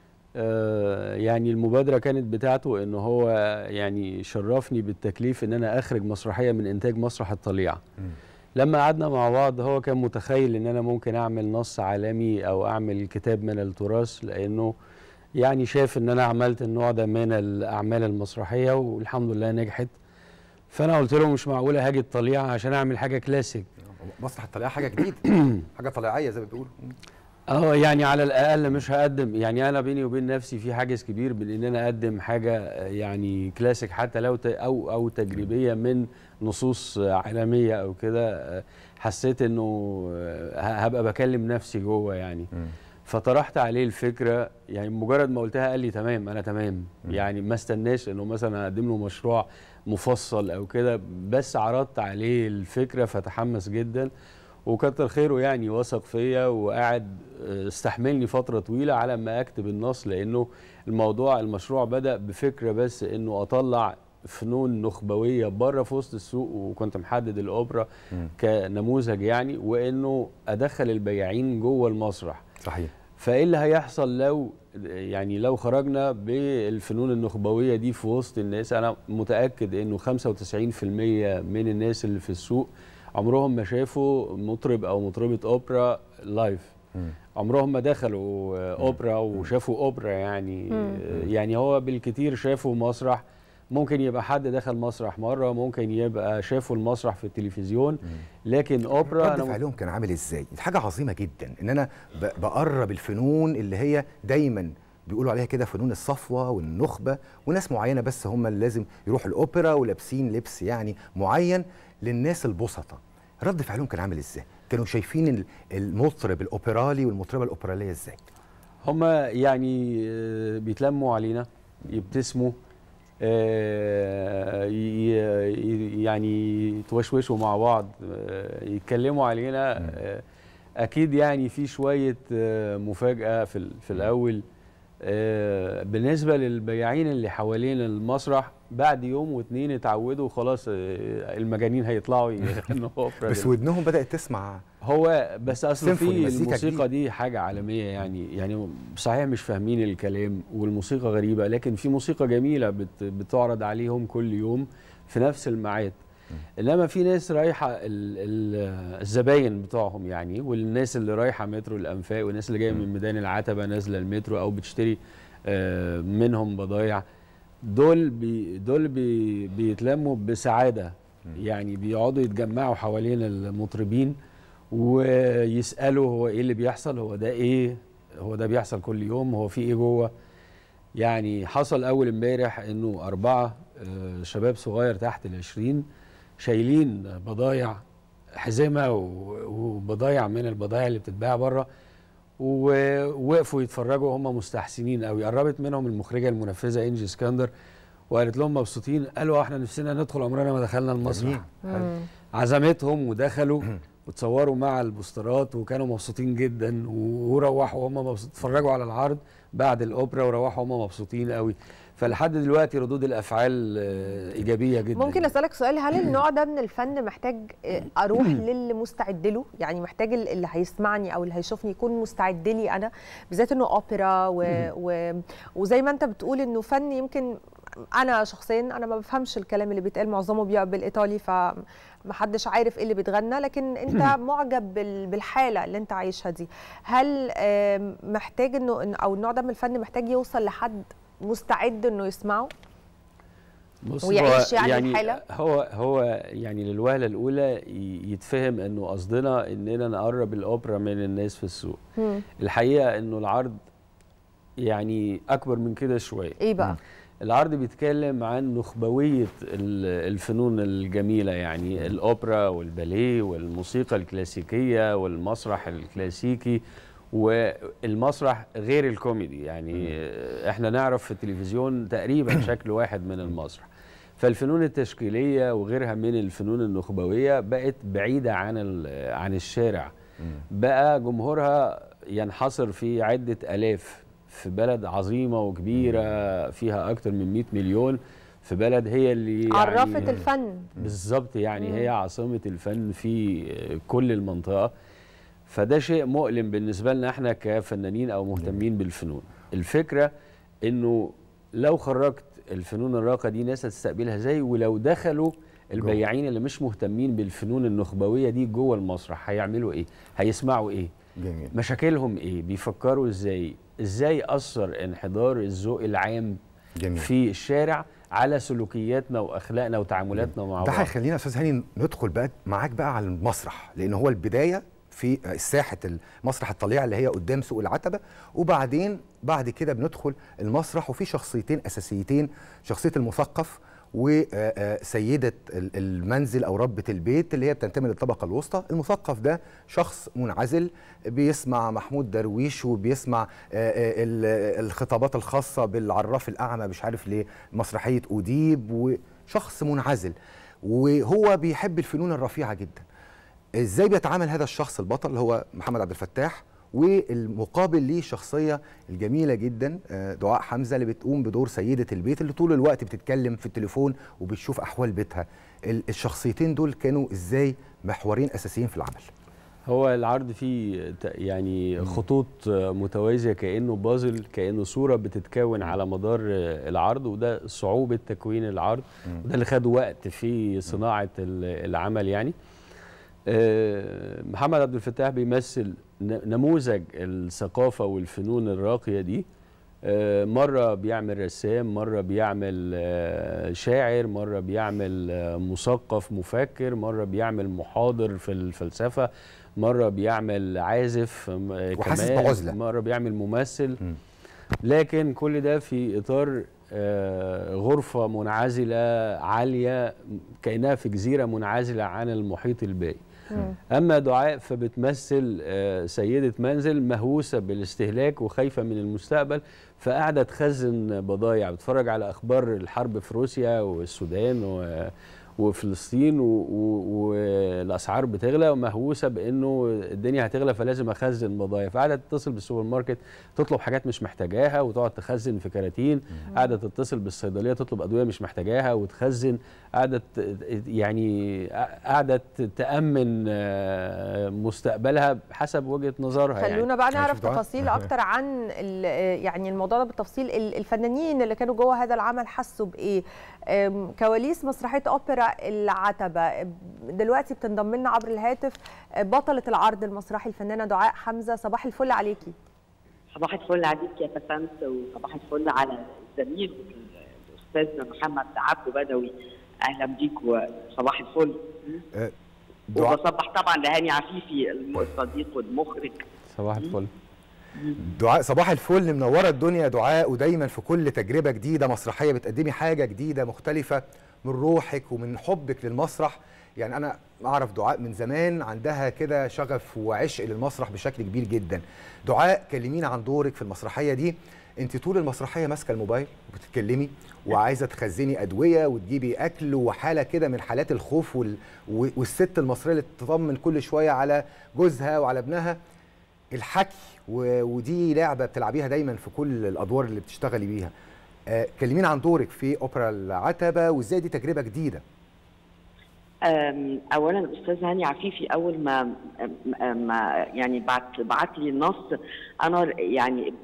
آه، يعني المبادرة كانت بتاعته ان هو يعني شرفني بالتكليف ان انا اخرج مسرحية من انتاج مسرح الطليعة لما قعدنا مع بعض هو كان متخيل ان انا ممكن اعمل نص عالمي او اعمل كتاب من التراث لانه يعني شاف ان انا عملت النوع ده من الاعمال المسرحيه والحمد لله نجحت فانا قلت له مش معقوله هاجي الطليعه عشان اعمل حاجه كلاسيك مسرح الطليعه حاجه جديده حاجه طليعيه زي ما بيقولوا اه يعني على الاقل مش هقدم يعني انا بيني وبين نفسي في حاجز كبير بين ان انا اقدم حاجه آه، يعني كلاسيك حتى لو ت- او او تجريبيه من نصوص آه، عالميه او كده آه، حسيت انه آه، ه- هبقى بكلم نفسي جوه يعني فطرحت عليه الفكره يعني مجرد ما قلتها قال لي تمام انا تمام يعني ما استناش انه مثلا اقدم له مشروع مفصل او كده بس عرضت عليه الفكره فتحمس جدا وكتر خيره يعني وثق فيا وقعد آه، استحملني فتره طويله على ما اكتب النص لانه الموضوع المشروع بدا بفكره بس انه اطلع فنون نخبويه بره في وسط السوق وكنت محدد الاوبرا كنموذج يعني وانه ادخل البياعين جوه المسرح صحيح فايه اللي هيحصل لو يعني لو خرجنا بالفنون النخبويه دي في وسط الناس انا متاكد انه 95% من الناس اللي في السوق عمرهم ما شافوا مطرب او مطربه اوبرا لايف عمرهم ما دخلوا آه، اوبرا وشافوا اوبرا يعني مم. يعني هو بالكتير شافوا مسرح ممكن يبقى حد دخل مسرح مره ممكن يبقى شافوا المسرح في التلفزيون لكن اوبرا رد فعلهم كان عامل ازاي دي حاجه عظيمه جدا ان انا ب- بقرب الفنون اللي هي دايما بيقولوا عليها كده فنون الصفوه والنخبه وناس معينه بس هم اللي لازم يروحوا الاوبرا ولابسين لبس يعني معين للناس البسطه رد فعلهم كان عامل ازاي كانوا شايفين ال- المطرب الاوبرالي والمطربه الاوبراليه ازاي هما يعني آه، بيتلموا علينا يبتسموا آه، ي- ي- يعني يتوشوشوا مع بعض آه، يتكلموا علينا آه، اكيد يعني في شويه آه، مفاجاه في ال- في الاول آه، بالنسبه للبياعين اللي حوالين المسرح بعد يوم واتنين اتعودوا خلاص آه، المجانين هيطلعوا يغنوا اوبرا بس ودنهم بدات تسمع هو بس اصل سيمفوني، في مزيكا الموسيقى جديد. دي حاجه عالميه يعني يعني صحيح مش فاهمين الكلام والموسيقى غريبه لكن في موسيقى جميله بت بتعرض عليهم كل يوم في نفس الميعاد انما في ناس رايحه ال ال الزباين بتوعهم يعني والناس اللي رايحه مترو الانفاق والناس اللي جايه من ميدان العتبه نازله المترو او بتشتري آه، منهم بضايع دول بي دول بي بيتلموا بسعاده يعني بيقعدوا يتجمعوا حوالين المطربين ويسالوا هو ايه اللي بيحصل هو ده ايه هو ده بيحصل كل يوم هو في ايه جوه يعني حصل اول امبارح انه اربعه آه، شباب صغير تحت العشرين شايلين بضايع حزمه و- وبضايع من البضايع اللي بتتباع بره ووقفوا يتفرجوا هم مستحسنين قوي قربت منهم المخرجه المنفذه انجي اسكندر وقالت لهم مبسوطين قالوا احنا نفسنا ندخل عمرنا ما دخلنا المسرح مم. عزمتهم ودخلوا وتصوروا مع البوسترات وكانوا مبسوطين جدا وروحوا هم مبسوطين اتفرجوا على العرض بعد الاوبرا وروحوا هم مبسوطين قوي فلحد دلوقتي ردود الافعال آه، ايجابيه جدا ممكن اسالك سؤال هل النوع ده من الفن محتاج آه، اروح للي مستعد له يعني محتاج ال- اللي هيسمعني او اللي هيشوفني يكون مستعد لي انا بالذات انه اوبرا و... و... وزي ما انت بتقول انه فن يمكن انا شخصيا انا ما بفهمش الكلام اللي بيتقال معظمه بيبقى بالايطالي فمحدش عارف ايه اللي بيتغنى لكن انت معجب بال- بالحاله اللي انت عايشها دي هل آم، محتاج انه إن- او النوع ده من الفن محتاج يوصل لحد مستعد انه يسمعه بص ويعيش هو يعني الحالة؟ هو هو يعني للوهله الاولى ي- يتفهم انه قصدنا اننا نقرب الاوبرا من الناس في السوق مم. الحقيقه انه العرض يعني اكبر من كده شويه ايه بقى العرض بيتكلم عن نخبويه ال- الفنون الجميله يعني الاوبرا والباليه والموسيقى الكلاسيكيه والمسرح الكلاسيكي والمسرح غير الكوميدي يعني احنا نعرف في التلفزيون تقريبا شكل واحد من المسرح فالفنون التشكيليه وغيرها من الفنون النخبويه بقت بعيده عن ال- عن الشارع بقى جمهورها ينحصر في عده الاف في بلد عظيمه وكبيره فيها اكتر من 100 مليون في بلد هي اللي عرفت يعني الفن بالظبط يعني مم. هي عاصمه الفن في كل المنطقه فده شيء مؤلم بالنسبه لنا احنا كفنانين او مهتمين بالفنون الفكره انه لو خرجت الفنون الراقيه دي ناس هتستقبلها ازاي ولو دخلوا البياعين اللي مش مهتمين بالفنون النخبويه دي جوه المسرح هيعملوا ايه هيسمعوا ايه جميل مشاكلهم ايه بيفكروا ازاي ازاي اثر انحدار الذوق العام جميل. في الشارع على سلوكياتنا واخلاقنا وتعاملاتنا مع ده بعض هيخلينا يا استاذ هاني ندخل بقى معاك بقى على المسرح لان هو البدايه في ساحه المسرح الطليعه اللي هي قدام سوق العتبه وبعدين بعد كده بندخل المسرح وفي شخصيتين اساسيتين شخصيه المثقف وسيدة المنزل أو ربة البيت اللي هي بتنتمي للطبقة الوسطى المثقف ده شخص منعزل بيسمع محمود درويش وبيسمع آه، آه، ال- الخطابات الخاصة بالعراف الأعمى مش عارف ليه مسرحية أوديب وشخص منعزل وهو بيحب الفنون الرفيعة جدا ازاي بيتعامل هذا الشخص البطل اللي هو محمد عبد الفتاح والمقابل ليه الشخصيه الجميله جدا آه، دعاء حمزه اللي بتقوم بدور سيده البيت اللي طول الوقت بتتكلم في التليفون وبتشوف احوال بيتها ال- الشخصيتين دول كانوا ازاي محورين اساسيين في العمل هو العرض فيه ت- يعني خطوط متوازيه كانه بازل كانه صوره بتتكون على مدار العرض وده صعوبه تكوين العرض وده اللي خد وقت في صناعه ال- العمل يعني آه، محمد عبد الفتاح بيمثل ن- نموذج الثقافه والفنون الراقيه دي آه، مره بيعمل رسام مره بيعمل آه، شاعر مره بيعمل آه، مثقف مفكر مره بيعمل محاضر في الفلسفه مره بيعمل عازف آه، وحاسس كمان، بعزلة. مره بيعمل ممثل لكن كل ده في اطار آه، غرفه منعزله عاليه كانها في جزيره منعزله عن المحيط الباقي اما دعاء فبتمثل آه، سيده منزل مهووسه بالاستهلاك وخايفه من المستقبل فقاعده تخزن بضايع بتتفرج على اخبار الحرب في روسيا والسودان و وفلسطين و- و- والاسعار بتغلى ومهووسه بانه الدنيا هتغلى فلازم اخزن بضايع فقاعده تتصل بالسوبر ماركت تطلب حاجات مش محتاجاها وتقعد تخزن في كراتين قاعده تتصل بالصيدليه تطلب ادويه مش محتاجاها وتخزن قاعده ت- يعني قاعده تامن آه، مستقبلها حسب وجهه نظرها يعني خلونا بقى نعرف شوف دعاء. تفاصيل اكتر عن ال- يعني الموضوع ده بالتفصيل ال- الفنانين اللي كانوا جوه هذا العمل حسوا بايه أم، كواليس مسرحيه اوبرا العتبه دلوقتي بتنضم لنا عبر الهاتف بطله العرض المسرحي الفنانه دعاء حمزه صباح الفل عليكي صباح الفل عليك يا فسنت وصباح الفل على الزميل الاستاذ محمد عبده بدوي اهلا بيك وصباح الفل آه، دعاء وبصبح طبعا لهاني عفيفي الم- الصديق والمخرج صباح الفل دعاء صباح الفل منوره الدنيا يا دعاء ودايما في كل تجربه جديده مسرحيه بتقدمي حاجه جديده مختلفه من روحك ومن حبك للمسرح يعني انا اعرف دعاء من زمان عندها كده شغف وعشق للمسرح بشكل كبير جدا دعاء كلمينا عن دورك في المسرحيه دي انت طول المسرحيه ماسكه الموبايل وبتتكلمي وعايزه تخزني ادويه وتجيبي اكل وحاله كده من حالات الخوف وال... و- والست المصريه اللي تطمن كل شويه على جوزها وعلى ابنها الحكي و... ودي لعبه بتلعبيها دايما في كل الادوار اللي بتشتغلي بيها آه، كلمينا عن دورك في اوبرا العتبه وازاي دي تجربه جديده أم، اولا الاستاذ هاني عفيفي اول ما ما- ما يعني بعت بعت لي النص انا يعني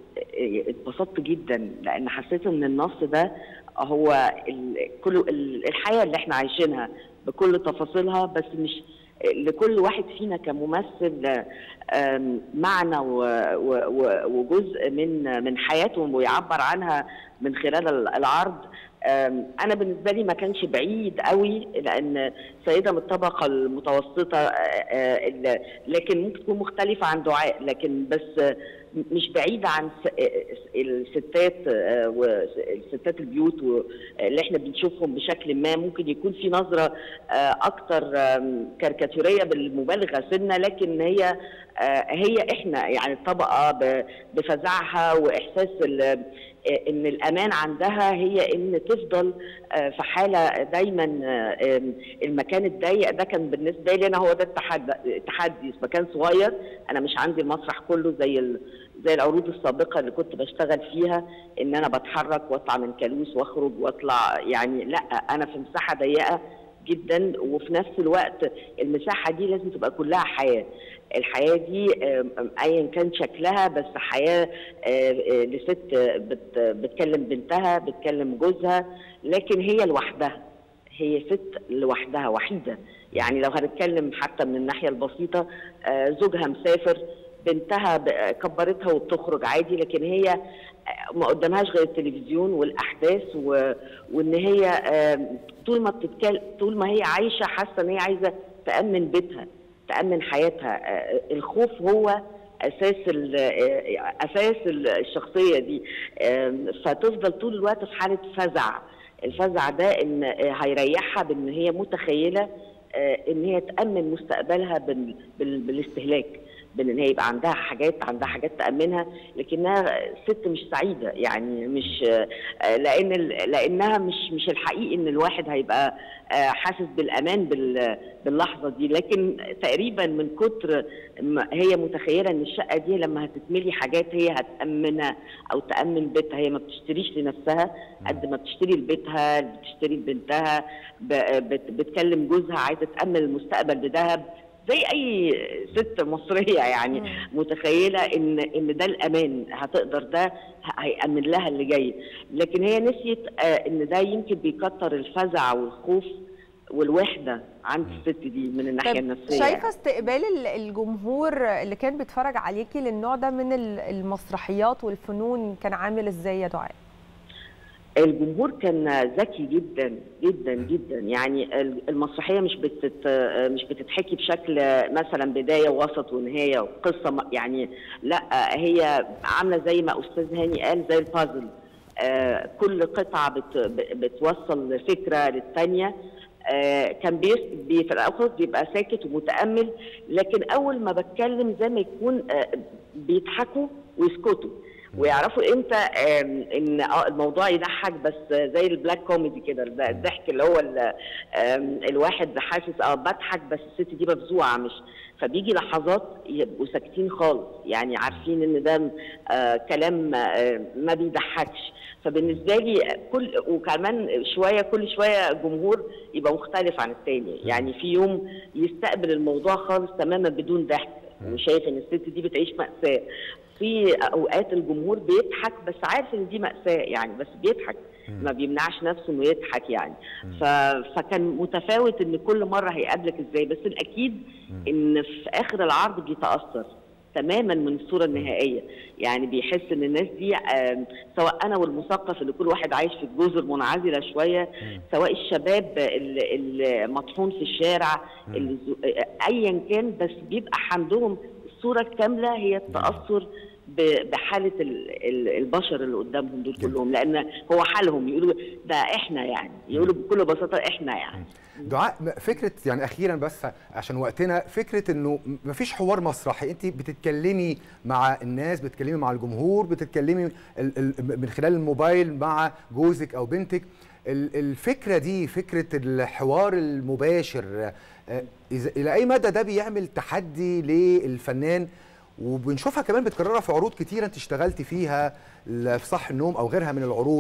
اتبسطت جدا لان حسيت ان النص ده هو ال- كل ال- الحياه اللي احنا عايشينها بكل تفاصيلها بس مش لكل واحد فينا كممثل أم، معنى و- و- و- وجزء من من حياته ويعبر عنها من خلال ال- العرض أم، انا بالنسبه لي ما كانش بعيد قوي لان سيده من الطبقه المتوسطه آه، آه، ال- لكن ممكن تكون مختلفه عن دعاء لكن بس آه، مش بعيده عن س- آه، الستات آه، والستات البيوت و- اللي احنا بنشوفهم بشكل ما ممكن يكون في نظره آه، اكتر آم، كاريكاتوريه بالمبالغه سنه لكن هي آه، هي احنا يعني الطبقه ب- بفزعها واحساس ال- ان الامان عندها هي ان تفضل آه، في حاله دايما آه، آم، المكان الضيق ده كان بالنسبه لي انا هو ده التحدي التحدي في مكان صغير انا مش عندي المسرح كله زي ال- زي العروض السابقه اللي كنت بشتغل فيها ان انا بتحرك واطلع من كالوس واخرج واطلع يعني لا انا في مساحه ضيقه جدا وفي نفس الوقت المساحه دي لازم تبقى كلها حياه الحياه دي آم، آم، ايا كان شكلها بس حياه آه، آه، لست بت- بتكلم بنتها بتكلم جوزها لكن هي لوحدها هي ست لوحدها وحيده يعني لو هنتكلم حتى من الناحيه البسيطه آه، زوجها مسافر بنتها ب- كبرتها وبتخرج عادي لكن هي آه، ما قدامهاش غير التلفزيون والاحداث و... وان هي آم، طول ما بتتكلم طول ما هي عايشه حاسه ان هي عايزه تامن بيتها تامن حياتها آه، الخوف هو اساس ال- آه، اساس الشخصيه دي آم، فتفضل طول الوقت في حاله فزع الفزع ده ان آه، هيريحها بان هي متخيله آه، ان هي تامن مستقبلها بال- بال- بالاستهلاك بان هي يبقى عندها حاجات عندها حاجات تامنها لكنها ست مش سعيده يعني مش آه، لان ال- لانها مش مش الحقيقي ان الواحد هيبقى آه، حاسس بالامان بال- باللحظه دي لكن تقريبا من كتر ما هي متخيله ان الشقه دي لما هتتملي حاجات هي هتامنها او تامن بيتها هي ما بتشتريش لنفسها قد ما بتشتري لبيتها بتشتري لبنتها ب- بت- بتكلم جوزها عايزه تامن المستقبل بذهب زي اي ست مصريه يعني متخيله ان ان ده الامان هتقدر ده ه- هيامن لها اللي جاي لكن هي نسيت آه، ان ده يمكن بيكتر الفزع والخوف والوحده عند الست دي من الناحيه طيب النفسيه شايفه استقبال ال- الجمهور اللي كان بيتفرج عليكي للنوع ده من ال- المسرحيات والفنون كان عامل ازاي يا دعاء؟ الجمهور كان ذكي جدا جدا جدا يعني المسرحيه مش بتت مش بتتحكي بشكل مثلا بدايه ووسط ونهايه وقصه م- يعني لا هي عامله زي ما استاذ هاني قال زي البازل آه، كل قطعه بت بتوصل فكره للثانيه آه، كان بيس بي في الاول بيبقى ساكت ومتامل لكن اول ما بتكلم زي ما يكون آه، بيضحكوا ويسكتوا ويعرفوا امتى آم، ان اه الموضوع يضحك بس زي البلاك كوميدي كده الب- الضحك اللي هو ال- آم، الواحد حاسس اه بضحك بس الست دي مفزوعه مش فبيجي لحظات يبقوا ساكتين خالص يعني عارفين ان ده آه كلام آه ما بيضحكش فبالنسبه لي كل وكمان شويه كل شويه جمهور يبقى مختلف عن التاني يعني في يوم يستقبل الموضوع خالص تماما بدون ضحك وشايف ان الست دي بتعيش مأساة في اوقات الجمهور بيضحك بس عارف ان دي مأساة يعني بس بيضحك ما بيمنعش نفسه انه يضحك يعني ف... فكان متفاوت ان كل مره هيقابلك ازاي بس الاكيد ان في اخر العرض بيتاثر تماما من الصوره النهائيه يعني بيحس ان الناس دي آم، سواء انا والمثقف اللي كل واحد عايش في جزر منعزله شويه سواء الشباب اللي اللي مطحون في الشارع اللي زو- ايا كان بس بيبقى عندهم الصوره الكامله هي التاثر ب- بحاله ال- ال- البشر اللي قدامهم دول كلهم لان هو حالهم يقولوا ده احنا يعني يقولوا بكل بساطه احنا يعني دعاء م- فكره يعني اخيرا بس عشان وقتنا فكره انه م- مفيش حوار مسرحي انت بتتكلمي مع الناس بتتكلمي مع الجمهور بتتكلمي ال- ال- من خلال الموبايل مع جوزك او بنتك ال- الفكره دي فكره الحوار المباشر آه، إذا الى اي مدى ده بيعمل تحدي للفنان وبنشوفها كمان بتكررها في عروض كتيره انت اشتغلتي فيها ل- في صح النوم او غيرها من العروض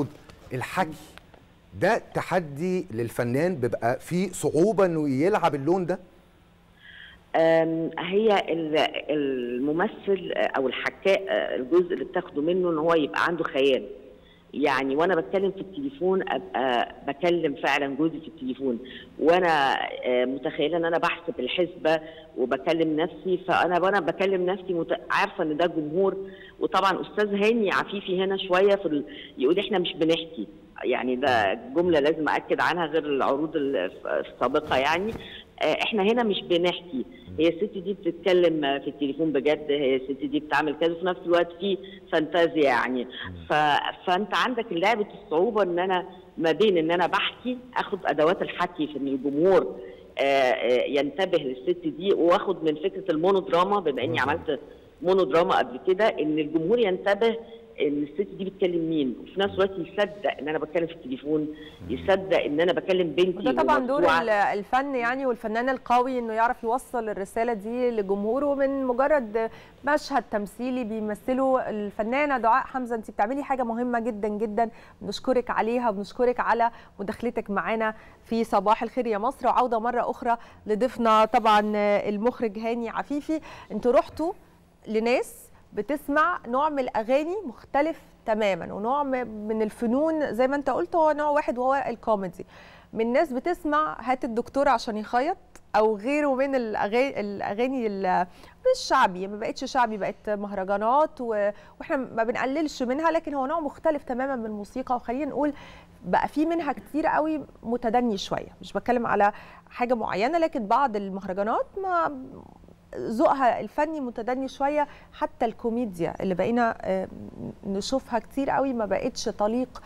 الحكي ده تحدي للفنان بيبقى فيه صعوبه انه يلعب اللون ده أم، هي ال- الممثل او الحكاء آه، الجزء اللي بتاخده منه ان هو يبقى عنده خيال يعني وانا بتكلم في التليفون ابقى بكلم فعلا جوزي في التليفون وانا آه، متخيله ان انا بحسب الحسبه وبكلم نفسي فانا وانا بكلم نفسي مت- عارفه ان ده جمهور وطبعا استاذ هاني عفيفي هنا شويه في ال... يقول احنا مش بنحكي يعني ده جمله لازم ااكد عنها غير العروض ال- السابقه يعني آه، احنا هنا مش بنحكي هي الست دي بتتكلم آه، في التليفون بجد هي الست دي بتعمل كذا في نفس الوقت في فانتازيا يعني ف... فانت عندك لعبه الصعوبه ان انا ما بين ان انا بحكي اخد ادوات الحكي في ان الجمهور آه، آه، ينتبه للست دي واخد من فكره المونودراما بما اني عملت مونودراما قبل كده ان الجمهور ينتبه ان الست دي بتكلم مين وفي نفس الوقت يصدق ان انا بتكلم في التليفون يصدق ان انا بكلم بنتي وده طبعا دور ومدفوعة. ال- الفن يعني والفنان القوي انه يعرف يوصل الرساله دي لجمهوره من مجرد مشهد تمثيلي بيمثله الفنانه دعاء حمزه انت بتعملي حاجه مهمه جدا جدا بنشكرك عليها وبنشكرك على مداخلتك معانا في صباح الخير يا مصر وعوده مره اخرى لضيفنا طبعا المخرج هاني عفيفي انتوا رحتوا لناس بتسمع نوع من الاغاني مختلف تماما ونوع م- من الفنون زي ما انت قلت هو نوع واحد وهو الكوميدي من ناس بتسمع هات الدكتور عشان يخيط او غيره من الاغاني الاغاني ال- مش شعبي ما بقتش شعبي بقت مهرجانات و... واحنا ما بنقللش منها لكن هو نوع مختلف تماما من الموسيقى وخلينا نقول بقى في منها كتير قوي متدني شويه مش بتكلم على حاجه معينه لكن بعض المهرجانات ما ذوقها الفني متدني شويه حتى الكوميديا اللي بقينا آه، نشوفها كتير قوي ما بقتش تليق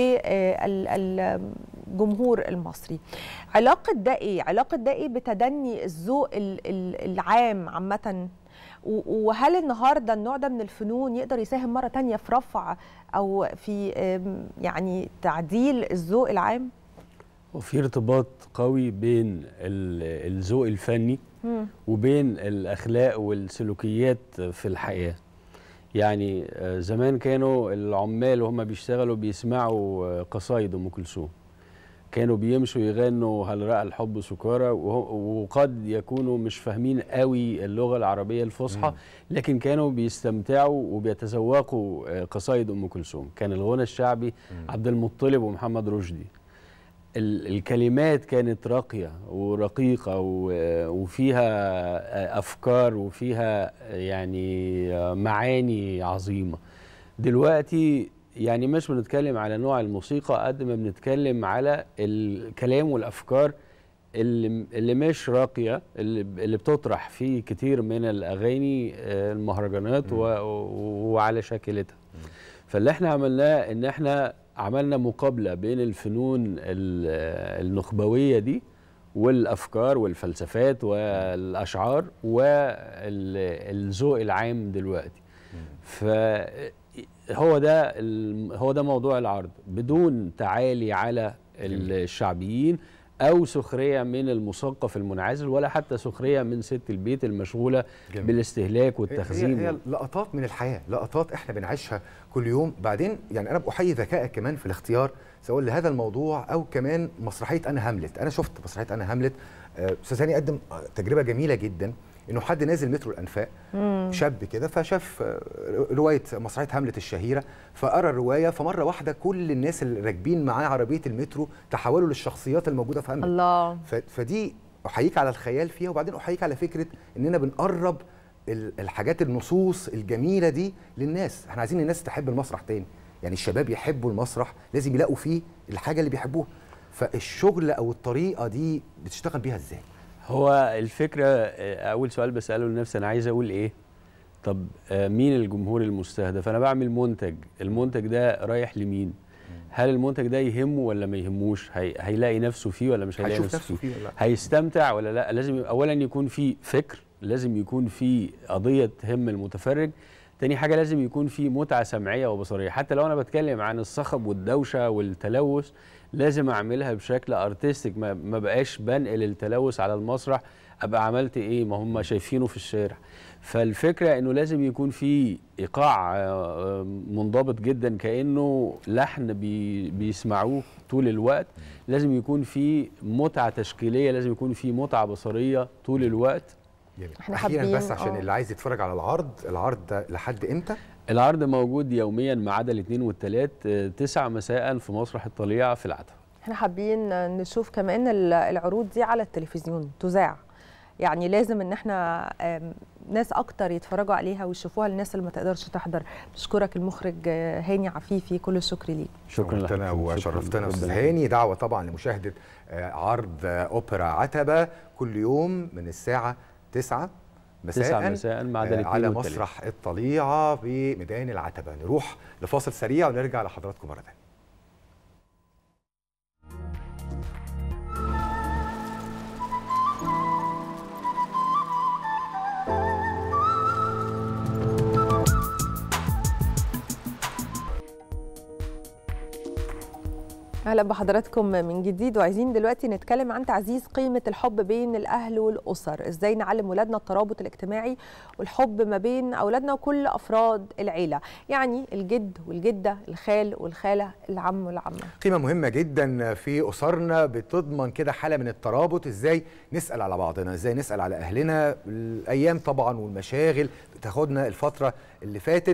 بالجمهور المصري علاقه ده ايه علاقه ده ايه بتدني الذوق ال- ال- العام عامه و- وهل النهارده النوع ده من الفنون يقدر يساهم مره تانية في رفع او في آم، يعني تعديل الذوق العام وفي ارتباط قوي بين ال- الذوق الفني مم. وبين الاخلاق والسلوكيات في الحياه يعني آه، زمان كانوا العمال وهم بيشتغلوا بيسمعوا آه، قصايد ام كلثوم كانوا بيمشوا يغنوا هل راى الحب سكارى وه- وقد يكونوا مش فاهمين قوي اللغه العربيه الفصحى لكن كانوا بيستمتعوا وبيتذوقوا آه، قصايد ام كلثوم كان الغنى الشعبي عبد المطلب ومحمد رشدي ال- الكلمات كانت راقية ورقيقة و- وفيها أفكار وفيها يعني معاني عظيمة دلوقتي يعني مش بنتكلم على نوع الموسيقى قد ما بنتكلم على الكلام والأفكار اللي, اللي مش راقية اللي, اللي بتطرح في كتير من الأغاني آه، المهرجانات و- و- وعلى شاكلتها فاللي احنا عملناه ان احنا عملنا مقابله بين الفنون ال- النخبويه دي والافكار والفلسفات والاشعار والذوق العام دلوقتي فهو ده ال- هو ده موضوع العرض بدون تعالي على الشعبيين او سخريه من المثقف المنعزل ولا حتى سخريه من ست البيت المشغوله جميل. بالاستهلاك هي, والتخزين هي لقطات من الحياه لقطات احنا بنعيشها كل يوم بعدين يعني انا بحيي ذكائك كمان في الاختيار سواء لهذا الموضوع او كمان مسرحيه انا هاملت انا شفت مسرحيه انا هاملت آه، استاذ هاني قدم آه، تجربه جميله جدا انه حد نازل مترو الانفاق مم. شاب كده فشاف آه، روايه مسرحيه هاملت الشهيره فقرا الروايه فمره واحده كل الناس اللي راكبين معاه عربيه المترو تحولوا للشخصيات الموجوده في هاملت الله ف- فدي احييك على الخيال فيها وبعدين احييك على فكره اننا بنقرب ال- الحاجات النصوص الجميله دي للناس احنا عايزين الناس تحب المسرح تاني يعني الشباب يحبوا المسرح لازم يلاقوا فيه الحاجه اللي بيحبوها فالشغل او الطريقه دي بتشتغل بيها ازاي هو الفكرة آه، أول سؤال بسأله لنفسي أنا عايز أقول إيه؟ طب آه، مين الجمهور المستهدف؟ أنا بعمل منتج، المنتج ده رايح لمين؟ هل المنتج ده يهمه ولا ما يهموش؟ هي... هيلاقي نفسه فيه ولا مش هيلاقي هيشوف نفسه, نفسه فيه؟ فيه ولا لا؟ هيستمتع ولا لا؟ لازم أولا يكون في فكر، لازم يكون في قضية تهم المتفرج، تاني حاجة لازم يكون في متعة سمعية وبصرية، حتى لو أنا بتكلم عن الصخب والدوشة والتلوث لازم أعملها بشكل ارتستيك ما, ما بقاش بنقل التلوث على المسرح ابقى عملت ايه ما هم شايفينه في الشارع فالفكره انه لازم يكون في ايقاع آه، منضبط جدا كانه لحن بي بيسمعوه طول الوقت لازم يكون في متعه تشكيليه لازم يكون في متعه بصريه طول الوقت جميل. إحنا اخيرا حابين- بس عشان آه. اللي عايز يتفرج على العرض العرض ده لحد امتى العرض موجود يوميا ما عدا الاثنين والثلاث تسعة مساء في مسرح الطليعه في العتبه احنا حابين نشوف كمان ال- العروض دي على التلفزيون تذاع يعني لازم ان احنا آم، ناس اكتر يتفرجوا عليها ويشوفوها الناس اللي ما تقدرش تحضر بشكرك المخرج آه، هاني عفيفي كل الشكر ليك شكرا شرفتنا لحضرتك. وشرفتنا شكراً. استاذ هاني دعوه طبعا لمشاهده آه، عرض آه، اوبرا عتبه كل يوم من الساعه 9 مساء تسعة مساء ما عدا آه، الاثنين على والتلات. مسرح الطليعه بميدان العتبه نروح لفاصل سريع ونرجع لحضراتكم مره ثانيه اهلا بحضراتكم من جديد وعايزين دلوقتي نتكلم عن تعزيز قيمه الحب بين الاهل والاسر ازاي نعلم ولادنا الترابط الاجتماعي والحب ما بين اولادنا وكل افراد العيله يعني الجد والجده الخال والخاله العم والعمه قيمة مهمة جدا في أسرنا بتضمن كده حالة من الترابط ازاي نسأل على بعضنا ازاي نسأل على أهلنا الأيام طبعا والمشاغل بتاخدنا الفترة اللي فاتت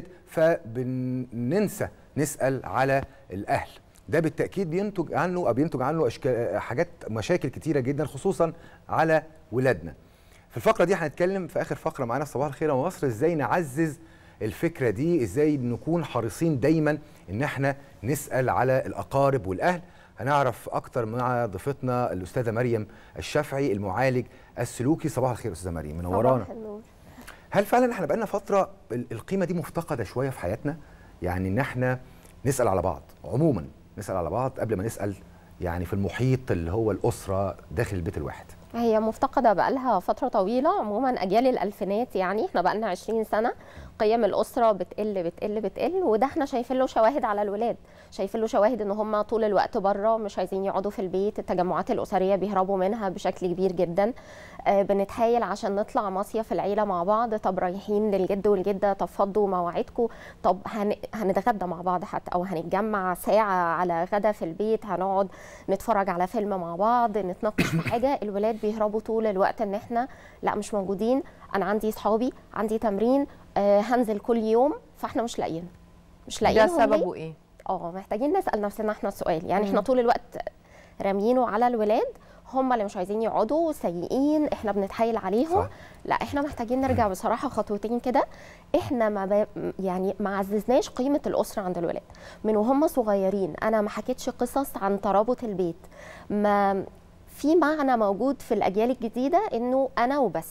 فبننسى نسأل على الأهل ده بالتأكيد بينتج عنه أو بينتج عنه أشكال حاجات مشاكل كتيرة جدا خصوصا على ولادنا في الفقرة دي هنتكلم في آخر فقرة معانا في صباح الخير يا مصر ازاي نعزز الفكرة دي ازاي نكون حريصين دايما ان احنا نسأل على الأقارب والأهل هنعرف أكتر مع ضيفتنا الأستاذة مريم الشافعي المعالج السلوكي صباح الخير أستاذة مريم منورانا صباح النور. هل فعلا احنا بقالنا فترة ال- القيمة دي مفتقدة شوية في حياتنا يعني ان احنا نسأل على بعض عموما نسأل على بعض قبل ما نسأل يعني في المحيط اللي هو الأسرة داخل البيت الواحد هي مفتقدة بقالها فترة طويلة عموما أجيال الألفينات يعني احنا بقالنا 20 سنة قيم الأسرة بتقل بتقل بتقل وده احنا شايفين له شواهد على الولاد شايفين له شواهد ان هم طول الوقت بره مش عايزين يقعدوا في البيت التجمعات الأسرية بيهربوا منها بشكل كبير جدا آه، بنتحايل عشان نطلع مصيف العيلة مع بعض طب رايحين للجد والجدة طب فضوا مواعيدكم طب هن... هنتغدى مع بعض حتى أو هنتجمع ساعة على غدا في البيت هنقعد نتفرج على فيلم مع بعض نتناقش في حاجة الولاد بيهربوا طول الوقت ان احنا لا مش موجودين انا عندي صحابي عندي تمرين آه هنزل كل يوم فاحنا مش لاقيين مش لاقيين ده سببه ايه اه محتاجين نسال نفسنا احنا السؤال يعني مم. احنا طول الوقت راميينه على الولاد هم اللي مش عايزين يقعدوا سيئين احنا بنتحايل عليهم صح. لا احنا محتاجين نرجع بصراحه خطوتين كده احنا ما ب... يعني ما عززناش قيمه الاسره عند الولاد من وهم صغيرين انا ما حكيتش قصص عن ترابط البيت ما في معنى موجود في الاجيال الجديده انه انا وبس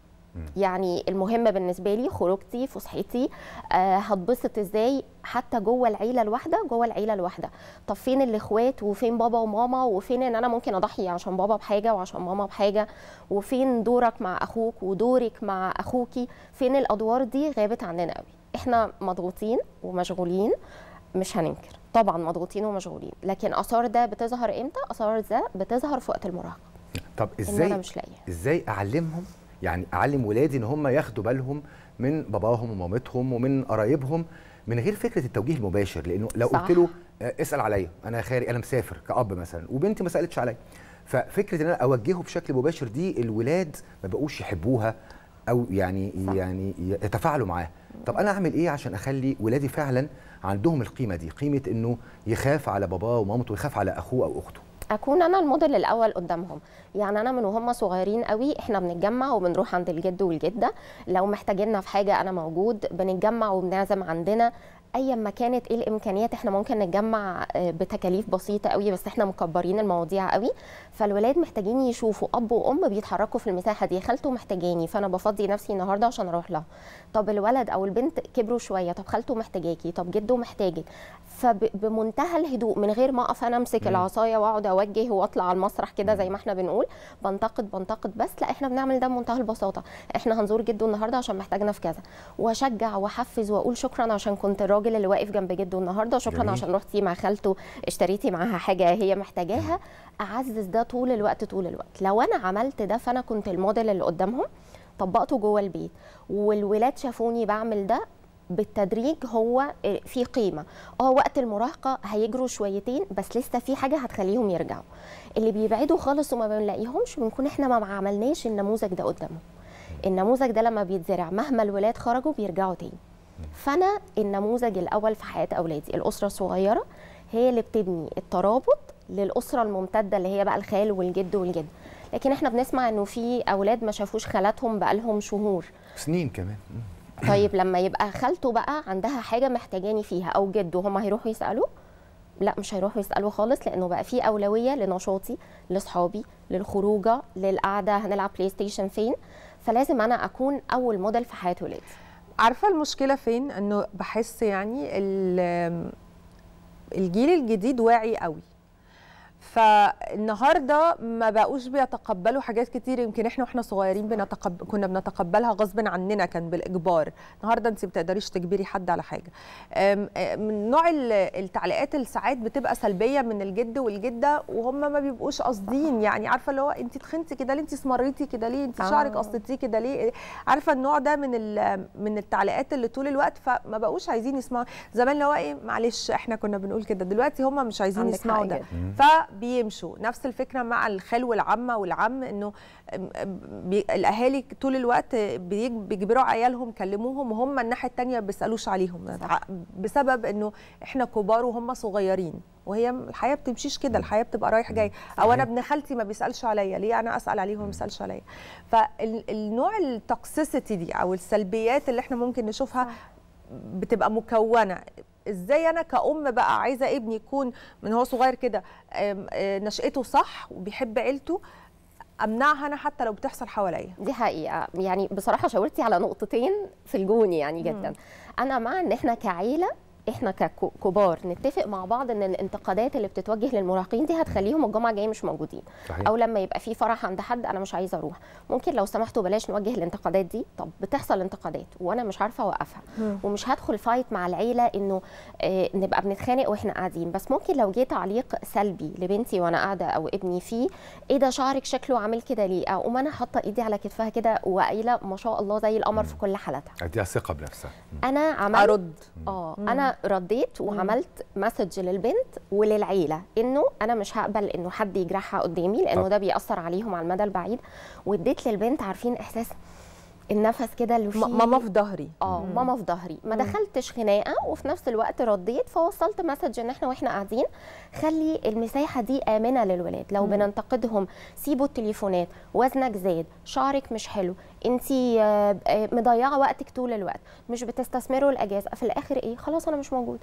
يعني المهم بالنسبه لي خروجتي فسحتي آه هتبسط ازاي حتى جوه العيله الواحده جوه العيله الواحده طب فين الاخوات وفين بابا وماما وفين ان انا ممكن اضحي عشان بابا بحاجه وعشان ماما بحاجه وفين دورك مع اخوك ودورك مع اخوكي فين الادوار دي غابت عننا قوي احنا مضغوطين ومشغولين مش هننكر طبعا مضغوطين ومشغولين لكن اثار ده بتظهر امتى اثار ده بتظهر في وقت المراهقه طب إن ازاي أنا مش لاقية. ازاي اعلمهم يعني اعلم ولادي ان هم ياخدوا بالهم من باباهم ومامتهم ومن قرايبهم من غير فكره التوجيه المباشر لانه لو صح. قلت له آه، اسال عليا انا خارج انا مسافر كاب مثلا وبنتي ما سالتش عليا ففكره ان انا اوجهه بشكل مباشر دي الولاد ما بقوش يحبوها او يعني صح. يعني يتفاعلوا معاها طب انا اعمل ايه عشان اخلي ولادي فعلا عندهم القيمه دي قيمه انه يخاف على باباه ومامته ويخاف على اخوه او اخته اكون انا الموديل الاول قدامهم يعني انا من وهم صغيرين قوي احنا بنتجمع وبنروح عند الجد والجده لو محتاجيننا في حاجه انا موجود بنتجمع وبنعزم عندنا ايا ما كانت ايه الامكانيات احنا ممكن نتجمع آه، بتكاليف بسيطه قوي بس احنا مكبرين المواضيع قوي فالولاد محتاجين يشوفوا اب وام بيتحركوا في المساحه دي خالته محتاجاني فانا بفضي نفسي النهارده عشان اروح لها طب الولد او البنت كبروا شويه طب خالته محتاجاكي طب جده محتاجك فبمنتهى الهدوء من غير ما اقف انا امسك مم. العصايه واقعد اوجه واطلع على المسرح كده زي ما احنا بنقول بنتقد بنتقد بس لا احنا بنعمل ده بمنتهى البساطه احنا هنزور جده النهارده عشان محتاجنا في كذا واشجع واحفز واقول شكرا عشان كنت الراجل اللي واقف جنب جده النهارده شكرا جميل. عشان رحتي مع خالته اشتريتي معاها حاجه هي محتاجاها اعزز ده طول الوقت طول الوقت لو انا عملت ده فانا كنت الموديل اللي قدامهم طبقته جوه البيت والولاد شافوني بعمل ده بالتدريج هو في قيمه اه وقت المراهقه هيجروا شويتين بس لسه في حاجه هتخليهم يرجعوا اللي بيبعدوا خالص وما بنلاقيهمش بنكون احنا ما عملناش النموذج ده قدامهم النموذج ده لما بيتزرع مهما الولاد خرجوا بيرجعوا تاني فانا النموذج الاول في حياه اولادي الاسره الصغيره هي اللي بتبني الترابط للاسره الممتده اللي هي بقى الخال والجد والجد لكن احنا بنسمع انه في اولاد ما شافوش خالاتهم بقالهم شهور سنين كمان طيب لما يبقى خالته بقى عندها حاجه محتاجاني فيها او جده هم هيروحوا يسالوا لا مش هيروحوا يسالوا خالص لانه بقى في اولويه لنشاطي لاصحابي للخروجه للقعده هنلعب بلاي ستيشن فين فلازم انا اكون اول موديل في حياه ولادي عارفه المشكله فين انه بحس يعني ال- الجيل الجديد واعي قوي فالنهارده ما بقوش بيتقبلوا حاجات كتير يمكن احنا واحنا صغيرين بنتقب... كنا بنتقبلها غصب عننا كان بالاجبار النهارده انت ما بتقدريش تجبري حد على حاجه أم- أم- من نوع ال- التعليقات اللي ساعات بتبقى سلبيه من الجد والجده وهم ما بيبقوش قاصدين يعني عارفه اللي هو انت تخنتي كده ليه انت اسمريتي كده ليه انت آه. شعرك قصتيه كده ليه عارفه النوع ده من ال- من التعليقات اللي طول الوقت فما بقوش عايزين يسمعوا زمان اللي هو ايه معلش احنا كنا بنقول كده دلوقتي هم مش عايزين عندك يسمعوا حق ده جدا. مم. فبيمشوا نفس الفكره مع الخال والعمه والعم انه بي الاهالي طول الوقت بيج- بيجبروا عيالهم كلموهم وهم الناحيه الثانيه ما بيسالوش عليهم بسبب انه احنا كبار وهم صغيرين وهي الحياه بتمشيش كده الحياه بتبقى رايح جاي او انا ابن خالتي ما بيسالش عليا ليه انا اسال عليه وهو ما بيسالش عليا فالنوع التوكسيسيتي دي او السلبيات اللي احنا ممكن نشوفها بتبقى مكونه ازاي انا كأم بقى عايزه ابني يكون من هو صغير كده آم، آه، نشأته صح وبيحب عيلته امنعها انا حتى لو بتحصل حواليا دي حقيقه يعني بصراحه شاورتي على نقطتين في الجون يعني جدا انا مع ان احنا كعيله احنا ككبار نتفق مع بعض ان الانتقادات اللي بتتوجه للمراهقين دي هتخليهم الجمعه الجايه مش موجودين صحيح. او لما يبقى في فرح عند حد انا مش عايزه اروح ممكن لو سمحتوا بلاش نوجه الانتقادات دي طب بتحصل انتقادات وانا مش عارفه اوقفها مم. ومش هدخل فايت مع العيله انه آه نبقى بنتخانق واحنا قاعدين بس ممكن لو جه تعليق سلبي لبنتي وانا قاعده او ابني فيه ايه ده شعرك شكله عامل كده ليه اقوم انا حاطه ايدي على كتفها كده وقايله ما شاء الله زي القمر في كل حالاتها اديها ثقه بنفسها انا عملت أرد. اه مم. انا رديت وعملت مسج للبنت وللعيله انه انا مش هقبل انه حد يجرحها قدامي لانه طب. ده بيأثر عليهم على المدى البعيد واديت للبنت عارفين احساس النفس كده اللي فيه ماما في ظهري اه مم. ماما في ظهري ما مم. دخلتش خناقه وفي نفس الوقت رديت فوصلت مسج ان احنا واحنا قاعدين خلي المساحه دي امنه للولاد لو مم. بننتقدهم سيبوا التليفونات وزنك زاد شعرك مش حلو انت مضيعه وقتك طول الوقت مش بتستثمروا الاجازه في الاخر ايه خلاص انا مش موجوده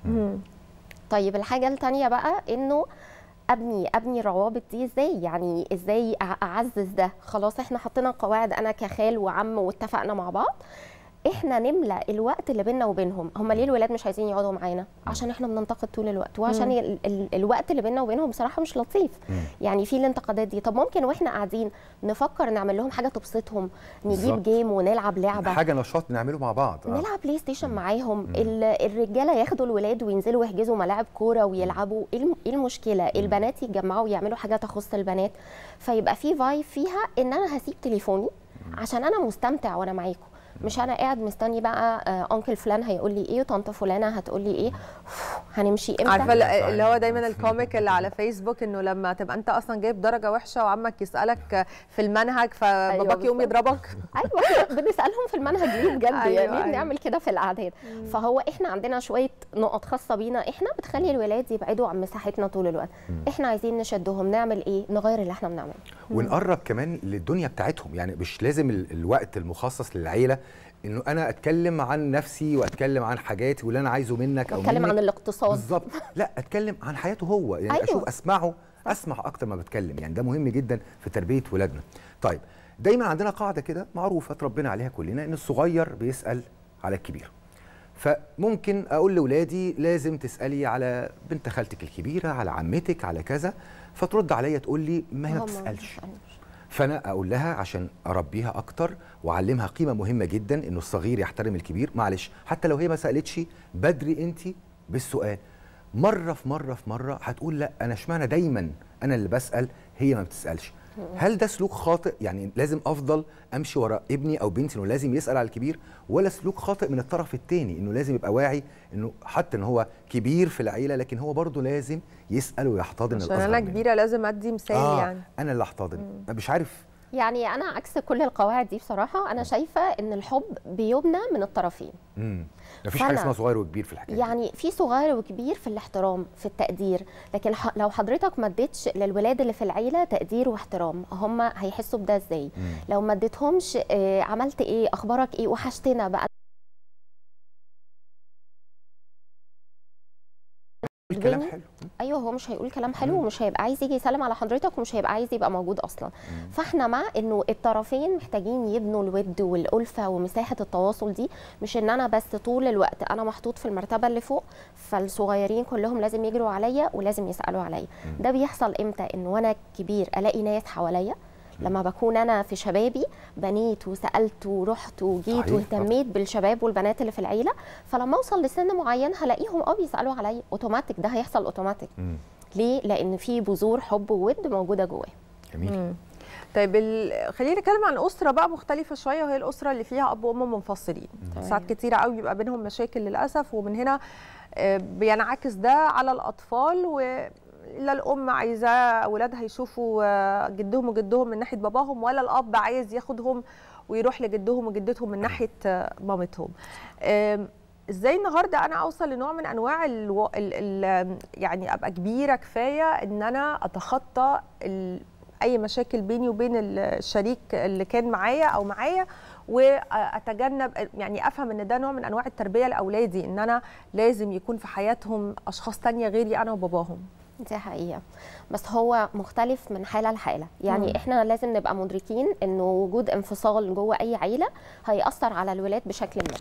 طيب الحاجه التانية بقى انه ابني ابني الروابط دي ازاي يعني ازاي أع- اعزز ده خلاص احنا حطينا قواعد انا كخال وعم واتفقنا مع بعض احنا نملى الوقت اللي بيننا وبينهم هم ليه الولاد مش عايزين يقعدوا معانا عشان احنا بننتقد طول الوقت وعشان مم. ال ال الوقت اللي بيننا وبينهم بصراحه مش لطيف يعني في الانتقادات دي طب ممكن واحنا قاعدين نفكر نعمل لهم حاجه تبسطهم نجيب بالظبط. جيم ونلعب لعبه حاجه نشاط نعمله مع بعض آه. نلعب بلاي ستيشن معاهم ال- الرجاله ياخدوا الولاد وينزلوا يحجزوا ملاعب كوره ويلعبوا ايه الم- إيه المشكله البنات يتجمعوا ويعملوا حاجه تخص البنات فيبقى في فايب فيها ان انا هسيب تليفوني عشان انا مستمتع وانا معاكم مش انا قاعد مستني بقى آه، انكل فلان هيقول لي ايه وطنط فلانه هتقول لي ايه هنمشي امتى عارفه ال- اللي هو دايما الكوميك اللي على فيسبوك انه لما تبقى انت اصلا جايب درجه وحشه وعمك يسالك في المنهج فباباك يقوم بالظبط. يضربك ايوه بنسالهم في المنهج ليه بجد أيوة، يعني ليه أيوة. بنعمل كده في الاعداد فهو احنا عندنا شويه نقط خاصه بينا احنا بتخلي الولاد يبعدوا عن مساحتنا طول الوقت احنا عايزين نشدهم نعمل ايه نغير اللي احنا بنعمله ونقرب كمان للدنيا بتاعتهم يعني مش لازم ال- الوقت المخصص للعيله انه انا اتكلم عن نفسي واتكلم عن حاجاتي واللي انا عايزه منك او اتكلم منك. عن الاقتصاد بالظبط لا اتكلم عن حياته هو يعني أيوة. أيوه. اشوف اسمعه اسمع اكتر ما بتكلم يعني ده مهم جدا في تربيه ولادنا طيب دايما عندنا قاعده كده معروفه اتربينا عليها كلنا ان الصغير بيسال على الكبير فممكن اقول لاولادي لازم تسالي على بنت خالتك الكبيره على عمتك على كذا فترد عليا تقول لي ما هي ما هما بتسالش فانا اقول لها عشان اربيها اكتر واعلمها قيمه مهمه جدا انه الصغير يحترم الكبير معلش حتى لو هي ما سالتش بدري انت بالسؤال مره في مره في مره هتقول لا انا اشمعنى دايما انا اللي بسال هي ما بتسالش هل ده سلوك خاطئ يعني لازم افضل امشي ورا ابني او بنتي انه لازم يسال على الكبير ولا سلوك خاطئ من الطرف الثاني انه لازم يبقى واعي انه حتى ان هو كبير في العيله لكن هو برضه لازم يسال ويحتضن عشان الاصغر انا منه. كبيره لازم ادي مثال آه يعني انا اللي احتضن مش عارف يعني انا عكس كل القواعد دي بصراحه انا شايفه ان الحب بيبنى من الطرفين امم مفيش حاجه فأنا- اسمها صغير وكبير في الحكايه دي. يعني في صغير وكبير في الاحترام في التقدير لكن ح- لو حضرتك ما اديتش للولاد اللي في العيله تقدير واحترام هم هيحسوا بده ازاي لو ما اديتهمش آه، عملت ايه اخبارك ايه وحشتنا بقى الكلام بيني- حلو ايوه هو مش هيقول كلام حلو ومش هيبقى عايز يجي يسلم على حضرتك ومش هيبقى عايز يبقى موجود اصلا فاحنا مع انه الطرفين محتاجين يبنوا الود والالفه ومساحه التواصل دي مش ان انا بس طول الوقت انا محطوط في المرتبه اللي فوق فالصغيرين كلهم لازم يجروا عليا ولازم يسالوا عليا ده بيحصل امتى انه وانا كبير الاقي ناس حواليا لما بكون انا في شبابي بنيت وسالت ورحت وجيت صحيح، واهتميت بالشباب والبنات اللي في العيله فلما اوصل لسن معين هلاقيهم اه بيسالوا عليا اوتوماتيك ده هيحصل اوتوماتيك مم. ليه لان في بذور حب وود موجوده جواه جميل طيب ال... خلينا نتكلم عن اسره بقى مختلفه شويه وهي الاسره اللي فيها اب وام منفصلين تمام. ساعات كتيره قوي بيبقى بينهم مشاكل للاسف ومن هنا آه، بينعكس ده على الاطفال و لا الام عايزاه اولادها يشوفوا آه، جدهم وجدهم من ناحيه باباهم ولا الاب عايز ياخدهم ويروح لجدهم وجدتهم من ناحيه آه، مامتهم آم، ازاي النهارده انا اوصل لنوع من انواع الو... ال... ال... يعني ابقى كبيره كفايه ان انا اتخطى ال... اي مشاكل بيني وبين الشريك اللي كان معايا او معايا واتجنب يعني افهم ان ده نوع من انواع التربيه لاولادي ان انا لازم يكون في حياتهم اشخاص تانية غيري انا وباباهم دي حقيقة بس هو مختلف من حالة لحالة يعني مم. احنا لازم نبقى مدركين انه وجود انفصال جوه اي عيلة هيأثر على الولاد بشكل ما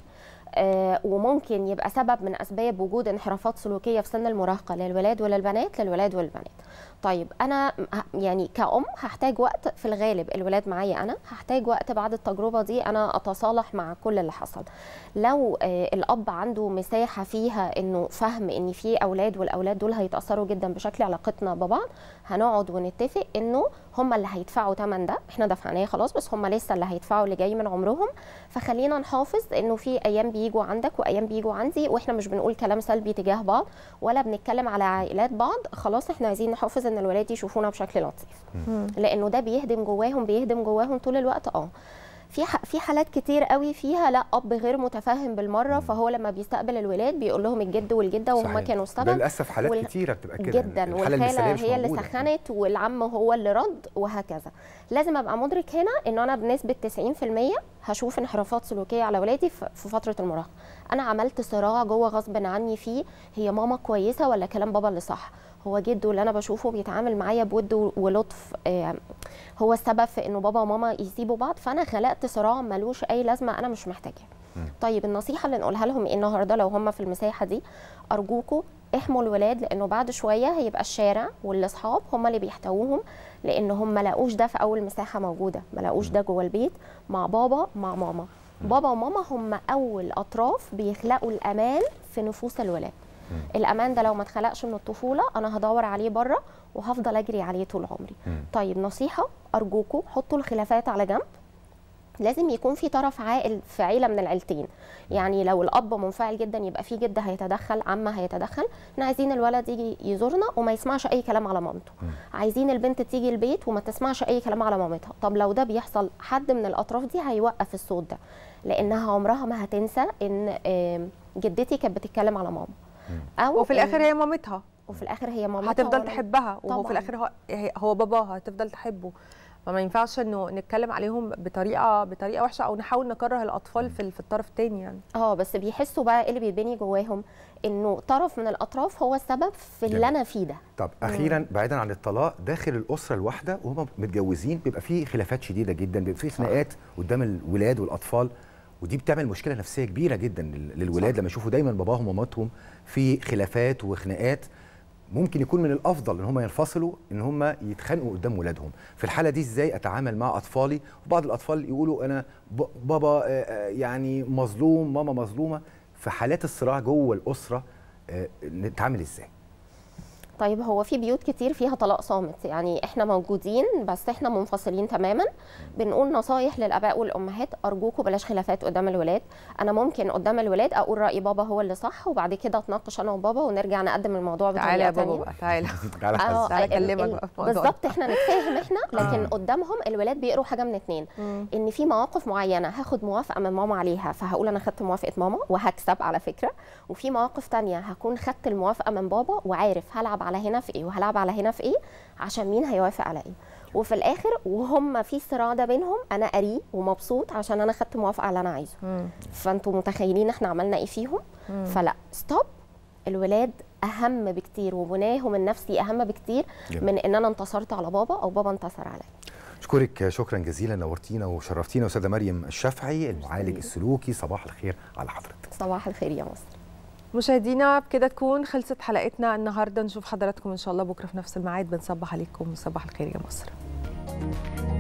آه وممكن يبقى سبب من اسباب وجود انحرافات سلوكية في سن المراهقة للولاد وللبنات للولاد والبنات طيب انا ه- يعني كأم هحتاج وقت في الغالب الولاد معايا انا هحتاج وقت بعد التجربة دي انا اتصالح مع كل اللي حصل لو آه الاب عنده مساحة فيها انه فهم ان في اولاد والاولاد دول هيتأثروا جدا بشكل علاقتنا ببعض هنقعد ونتفق انه هم اللي هيدفعوا ثمن ده احنا دفعناه خلاص بس هم لسه اللي هيدفعوا اللي جاي من عمرهم فخلينا نحافظ انه في ايام بيجوا عندك وايام بيجوا عندي واحنا مش بنقول كلام سلبي تجاه بعض ولا بنتكلم على عائلات بعض خلاص احنا عايزين نحافظ ان الولاد يشوفونا بشكل لطيف لانه ده بيهدم جواهم بيهدم جواهم طول الوقت اه في ح- في حالات كتير قوي فيها لا اب غير متفهم بالمره فهو لما بيستقبل الولاد بيقول لهم الجد والجده وهم صحيح. كانوا ده السبب للاسف حالات وال- كتيره بتبقى كده جدا الحاله المثاليه والخاله مش هي اللي موجودة. سخنت والعم هو اللي رد وهكذا لازم ابقى مدرك هنا ان انا بنسبه 90% هشوف انحرافات سلوكيه على ولادي ف- في فتره المراهقه انا عملت صراع جوه غصب عني فيه هي ماما كويسه ولا كلام بابا اللي صح هو جده اللي انا بشوفه بيتعامل معايا بود و- ولطف آه، هو السبب في انه بابا وماما يسيبوا بعض فانا خلقت صراع ملوش اي لازمه انا مش محتاجاه طيب النصيحه اللي نقولها لهم ايه النهارده لو هم في المساحه دي ارجوكوا احموا الولاد لانه بعد شويه هيبقى الشارع والاصحاب هم اللي بيحتووهم لان هم ما لاقوش ده في اول مساحه موجوده ما لاقوش ده جوه البيت مع بابا مع ماما بابا وماما هم اول اطراف بيخلقوا الامان في نفوس الولاد الامان ده لو ما اتخلقش من الطفوله انا هدور عليه بره وهفضل اجري عليه طول عمري طيب نصيحه ارجوكوا حطوا الخلافات على جنب لازم يكون في طرف عاقل في عيله من العيلتين يعني لو الاب منفعل جدا يبقى في جد هيتدخل عم هيتدخل احنا عايزين الولد يجي يزورنا وما يسمعش اي كلام على مامته عايزين البنت تيجي البيت وما تسمعش اي كلام على مامتها طب لو ده بيحصل حد من الاطراف دي هيوقف الصوت ده لانها عمرها ما هتنسى ان آم، جدتي كانت بتتكلم على ماما او وفي الاخر إن- هي مامتها وفي الاخر هي مامتها هتفضل وأنا- تحبها وهو طبعاً. في الاخر هو هو باباها هتفضل تحبه فما ينفعش انه نتكلم عليهم بطريقه بطريقه وحشه او نحاول نكره الاطفال في في الطرف الثاني يعني اه بس بيحسوا بقى ايه اللي بيتبني جواهم انه طرف من الاطراف هو السبب في اللي جميل. انا فيه ده طب اخيرا بعيدا عن الطلاق داخل الاسره الواحده وهم متجوزين بيبقى فيه خلافات شديده جدا بيبقى فيه خناقات قدام الولاد والاطفال ودي بتعمل مشكله نفسيه كبيره جدا لل- للولاد لما يشوفوا دايما باباهم ومامتهم في خلافات وخناقات ممكن يكون من الافضل ان هم ينفصلوا ان هم يتخانقوا قدام ولادهم في الحاله دي ازاي اتعامل مع اطفالي وبعض الاطفال يقولوا انا ب- بابا آه، آه، يعني مظلوم ماما مظلومه في حالات الصراع جوه الاسره آه، نتعامل ازاي طيب هو في بيوت كتير فيها طلاق صامت يعني احنا موجودين بس احنا منفصلين تماما بنقول نصايح للاباء والامهات ارجوكم بلاش خلافات قدام الولاد انا ممكن قدام الولاد اقول راي بابا هو اللي صح وبعد كده اتناقش انا وبابا ونرجع نقدم الموضوع بطريقه تعالى يا بابا تانية. بقى تعالى آه، تعالى ال- اكلمك ال- بقى في الموضوع ده. بالظبط احنا نتفاهم احنا لكن آه. قدامهم الولاد بيقروا حاجه من اتنين مم. ان في مواقف معينه هاخد موافقه من ماما عليها فهقول انا خدت موافقه ماما وهكسب على فكره وفي مواقف تانية هكون خدت الموافقه من بابا وعارف هلعب على هنا في ايه وهلعب على هنا في ايه عشان مين هيوافق على ايه وفي الاخر وهم في صراع ده بينهم انا قريه ومبسوط عشان انا خدت موافقه على اللي انا عايزه فانتوا متخيلين احنا عملنا ايه فيهم مم. فلا ستوب الولاد اهم بكتير وبناهم النفسي اهم بكتير جميل. من ان انا انتصرت على بابا او بابا انتصر عليا اشكرك شكرا جزيلا نورتينا وشرفتينا استاذه مريم الشافعي المعالج السلوكي صباح الخير على حضرتك صباح الخير يا مصر مشاهدينا بكده تكون خلصت حلقتنا النهارده نشوف حضراتكم ان شاء الله بكره في نفس الميعاد بنصبح عليكم وصباح الخير يا مصر